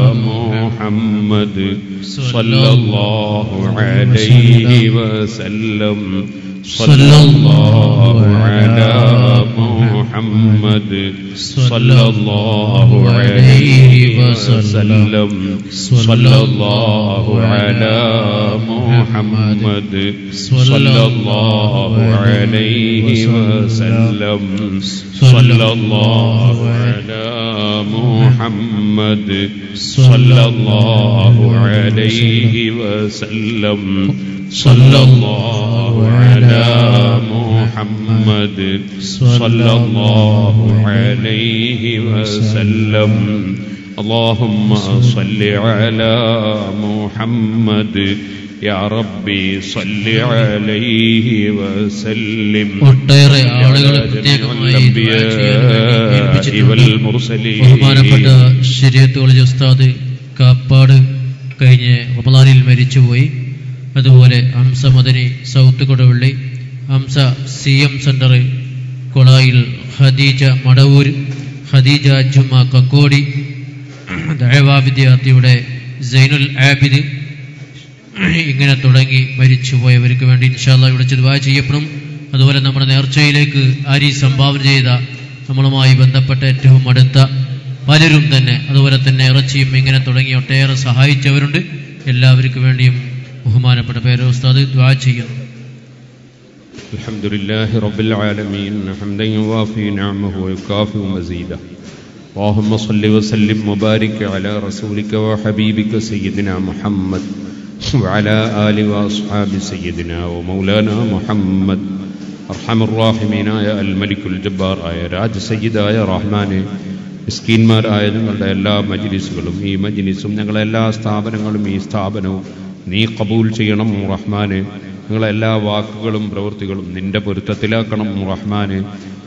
[SPEAKER 1] محمد صلى الله عليه وسلم صلى الله على محمد صلى الله عليه وسلم صلى الله على محمد صلى الله عليه وسلم صلى الله على محمد صلى الله عليه وسلم صلى الله على محمد صلى الله عليه وسلم اللهم صل على محمد يا ربي صل عليه وسلم
[SPEAKER 3] ഒട്ടേറെ ആളുകൾ പ്രത്യേകമായി ദുആ ചെയ്യാൻ വേണ്ടി ഏൽപ്പിച്ചിട്ടുണ്ട്. ബഹുമാനപ്പെട്ട ശരീഅത്ത് കോളേജ് ഉസ്താദ് കാപ്പാട് കഴിഞ്ഞ് റമദാനിൽ മരിച്ചുപോയി അതുപോലെ Hamza Madani south Koduvally Hamza C M centre കൊളായിൽ ഖദീജ മടവൂർ ഖദീജ ജുമ കക്കോടി ദഴവാ വിദ്യാർത്ഥിയുടെ സൈനുൽ ആബിദ് ഇങ്ങനെ തുടങ്ങി മരിച്ചുപോയവർക്ക് വേണ്ടി ഇൻഷാല്ല ഇവിടെ ദുആ ചെയ്യപ്പെടും അതുപോലെ നമ്മുടെ നേർച്ചയിലേക്ക് ആരി സംഭാവന ചെയ്ത നമ്മളുമായി ബന്ധപ്പെട്ട ഏറ്റവും അടുത്ത പലരും തന്നെ അതുപോലെ തന്നെ ഇറച്ചിയും ഇങ്ങനെ തുടങ്ങി ഒട്ടേറെ സഹായിച്ചവരുണ്ട് എല്ലാവർക്കും വേണ്ടിയും ബഹുമാനപ്പെട്ട പേര് ഉസ്താദ് ദ്വാ ചെയ്യുന്നു
[SPEAKER 1] الحمد لله رب العالمين حمدا يوافي نعمه ويكافئ مزيده اللهم صل وسلم وبارك على رسولك وحبيبك سيدنا محمد وعلى آل وأصحاب سيدنا ومولانا محمد أرحم الراحمين يا الملك الجبار يا راج سيد يا رحمن മിസ്കീന്മാരായ ഞങ്ങളുടെ എല്ലാ മജ്ലിസുകളും ഈ മജ്ലിസും ഞങ്ങളുടെ എല്ലാ സ്ഥാപനങ്ങളും ഈ സ്ഥാപനവും നീ കബൂൽ ചെയ്യണം റഹ്മാന് ഞങ്ങളെ എല്ലാ വാക്കുകളും പ്രവൃത്തികളും നിന്റെ പൊരുത്തത്തിലാക്കണം റഹ്മാന്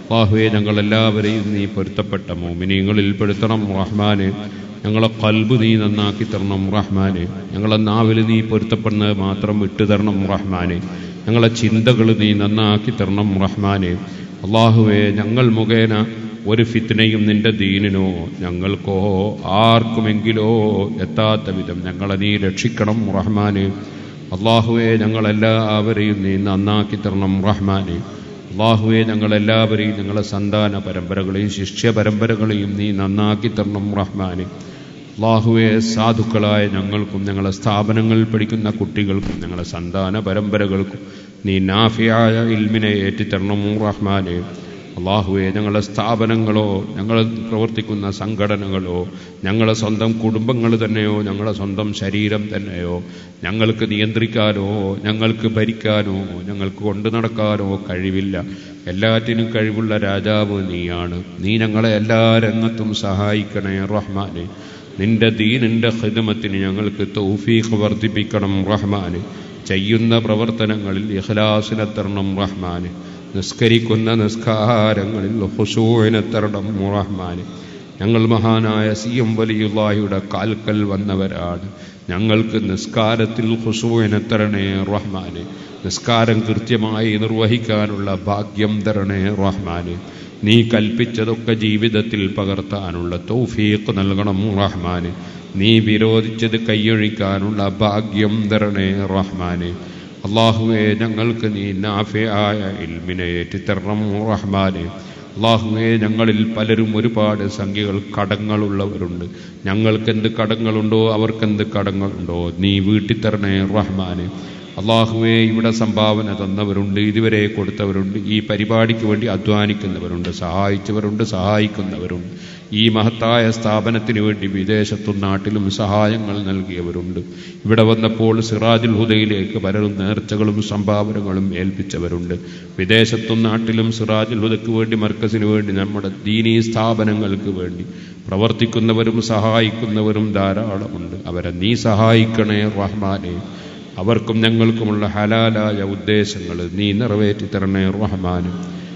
[SPEAKER 1] അള്ളാഹുവെ ഞങ്ങളെല്ലാവരെയും നീ പൊരുത്തപ്പെട്ട മോമിനിയങ്ങളിൽ പെടുത്തണം റഹ്മാന് ഞങ്ങളെ കൽബ് നീ നന്നാക്കി തരണം റഹ്മാന് ഞങ്ങളെ നാവിൽ നീ പൊരുത്തപ്പെടുന്നത് മാത്രം വിട്ടുതരണം റഹ്മാന് ഞങ്ങളെ ചിന്തകൾ നീ നന്നാക്കി തരണം റഹ്മാന് അള്ളാഹുവെ ഞങ്ങൾ മുഖേന ഒരു ഫിത്നയും നിന്റെ ദീനിനോ ഞങ്ങൾക്കോ ആർക്കുമെങ്കിലോ എത്താത്ത വിധം ഞങ്ങളെ നീ രക്ഷിക്കണം റഹ്മാന് അള്ളാഹുവെ ഞങ്ങളെല്ലാവരെയും നീ നന്നാക്കി തരണം റഹ്മാന് അള്ളാഹുവെ ഞങ്ങളെല്ലാവരെയും ഞങ്ങളെ സന്താന പരമ്പരകളെയും ശിഷ്യ പരമ്പരകളെയും നീ നന്നാക്കി തരണം റഹ്മാന് അള്ളാഹുവെ സാധുക്കളായ ഞങ്ങൾക്കും ഞങ്ങളെ സ്ഥാപനങ്ങളിൽ പഠിക്കുന്ന കുട്ടികൾക്കും ഞങ്ങളെ സന്താന പരമ്പരകൾക്കും നീ നാഫിയായ ഇൽമിനെ ഏറ്റിത്തരണം റഹ്മാനെ അള്ളാഹുവെ ഞങ്ങളുടെ സ്ഥാപനങ്ങളോ ഞങ്ങൾ പ്രവർത്തിക്കുന്ന സംഘടനകളോ ഞങ്ങളെ സ്വന്തം കുടുംബങ്ങൾ തന്നെയോ ഞങ്ങളുടെ സ്വന്തം ശരീരം തന്നെയോ ഞങ്ങൾക്ക് നിയന്ത്രിക്കാനോ ഞങ്ങൾക്ക് ഭരിക്കാനോ ഞങ്ങൾക്ക് കൊണ്ടു നടക്കാനോ കഴിവില്ല എല്ലാറ്റിനും കഴിവുള്ള രാജാവ് നീയാണ് നീ ഞങ്ങളെ എല്ലാ രംഗത്തും സഹായിക്കണേ റഹ്മാനെ നിന്റെ ദീനിന്റെ ഹിദമത്തിന് ഞങ്ങൾക്ക് തൗഫീഖ് വർദ്ധിപ്പിക്കണം റഹ്മാന് ചെയ്യുന്ന പ്രവർത്തനങ്ങളിൽ ഇഖ്ലാസിനെ തരണം റഹ്മാന് നിസ്കരിക്കുന്ന നിസ്കാരങ്ങളിൽ ഹുസൂവിനെ തരണം റഹ്മാന് ഞങ്ങൾ മഹാനായ സി എം വലിയുള്ളാഹിയുടെ കാൽക്കൽ വന്നവരാണ് ഞങ്ങൾക്ക് നിസ്കാരത്തിൽ ഹുസൂവിനെ തരണേ റഹ്മാന് നിസ്കാരം കൃത്യമായി നിർവഹിക്കാനുള്ള ഭാഗ്യം തരണേ റഹ്മാന് നീ കൽപ്പിച്ചതൊക്കെ ജീവിതത്തിൽ പകർത്താനുള്ള തൗഫീഖ് നൽകണം റഹ്മാന് നീ വിരോധിച്ചത് കൈയൊഴിക്കാനുള്ള ഭാഗ്യം തരണേ റഹ്മാന് അള്ളാഹുവെ ഞങ്ങൾക്ക് നീ നാഫിയായ ഇൽമിനെ ഏറ്റിത്തരണം റഹ്മാന് അള്ളാഹുവെ ഞങ്ങളിൽ പലരും ഒരുപാട് സംഖ്യകൾ കടങ്ങളുള്ളവരുണ്ട് ഞങ്ങൾക്കെന്ത് കടങ്ങളുണ്ടോ അവർക്കെന്ത് കടങ്ങളുണ്ടോ നീ വീട്ടിത്തരണേ റഹ്മാന് അള്ളാഹുവെ ഇവിടെ സംഭാവന തന്നവരുണ്ട് ഇതുവരെ കൊടുത്തവരുണ്ട് ഈ പരിപാടിക്ക് വേണ്ടി അധ്വാനിക്കുന്നവരുണ്ട് സഹായിച്ചവരുണ്ട് സഹായിക്കുന്നവരുണ്ട് ഈ മഹത്തായ സ്ഥാപനത്തിന് വേണ്ടി വിദേശത്തും നാട്ടിലും സഹായങ്ങൾ നൽകിയവരുണ്ട് ഇവിടെ വന്നപ്പോൾ സിറാജുൽ ഹുദയിലേക്ക് പലരും നേർച്ചകളും സംഭാവനകളും ഏൽപ്പിച്ചവരുണ്ട് വിദേശത്തും നാട്ടിലും സിറാജുൽ ഹുദയ്ക്ക് വേണ്ടി മർക്കസിന് വേണ്ടി നമ്മുടെ ദീനീ സ്ഥാപനങ്ങൾക്ക് വേണ്ടി പ്രവർത്തിക്കുന്നവരും സഹായിക്കുന്നവരും ധാരാളമുണ്ട് അവരെ നീ സഹായിക്കണേ റഹ്മാനെ അവർക്കും ഞങ്ങൾക്കുമുള്ള ഹലാലായ ഉദ്ദേശങ്ങൾ നീ നിറവേറ്റി തരണേ റഹ്മാന്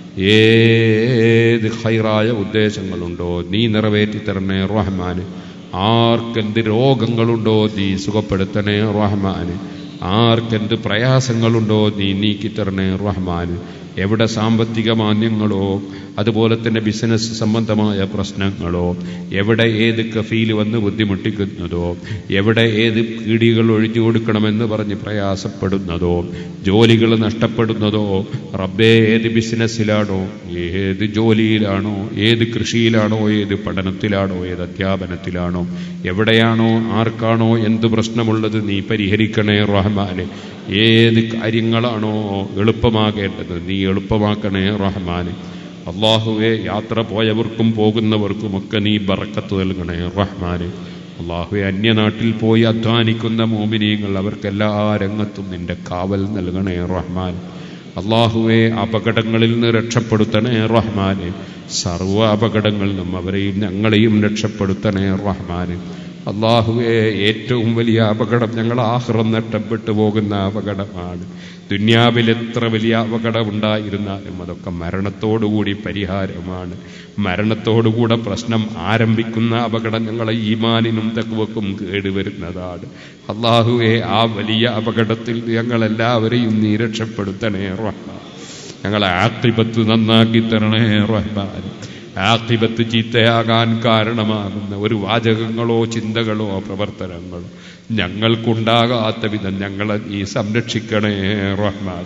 [SPEAKER 1] ഏത് ഹൈറായ ഉദ്ദേശങ്ങളുണ്ടോ നീ നിറവേറ്റി തരണേ റഹ്മാന് ആർക്കെന്ത് രോഗങ്ങളുണ്ടോ നീ സുഖപ്പെടുത്തണേ റഹ്മാന് ആർക്കെന്ത് പ്രയാസങ്ങളുണ്ടോ നീ നീക്കിത്തരണേ റഹ്മാന് എവിടെ സാമ്പത്തിക മാന്യങ്ങളോ അതുപോലെ തന്നെ ബിസിനസ് സംബന്ധമായ പ്രശ്നങ്ങളോ എവിടെ ഏത് കഫീൽ വന്ന് ബുദ്ധിമുട്ടിക്കുന്നതോ എവിടെ ഏത് കീടികൾ ഒഴിഞ്ഞു കൊടുക്കണമെന്ന് പറഞ്ഞ് പ്രയാസപ്പെടുന്നതോ ജോലികൾ നഷ്ടപ്പെടുന്നതോ റബ്ബേ ഏത് ബിസിനസ്സിലാണോ ഏത് ജോലിയിലാണോ ഏത് കൃഷിയിലാണോ ഏത് പഠനത്തിലാണോ ഏത് അധ്യാപനത്തിലാണോ എവിടെയാണോ ആർക്കാണോ എന്ത് പ്രശ്നമുള്ളത് നീ പരിഹരിക്കണേ റഹ്മാനെ ഏത് കാര്യങ്ങളാണോ എളുപ്പമാകേണ്ടത് നീ എളുപ്പമാക്കണേ റഹ്മാനെ അള്ളാഹുവെ യാത്ര പോയവർക്കും പോകുന്നവർക്കുമൊക്കെ നീ ബറക്കത്ത് നൽകണേ റഹ്മാനെ അള്ളാഹുവെ അന്യനാട്ടിൽ പോയി അധ്വാനിക്കുന്ന മോമിനിയങ്ങൾ അവർക്കെല്ലാ രംഗത്തും നിന്റെ കാവൽ നൽകണേ റഹ്മാൻ അള്ളാഹുവെ അപകടങ്ങളിൽ നിന്ന് രക്ഷപ്പെടുത്തണേ റഹ്മാനെ സർവ്വ അപകടങ്ങളിൽ നിന്നും അവരെയും ഞങ്ങളെയും രക്ഷപ്പെടുത്തണേ റഹ്മാനെ അള്ളാഹുവെ ഏറ്റവും വലിയ അപകടം ഞങ്ങൾ ആഹ്റം നഷ്ടപ്പെട്ടു പോകുന്ന അപകടമാണ് ദുന്യാവിൽ എത്ര വലിയ അപകടം ഉണ്ടായിരുന്നാലും അതൊക്കെ മരണത്തോടുകൂടി പരിഹാരമാണ് മരണത്തോടുകൂടെ പ്രശ്നം ആരംഭിക്കുന്ന അപകടം ഞങ്ങളെ ഈമാനിനും തക്കുവക്കും കേടുവരുന്നതാണ് അള്ളാഹുവെ ആ വലിയ അപകടത്തിൽ ഞങ്ങളെല്ലാവരെയും നീ രക്ഷപ്പെടുത്തണേ റഹ്മാൻ ഞങ്ങളെ ആക്തിപത്ത് നന്നാക്കി തരണേ റഹ്മാൻ ആക്തിപത്ത് ചീത്തയാകാൻ കാരണമാകുന്ന ഒരു വാചകങ്ങളോ ചിന്തകളോ പ്രവർത്തനങ്ങളോ ഞങ്ങൾക്കുണ്ടാകാത്ത വിധം ഞങ്ങളെ നീ സംരക്ഷിക്കണേ റഹ്മാൻ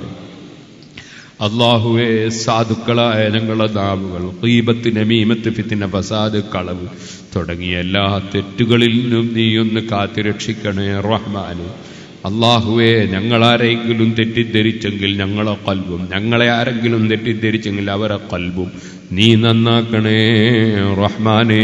[SPEAKER 1] അള്ളാഹുവെ സാധുക്കളായ ഞങ്ങളുടെ നാവുകൾ ഈബത്ത് നമീമത്ത് ഫിത്തിന ഫസാദ് കളവ് തുടങ്ങിയ എല്ലാ തെറ്റുകളിൽ നിന്നും നീ ഒന്ന് കാത്തിരക്ഷിക്കണേ റഹ്മാന് അള്ളാഹുവെ ഞങ്ങളാരെങ്കിലും തെറ്റിദ്ധരിച്ചെങ്കിൽ ഞങ്ങളെ കൽബും ഞങ്ങളെ ആരെങ്കിലും തെറ്റിദ്ധരിച്ചെങ്കിൽ അവരെ കൽബും നീ നന്നാക്കണേ റഹ്മാനേ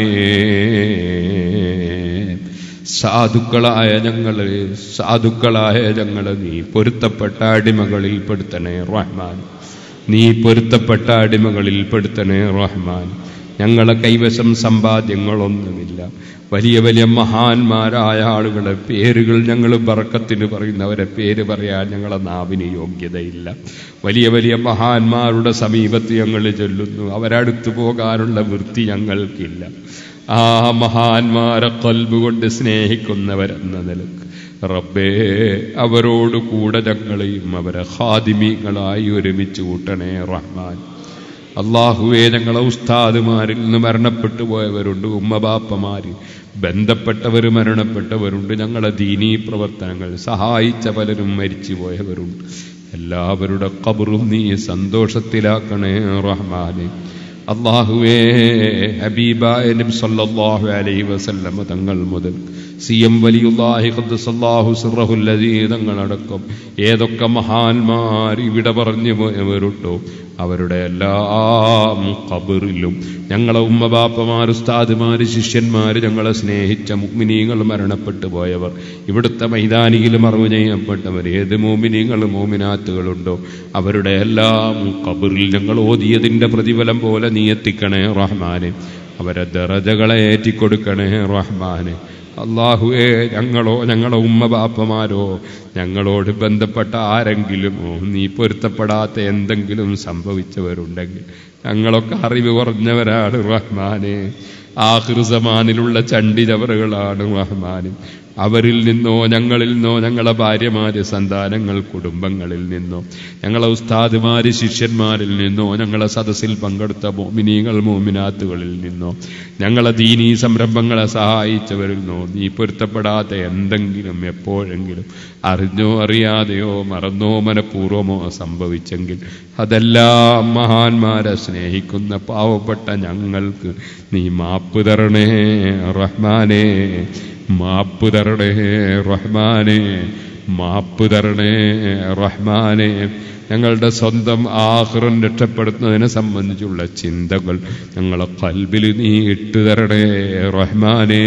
[SPEAKER 1] സാധുക്കളായ ഞങ്ങള് സാധുക്കളായ ഞങ്ങള് നീ പൊരുത്തപ്പെട്ട അടിമകളിൽ പെടുത്തണേ റഹ്മാൻ നീ പൊരുത്തപ്പെട്ട അടിമകളിൽ പെടുത്തണേ റഹ്മാൻ
[SPEAKER 4] ഞങ്ങളെ കൈവശം സമ്പാദ്യങ്ങളൊന്നുമില്ല വലിയ വലിയ മഹാന്മാരായ ആളുകളുടെ പേരുകൾ ഞങ്ങൾ ബറക്കത്തിന് പറയുന്നവരെ പേര് പറയാൻ ഞങ്ങളെ നാവിന് യോഗ്യതയില്ല വലിയ വലിയ മഹാന്മാരുടെ സമീപത്ത് ഞങ്ങൾ ചൊല്ലുന്നു അവരടുത്തു പോകാനുള്ള വൃത്തി ഞങ്ങൾക്കില്ല ആ മഹാന്മാരെ കൽബുകൊണ്ട് സ്നേഹിക്കുന്നവരെന്ന നിലക്ക് റബ്ബേ അവരോട് കൂടെ ഞങ്ങളെയും അവരെ ഹാദിമീങ്ങളായി ഒരുമിച്ച് കൂട്ടണേ റഹ്മാൻ അള്ളാഹുവെ ഞങ്ങളെ ഉസ്താദുമാരിൽ നിന്ന് മരണപ്പെട്ടു പോയവരുണ്ട് ഉമ്മബാപ്പമാര് ബന്ധപ്പെട്ടവർ മരണപ്പെട്ടവരുണ്ട് ഞങ്ങളെ ദീനീ പ്രവർത്തനങ്ങൾ സഹായിച്ച പലരും മരിച്ചു പോയവരുണ്ട് എല്ലാവരുടെ കബറും നീ സന്തോഷത്തിലാക്കണേ റഹ്മാനെ അള്ളാഹുവേ ഹബീബായ നബി സല്ലല്ലാഹു അലൈഹി വസല്ലമ തങ്ങൾ മുതൽ സി എം വലിയുല്ലാഹി ഖദ്ദസല്ലാഹു സിറഹുൽ അദീ തങ്ങളടക്കം ഏതൊക്കെ മഹാന്മാർ ഇവിടെ പറഞ്ഞു പോയവരുണ്ടോ അവരുടെ എല്ലാ കബറിലും ഞങ്ങളെ ഉമ്മബാപ്പമാർ ഉസ്താദുമാർ ശിഷ്യന്മാർ ഞങ്ങളെ സ്നേഹിച്ച മുഗ്മിനീങ്ങൾ മരണപ്പെട്ടു പോയവർ ഇവിടുത്തെ മൈതാനിയിൽ മറവ് ചെയ്യപ്പെട്ടവർ ഏത് മോമിനീങ്ങൾ മോമിനാത്തുകളുണ്ടോ അവരുടെ എല്ലാം കബറിൽ ഞങ്ങൾ ഓതിയതിൻ്റെ പ്രതിഫലം പോലെ നീ എത്തിക്കണേ റഹ്മാനെ അവരെ ദറജകളെ ഏറ്റിക്കൊടുക്കണേ റഹ്മാനെ അള്ളാഹുവേ ഞങ്ങളോ ഞങ്ങളെ ഉമ്മ ബാപ്പമാരോ ഞങ്ങളോട് ബന്ധപ്പെട്ട ആരെങ്കിലുമോ നീ പൊരുത്തപ്പെടാത്ത എന്തെങ്കിലും സംഭവിച്ചവരുണ്ടെങ്കിൽ ഞങ്ങളൊക്കെ അറിവ് കുറഞ്ഞവരാണ് റഹ്മാനെ ആഹൃസമാനിലുള്ള ചണ്ടിചവറുകളാണ് റഹ്മാന് അവരിൽ നിന്നോ ഞങ്ങളിൽ നിന്നോ ഞങ്ങളെ ഭാര്യമാര് സന്താനങ്ങൾ കുടുംബങ്ങളിൽ നിന്നോ ഞങ്ങളെ ഉസ്താദുമാര് ശിഷ്യന്മാരിൽ നിന്നോ ഞങ്ങളെ സദസ്സിൽ പങ്കെടുത്ത മോമിനീകൾ മോമിനാത്തുകളിൽ നിന്നോ ഞങ്ങളെ ദീനീ സംരംഭങ്ങളെ സഹായിച്ചവരിൽ നിന്നോ നീ പൊരുത്തപ്പെടാത്ത എന്തെങ്കിലും എപ്പോഴെങ്കിലും അറിഞ്ഞോ അറിയാതെയോ മറന്നോ മനഃപൂർവമോ സംഭവിച്ചെങ്കിൽ അതെല്ലാം മഹാന്മാരെ സ്നേഹിക്കുന്ന പാവപ്പെട്ട ഞങ്ങൾക്ക് നീ മാപ്പ് തരണേ റഹ്മാനേ മാപ്പ് തരണേ റഹ്മാനെ മാപ്പ് തരണേ റഹ്മാനെ ഞങ്ങളുടെ സ്വന്തം ആഹ്റം രക്ഷപ്പെടുത്തുന്നതിനെ സംബന്ധിച്ചുള്ള ചിന്തകൾ ഞങ്ങളെ കൽബിൽ നീ ഇട്ടു തരണേ റഹ്മാനേ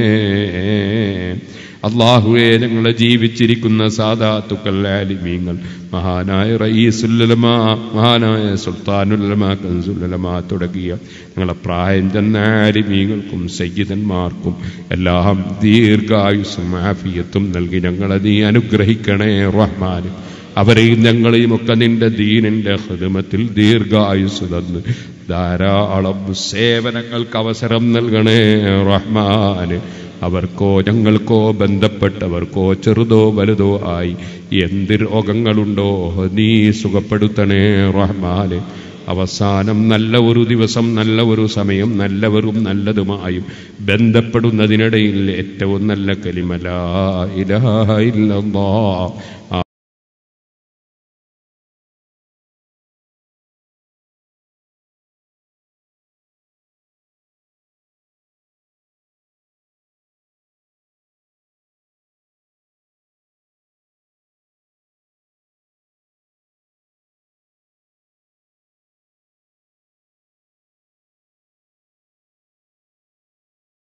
[SPEAKER 4] അള്ളാഹുവെ ഞങ്ങളെ ജീവിച്ചിരിക്കുന്ന സാധാത്തുക്കൾ ആലിമീങ്ങൾ മഹാനായ റയീസുല്ലമ മഹാനായ സുൽത്താനുല്ലമ കൻസുല്ലമ തുടങ്ങിയ ഞങ്ങളെ പ്രായം ചെന്ന ആലിമീങ്ങൾക്കും സയ്യിദന്മാർക്കും എല്ലാം ദീർഘായുസ്സും ആഫിയത്തും നൽകി ഞങ്ങളെ നീ അനുഗ്രഹിക്കണേ റഹ്മാൻ അവരെയും ഞങ്ങളെയും ഒക്കെ നിന്റെ ദീനിന്റെ ഹൃദമത്തിൽ ദീർഘായുസ് തന്ന് ധാരാളം സേവനങ്ങൾക്ക് അവസരം നൽകണേ റഹ്മാന് അവർക്കോ ഞങ്ങൾക്കോ ബന്ധപ്പെട്ടവർക്കോ ചെറുതോ വലുതോ ആയി എന്ത് രോഗങ്ങളുണ്ടോ നീ സുഖപ്പെടുത്തണേ റഹ്മാന് അവസാനം നല്ല ഒരു ദിവസം നല്ല ഒരു സമയം നല്ലവരും നല്ലതുമായും ബന്ധപ്പെടുന്നതിനിടയിൽ ഏറ്റവും നല്ല കലിമല ഇലാഹ ഇല്ലല്ലാ ആ